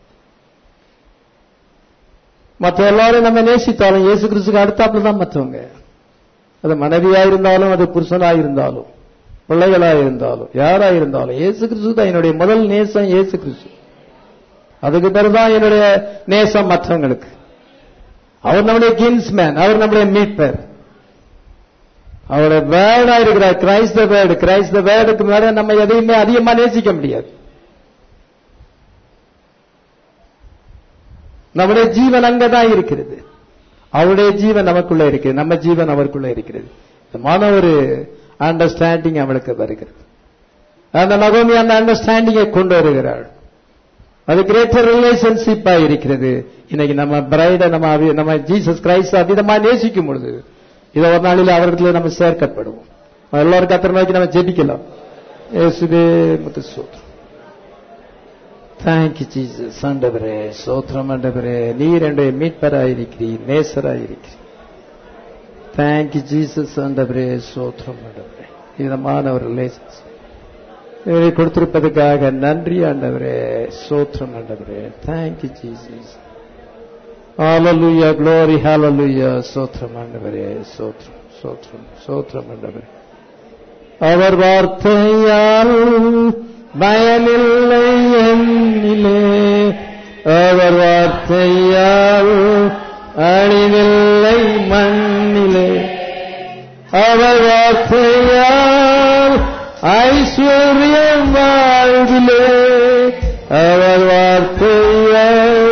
மற்ற எல்லாரும் நம்ம நேசித்தாலும் இயேசு கிறிஸ்துக்கு அடுத்தாப்புல தான் மற்றவங்க அது மனைவியா இருந்தாலும் அது புருஷனா இருந்தாலும் பிள்ளைகளா இருந்தாலும் யாரா இருந்தாலும் இயேசு கிறிஸ்து தான் என்னுடைய முதல் நேசம் இயேசு கிறிஸ்து அதுக்கு பிறகுதான் என்னுடைய நேசம் மற்றவங்களுக்கு அவர் நம்முடைய கின்ஸ்மேன் அவர் நம்முடைய மீட்பர் அவருடைய வேர்டா இருக்கிறார் Christ the word Christ the வேர்டுக்கு மேல நம்ம எதையுமே அதிகமா நேசிக்க முடியாது நம்முடைய ஜீவன் அங்கதான் இருக்கிறது அவருடைய ஜீவன் நமக்குள்ள இருக்கிறது நம்ம ஜீவன் அவருக்குள்ள இருக்கிறது விதமான ஒரு அண்டர்ஸ்டாண்டிங் அவளுக்கு வருகிறது அந்த நகோமி அந்த அண்டர்ஸ்டாண்டிங்கை கொண்டு வருகிறாள் அது கிரேட்டர் ரிலேஷன்ஷிப்பா இருக்கிறது இன்னைக்கு நம்ம பிரைட நம்ம அவி- நம்ம ஜீசஸ் கிரைஸ்ட் அவிதமா நேசிக்கும் பொழுது இதை ஒரு நாளில் அவர்களில் நம்ம சேர்க்கப்படுவோம் எல்லாரும் கத்திர நோக்கி நம்ம ஜெபிக்கலாம் இயேசுவே முத்து சோத்ரம் தேங்க்யூ ஜீசஸ் ஆண்டவரே சோத்ரம் ஆண்டவரே நீர் என்னுடைய மீட்பராயிருக்கிறீர் நேசராயிருக்கிறீர் தேங்க்யூ ஜீசஸ் ஆண்டவரே சோத்ரம் ஆண்டவரே விதமான ஒரு ரிலேஷன்ஸ் இதை கொடுத்திருப்பதற்காக நன்றி ஆண்டவரே சோத்ரம் ஆண்டவரே thank you Jesus hallelujah glory hallelujah சோத்ரம் ஆண்டவரே சோத்ரம் சோத்ரம் சோத்ரம் ஆண்டவரே அவர் வார்த்தையால் பயனில்லை என்னிலே அவர் வார்த்தையால் அழிவில்லை மண்ணிலே அவர் வார்த்தையால் ஐஸ்வர்யம் வாழ்விலே அவர் வார்த்தையால்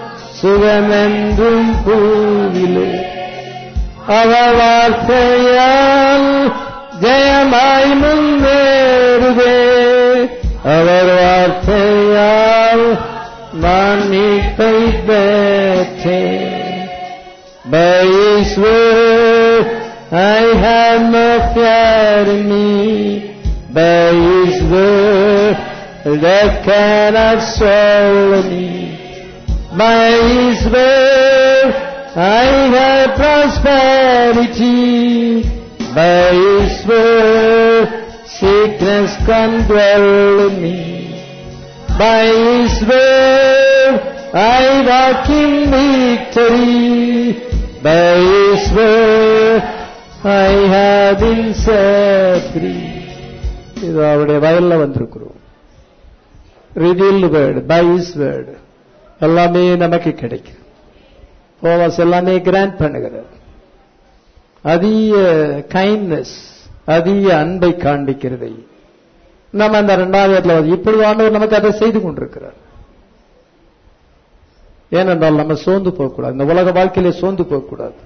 சுகமென்றும் பூவிலே அவர் வார்த்தையால் ஜெயமாய் முன்னேறுவே அவர் வார்த்தையால் நான் மீட்பை பெற்றேன் By His word I have no fear in me. By His word death cannot swallow me. By His word I have prosperity. By His word sickness can dwell in me. By His word I walk in victory. By His word I have been set free. இது அவருடைய வயல்ல வந்திருக்கிறோம் revealed word by his word எல்லாமே நமக்கு கிடைக்கும் Boaz எல்லாமே grand பண்ணுகிறது அதிக கைண்ட்னஸ் அதிக அன்பை காண்பிக்கிறதை நம்ம அந்த இரண்டாவது இடத்துல இப்படி ஆண்டவர் நமக்கு அதை செய்து கொண்டிருக்கிறார் ஏனென்றால் நம்ம சோர்ந்து போகக்கூடாது இந்த உலக வாழ்க்கையிலே சோர்ந்து போகக்கூடாது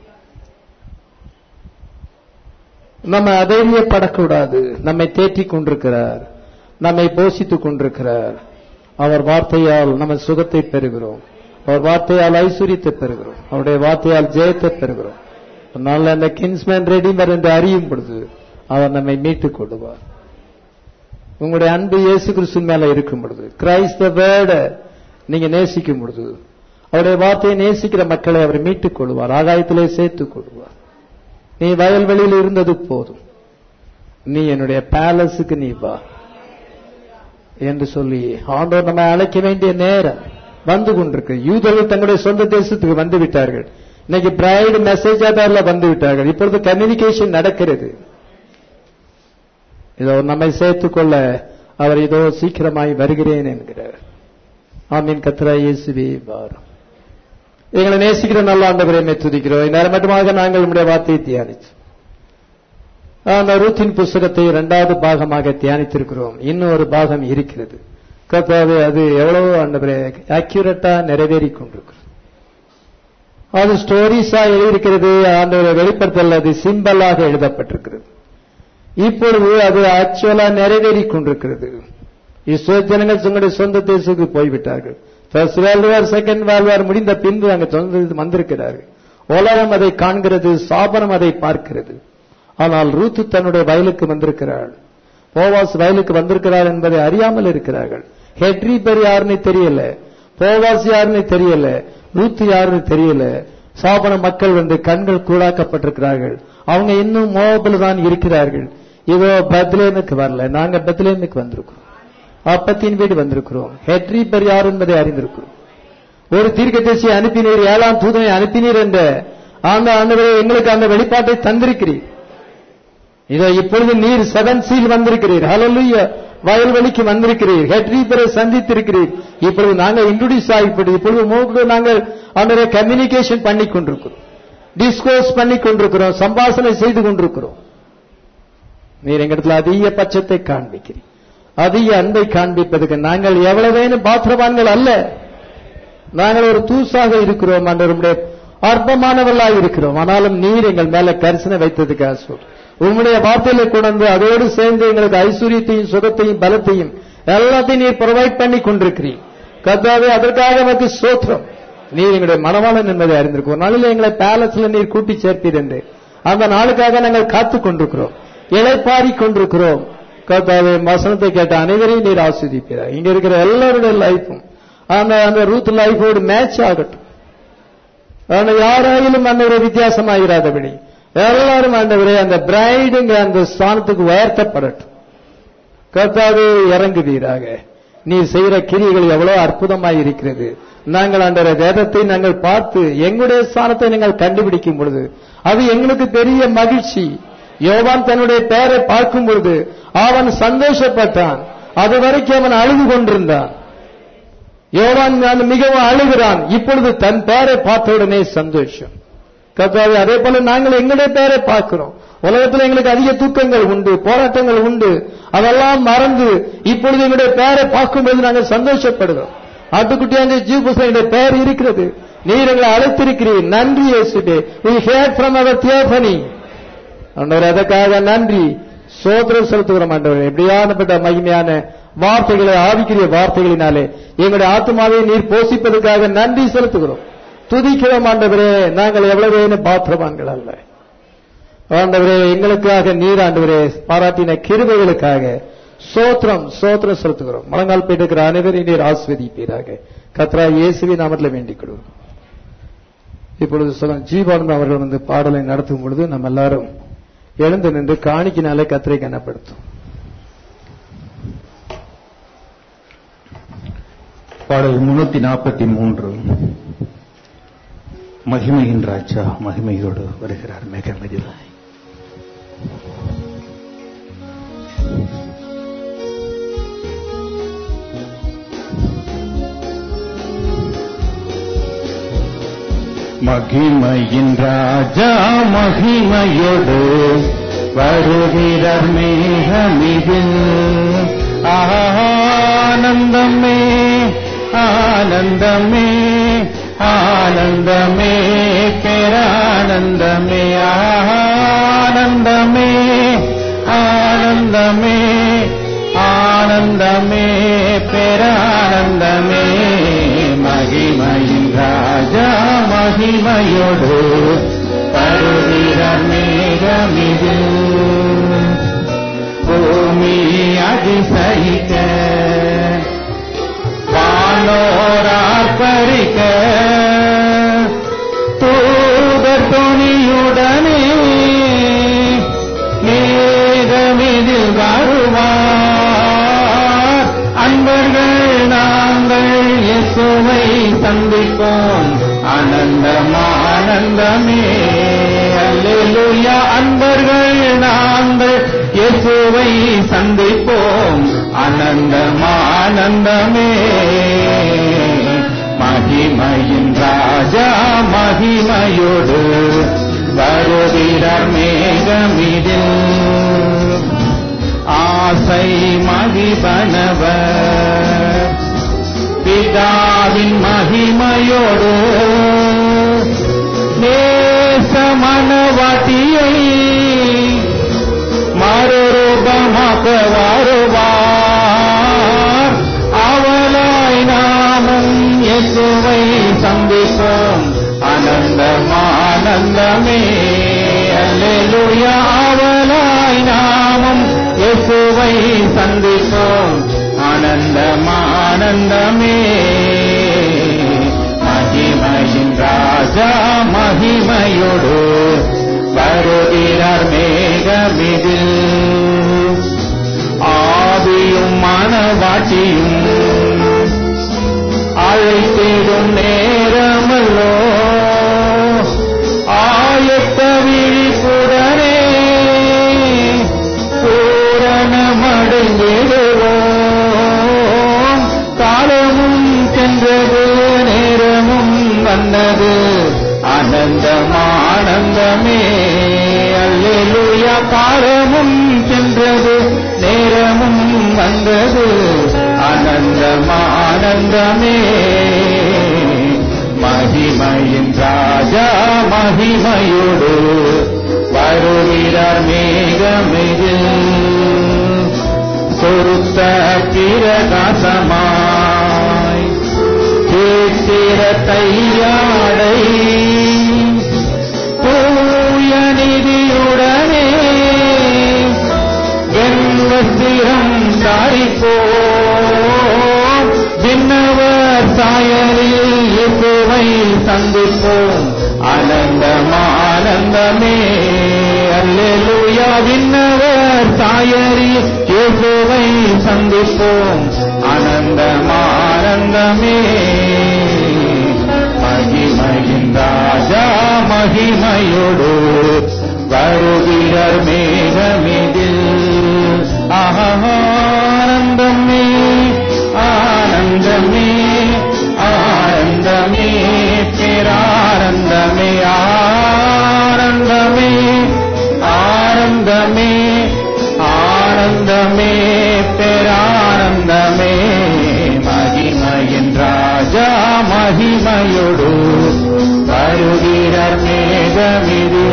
நம்ம அதைரியப்படக்கூடாது நம்மை தேற்றிக் கொண்டிருக்கிறார் நம்மை போஷித்துக் கொண்டிருக்கிறார் அவர் வார்த்தையால் நம்ம சுகத்தை பெறுகிறோம் அவர் வார்த்தையால் ஐஸ்வர்யத்தை பெறுகிறோம் அவருடைய வார்த்தையால் ஜெயத்தை பெறுகிறோம் அதனால அந்த கின்ஸ்மேன் ரெடிமர் என்று அறியும் பொழுது அவர் நம்மை மீட்டுக் கொள்வார் உங்களுடைய அன்பு இயேசு கிறிஸ்து மேல இருக்கும் பொழுது கிரைஸ்த வேர்ட நீங்க நேசிக்கும் பொழுது அவருடைய வார்த்தையை நேசிக்கிற மக்களை அவர் மீட்டுக் கொள்வார் ஆகாயத்திலே சேர்த்துக் கொள்வார் நீ வயல்வெளியில் இருந்தது போதும் நீ என்னுடைய பேலஸுக்கு நீ வா என்று சொல்லி ஆண்டவர் நம்மை அழைக்க வேண்டிய நேரம் வந்து கொண்டிருக்கு யூதர்கள் தங்களுடைய சொந்த தேசத்துக்கு வந்து விட்டார்கள் இன்னைக்கு பிரைடு மெசேஜ் ஆதார்ல வந்து விட்டார்கள் இப்பொழுது கம்யூனிகேஷன் நடக்கிறது இதோ நம்மை சேர்த்துக் கொள்ள அவர் இதோ சீக்கிரமாய் வருகிறேன் என்கிறார் ஆமீன் கத்ரா இயேசுவே வாரம் எங்களை நேசிக்கிற நல்ல ஆண்டவரை துதிக்கிறோம் இந்நேரம் மட்டுமாக நாங்கள் நம்முடைய வார்த்தையை தியானிச்சு அந்த ரூத்தின் புஸ்தகத்தை இரண்டாவது பாகமாக தியானித்திருக்கிறோம் இன்னும் ஒரு பாகம் இருக்கிறது கத்தாவே அது எவ்வளவு ஆண்டவரே அக்யூரேட்டா நிறைவேறி கொண்டிருக்கிறது அது ஸ்டோரிஸா எழுதியிருக்கிறது ஆண்டவரை வெளிப்படுத்தல் அது சிம்பலாக எழுதப்பட்டிருக்கிறது இப்பொழுது அது ஆக்சுவலா நிறைவேறி கொண்டிருக்கிறது இஸ்ரோ ஜனங்கள் தங்களுடைய சொந்த தேசத்துக்கு போய்விட்டார்கள் first world war second world war முடிந்த பின்பு அங்கு சொந்த வந்திருக்கிறார்கள் உலகம் அதை காண்கிறது சாபனம் அதை பார்க்கிறது ஆனால் ரூத்து தன்னுடைய வயலுக்கு வந்திருக்கிறாள் போவாஸ் வயலுக்கு வந்திருக்கிறார் என்பதை அறியாமல் இருக்கிறார்கள் ஹெட்ரி பேர் யாருன்னு தெரியல போவாஸ் யாருன்னு தெரியல ரூத்து யாருன்னு தெரியல சாபன மக்கள் வந்து கண்கள் கூடாக்கப்பட்டிருக்கிறார்கள் அவங்க இன்னும் மோபில் தான் இருக்கிறார்கள் இதோ பத்லேனுக்கு வரல நாங்க பத்லேனுக்கு வந்திருக்கிறோம் அப்பத்தின் வீடு வந்திருக்கிறோம் ஹெட்ரி பேர் யார் என்பதை அறிந்திருக்கிறோம் ஒரு தீர்க்கதரிசியை அனுப்பினீர் ஏழாம் தூதனை அனுப்பினீர் என்ற அந்த ஆண்டவரே எங்களுக்கு அந்த வெளிப்பாட்டை தந்திருக்கிறீர் இதோ இப்பொழுது நீர் செவன் சீல் வந்திருக்கிறீர் ஹலலுய வயல்வெளிக்கு வந்திருக்கிறீர் ஹெட்ரீபரை சந்தித்திருக்கிறீர் இப்பொழுது நாங்கள் இன்ட்ரோடியூஸ் ஆகிப்பட்டு இப்பொழுது மூன்று நாங்கள் அந்த கம்யூனிகேஷன் பண்ணி கொண்டிருக்கிறோம் டிஸ்கோஸ் பண்ணி கொண்டிருக்கிறோம் சம்பாஷணை செய்து கொண்டிருக்கிறோம் நீர் எங்களிடத்தில் அதிக பட்சத்தை காண்பிக்கிறீர் அதிக அன்பை காண்பிப்பதற்கு நாங்கள் எவ்வளவேனும் பாத்திரவான்கள் அல்ல நாங்கள் ஒரு தூசாக இருக்கிறோம் அன்றவருடைய அற்பமானவர்களாக இருக்கிறோம் ஆனாலும் நீர் எங்கள் மேல கரிசனை வைத்ததுக்காக சொல்றோம் உங்களுடைய வார்த்தையில கொண்டு அதோடு சேர்ந்து எங்களுக்கு ஐஸ்வர்யத்தையும் சுகத்தையும் பலத்தையும் எல்லாத்தையும் நீர் ப்ரொவைட் பண்ணி கொண்டிருக்கிறீர் கத்தாவே அதற்காக நமக்கு சோத்திரம் நீர் எங்களுடைய மனவாளன் என்பதை அறிந்திருக்கோம் நாளில் எங்களை பேலஸ்ல நீர் கூட்டி சேர்ப்பீர் என்று அந்த நாளுக்காக நாங்கள் காத்துக் கொண்டிருக்கிறோம் இழைப்பாரி கொண்டிருக்கிறோம் கத்தாவே வசனத்தை கேட்ட அனைவரையும் நீர் ஆஸ்வதிப்பீர் இங்க இருக்கிற எல்லாருடைய லைஃபும் அந்த அந்த ரூத் லைஃபோடு மேட்ச் ஆகட்டும் அந்த யாராயிலும் அந்த ஒரு வித்தியாசமாகிறாதபடி எல்லாரும் ஆண்டவரே அந்த பிரைடுங்க அந்த ஸ்தானத்துக்கு உயர்த்தப்படட்டும் கர்த்தாவே இறங்குவீராக நீ செய்கிற கிரிகள் எவ்வளவு அற்புதமாய் இருக்கிறது நாங்கள் அந்த வேதத்தை நாங்கள் பார்த்து எங்களுடைய ஸ்தானத்தை நீங்கள் கண்டுபிடிக்கும் பொழுது அது எங்களுக்கு பெரிய மகிழ்ச்சி யோவான் தன்னுடைய பெயரை பார்க்கும் பொழுது அவன் சந்தோஷப்பட்டான் அது வரைக்கும் அவன் அழுது கொண்டிருந்தான் யோவான் மிகவும் அழுகிறான் இப்பொழுது தன் பெயரை பார்த்த உடனே சந்தோஷம் கர்த்தாவே அதே போல நாங்கள் எங்களுடைய பேரை பார்க்கிறோம் உலகத்தில் எங்களுக்கு அதிக தூக்கங்கள் உண்டு போராட்டங்கள் உண்டு அதெல்லாம் மறந்து இப்பொழுது எங்களுடைய பேரை பார்க்கும்போது நாங்கள் சந்தோஷப்படுகிறோம் ஆட்டுக்குட்டியாங்க ஜீவபுசனுடைய பெயர் இருக்கிறது நீர் எங்களை அழைத்திருக்கிறீர் நன்றி இயேசுவே we heard from our theophany ஆண்டவர் அதற்காக நன்றி சோதரம் செலுத்துகிறோம் ஆண்டவர் எப்படியானப்பட்ட மகிமையான வார்த்தைகளை ஆவிக்கிற வார்த்தைகளினாலே எங்களுடைய ஆத்மாவை நீர் போஷிப்பதற்காக நன்றி செலுத்துகிறோம் துதிக்கிறோம் ஆண்டவரே நாங்கள் எவ்வளவு பாத்திரவான்கள் அல்ல ஆண்டவரே எங்களுக்காக நீர் ஆண்டவரே பாராட்டின கிருபைகளுக்காக சோத்திரம் சோத்திரம் செலுத்துகிறோம் முழங்கால் போயிட்டு அனைவரையும் நீர் ஆஸ்வதிப்பீராக கத்ரா இயேசுவி நாமத்தில் வேண்டிக் கொள்வோம் இப்பொழுது சொல்ல ஜீவானந்தம் அவர்கள் வந்து பாடலை நடத்தும் பொழுது நம்ம எல்லாரும் எழுந்து நின்று காணிக்கினாலே கத்திரை கனப்படுத்தும் பாடல் முன்னூத்தி நாற்பத்தி மூன்று மகிமையின் ராஜா மகிமையோடு வருகிறார் மிக மெதிலாய் மகிமையின் ராஜா மகிமையோடு வருகிறார் மேகமிதில் ஆனந்தமே ஆனந்தமே ஆனந்தமே பேரானந்தமே ஆனந்தமே ஆனந்தமே ஆனந்தமே பேரானந்தமே மகிமையின் ராஜா மகிமையோடு வருகிறார் மேகமிது பூமி அதிசயிக்க வானோரார்ப்பரிக்க தூதர் துணியுடனே மேகமிதில் வருவார் அன்பர்கள் நாங்கள் இயேசுவை சந்திப்போம் ஆனந்தம் ஆனந்தமே அல்லேலூயா அன்பர்கள் நாங்கள் இயேசுவை சந்திப்போம் ஆனந்தம் ஆனந்தமே மகிமையின் ராஜா மகிமையோடு வருகிறார் மேகமிதில் ஆசை மகிபனவர் பிதாவின் மகிமையோடு நேசமனவாட்டியை மறுரூபமாக்க வருவார் அவளாய் நாமும் இயேசுவை சந்திப்போம் ஆனந்தம் ஆனந்தமே அல்லேலூயா அவளாய் நாமும் இயேசுவை சந்திப்போம் ஆனந்தம் ஆனந்தமே மகிமையின் ராஜா மகிமையோடு வருகிறார் மேகமிதில் ஆவியும் மனவாட்டியும் அழைத்திடும் நேரமல்லோ ஆயத்த விழிப்புடனே பூரணமடைந்திடுவோம் காலமும் சென்றது நேரமும் வந்தது ஆனந்தம் ஆனந்தமே அல்லேலூயா காலமும் சென்றது நேரமும் வந்தது ஆனந்தம் ஆனந்தமே மகிமையின் ராஜா மகிமையோடு வருகிறார் மேகமிகு சொருத்த பிரகாசமாய் கேட்டிர தையாடை தூய நிதியுடனே வெண்வஸ்திரம் தாரிப்போம் விண்ணவர் சாயலில் இயேசுவை சந்திப்போம் ஆனந்தம் ஆனந்தமே அல்லேலூயா விண்ணவர் சாயலில் இயேசுவை சந்திப்போம் ஆனந்தம் ஆனந்தமே மகிமையின் ராஜா மகிமையோடு வருகிறார் மேகமிதில் ஆனந்தமே ஆனந்தமே ஆனந்தமே பேரானந்தமே ஆனந்தமே ஆனந்தமே ஆனந்தமே பேரானந்தமே மகிமையின் ராஜா மகிமையோடு வருகிறார் மேகமிது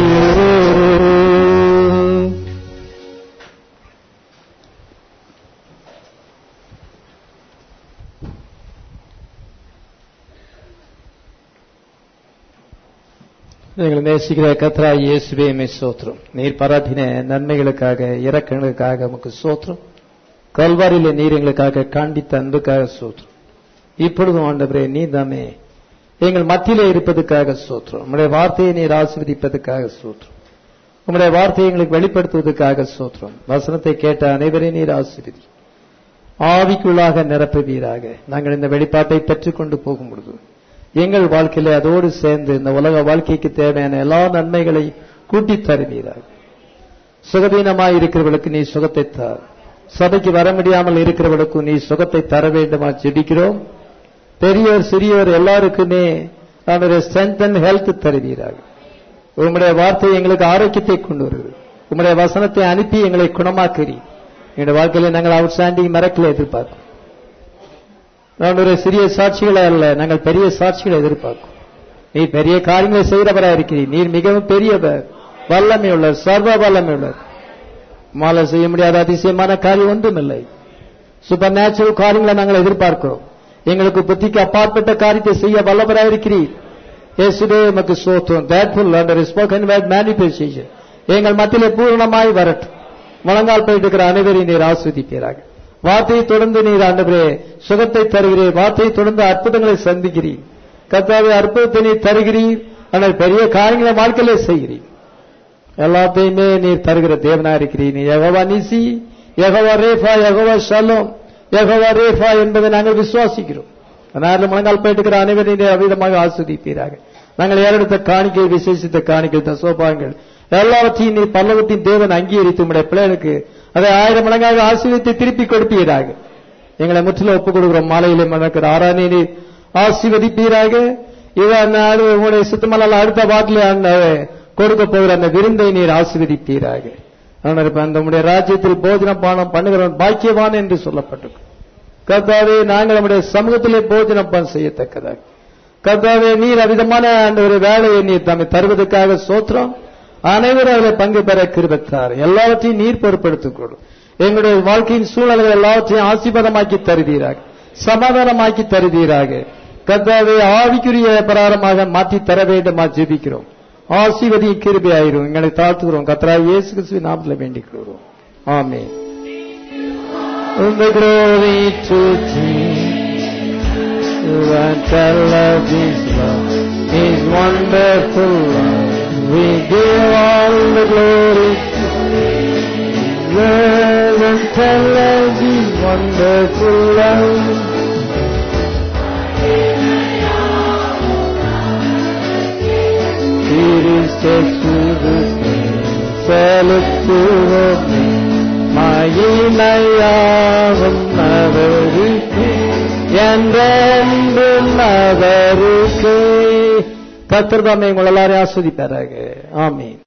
நீங்கள் நேசிக்கிற கத்ரா இயேசுவே மே சோத்திரம் நீர் பாராட்டின நன்மைகளுக்காக இறக்கங்களுக்காக உமக்கு சோத்திரம் கல்வாரியில நீர் எங்களுக்காக காண்பித்த அன்புக்காக சோத்திரம் இப்பொழுதும் ஆண்டவரே நீ தாமே எங்கள் மத்தியிலே இருப்பதற்காக சோத்திரம் உம்முடைய வார்த்தையை நீர் ஆசீர்வதிப்பதற்காக சோத்திரம் உம்முடைய வார்த்தையை எங்களுக்கு வெளிப்படுத்துவதற்காக சோத்திரம் வசனத்தை கேட்ட அனைவரையும் நீர் ஆசீர்வதி ஆவிக்குள்ளாக நிரப்புவீராக நாங்கள் இந்த வெளிப்பாட்டை பெற்றுக்கொண்டு போகும் பொழுது எங்கள் வாழ்க்கையில அதோடு சேர்ந்து இந்த உலக வாழ்க்கைக்கு தேவையான எல்லா நன்மைகளை கூட்டி தருவீராக சுகவீனமாய் இருக்கிறவர்களுக்கு நீ சுகத்தை தார் சபைக்கு வர முடியாமல் இருக்கிறவர்களுக்கு நீ சுகத்தை தர வேண்டுமா ஜெபிக்கிறோம் பெரியோர் சிறியோர் எல்லாருக்குமே ஆண்டவரே ஸ்ட்ரென்த் அண்ட் ஹெல்த் தருவீராக உம்முடைய வார்த்தை எங்களுக்கு ஆரோக்கியத்தை கொண்டு வருகிறது உம்முடைய வசனத்தை அனுப்பி எங்களை குணமாக்குறீ எங்களுடைய வாழ்க்கையில நாங்கள் அவுட் ஸ்டாண்டிங் மறக்கல எதிர்பார்க்கிறோம் ஆண்டவரே சிறிய சாட்சிகளை அல்ல நாங்கள் பெரிய சாட்சிகளை எதிர்பார்க்கிறோம் நீ பெரிய காரியங்களை செய்கிறவராக இருக்கிறீர் நீர் மிகவும் பெரியவர் வல்லமை உள்ளவர் சர்வ வல்லமை உள்ளவர் மாலை செய்ய முடியாத அதிசயமான காரியம் ஒன்றுமில்லை சூப்பர் நேச்சுரல் காரியங்களை நாங்கள் எதிர்பார்க்கிறோம் எங்களுக்கு புத்திக்கு அப்பாற்பட்ட காரியத்தை செய்ய வல்லவராக இருக்கிறீர் இயேசுவே எமக்கு சோத்தும் thankful under spoken word manifestation எங்கள் மத்தியிலே பூரணமாய் வரட்டும் முழங்கால் போயிட்டு இருக்கிற அனைவரையும் நீர் ஆஸ்வதிப்பீராக வார்த்தையை தொடர்ந்து நீர் ஆண்டவரே சுகத்தை தருகிறீர் வார்த்தையை தொடர்ந்து அற்புதங்களை சந்திக்கிறீர் கர்த்தாவே அற்புதத்தை நீர் தருகிறீர் ஆனால் பெரிய காரியங்களை வாழ்க்கையிலே செய்கிறீர் எல்லாத்தையுமே நீர் தருகிற தேவனா இருக்கிறீர் நீ யகோவா நிசி யகோவா ரேஃபா யகோவா ஷலோம் யகோவா ரேஃபா என்பதை நாங்கள் விசுவாசிக்கிறோம் அதனால முழங்கால் போயிட்டு அனைவரையும் நீர் அவிதமாக ஆஸ்வதிப்பீராக நாங்கள் ஏறெடுத்த காணிக்கை விசேஷித்த காணிக்கை தசோபாங்கள் எல்லாவற்றையும் நீர் பல்லவத்தின் தேவன் அங்கீகரித்து உடைய பிள்ளைகளுக்கு அதை ஆயிரம் மடங்காக ஆசீர்வதித்து திருப்பி கொடுப்பீராக எங்களை முற்றிலும் ஒப்புக் கொடுக்கிறோம் மாலையிலே மணக்கிற ஆறானே நீர் ஆசீர்வதிப்பீராக இவன் நாடு உங்களுடைய சுத்தமல்ல அடுத்த வாட்டில் அந்த கொடுக்க போகிற அந்த விருந்தை நீர் ஆசீர்வதிப்பீராக ஆனால் இப்ப அந்த உடைய ராஜ்யத்தில் போஜன பானம் பண்ணுகிறவன் பாக்கியவான் என்று சொல்லப்பட்டிருக்கும் கர்த்தாவே நாங்கள் நம்முடைய சமூகத்திலே போஜனப்பான் செய்யத்தக்கதாக கர்த்தாவே நீர் அவிதமான அந்த ஒரு வேலையை நீர் தம்மை தருவதற்காக சோத்திரம் அனைவரும் அதில் பங்கு பெற கிருபத்தார் எல்லாவற்றையும் நீர் பொறுப்படுத்திக் கொள்ளும் எங்களுடைய வாழ்க்கையின் சூழல்கள் எல்லாவற்றையும் ஆசீர்வாதமாக்கி தருவீராக சமாதானமாக்கி தருவீராக கர்த்தாவே ஆவிக்குரிய பிரகாரமாக மாற்றி தர வேண்டுமா ஜெபிக்கிறோம் ஆசீர்வதி கிருபையாயிரும் எங்களை தாழ்த்துகிறோம் கத்ரா இயேசு கிறிஸ்துவின் நாமத்தில் வேண்டிக் கொள்கிறோம் ஆமென் the glory to Jesus and tell of His love, His wonderful love. We give all the glory to Jesus and tell of His wonderful love. It is just to the செலுத்துவோமே மயிமையாகும் அவருக்கு என்றென்றும் அவருக்கு கத்திரதாமை உங்கள் எல்லாரையும் ஆஸ்வதிப்பாராக ஆமீன்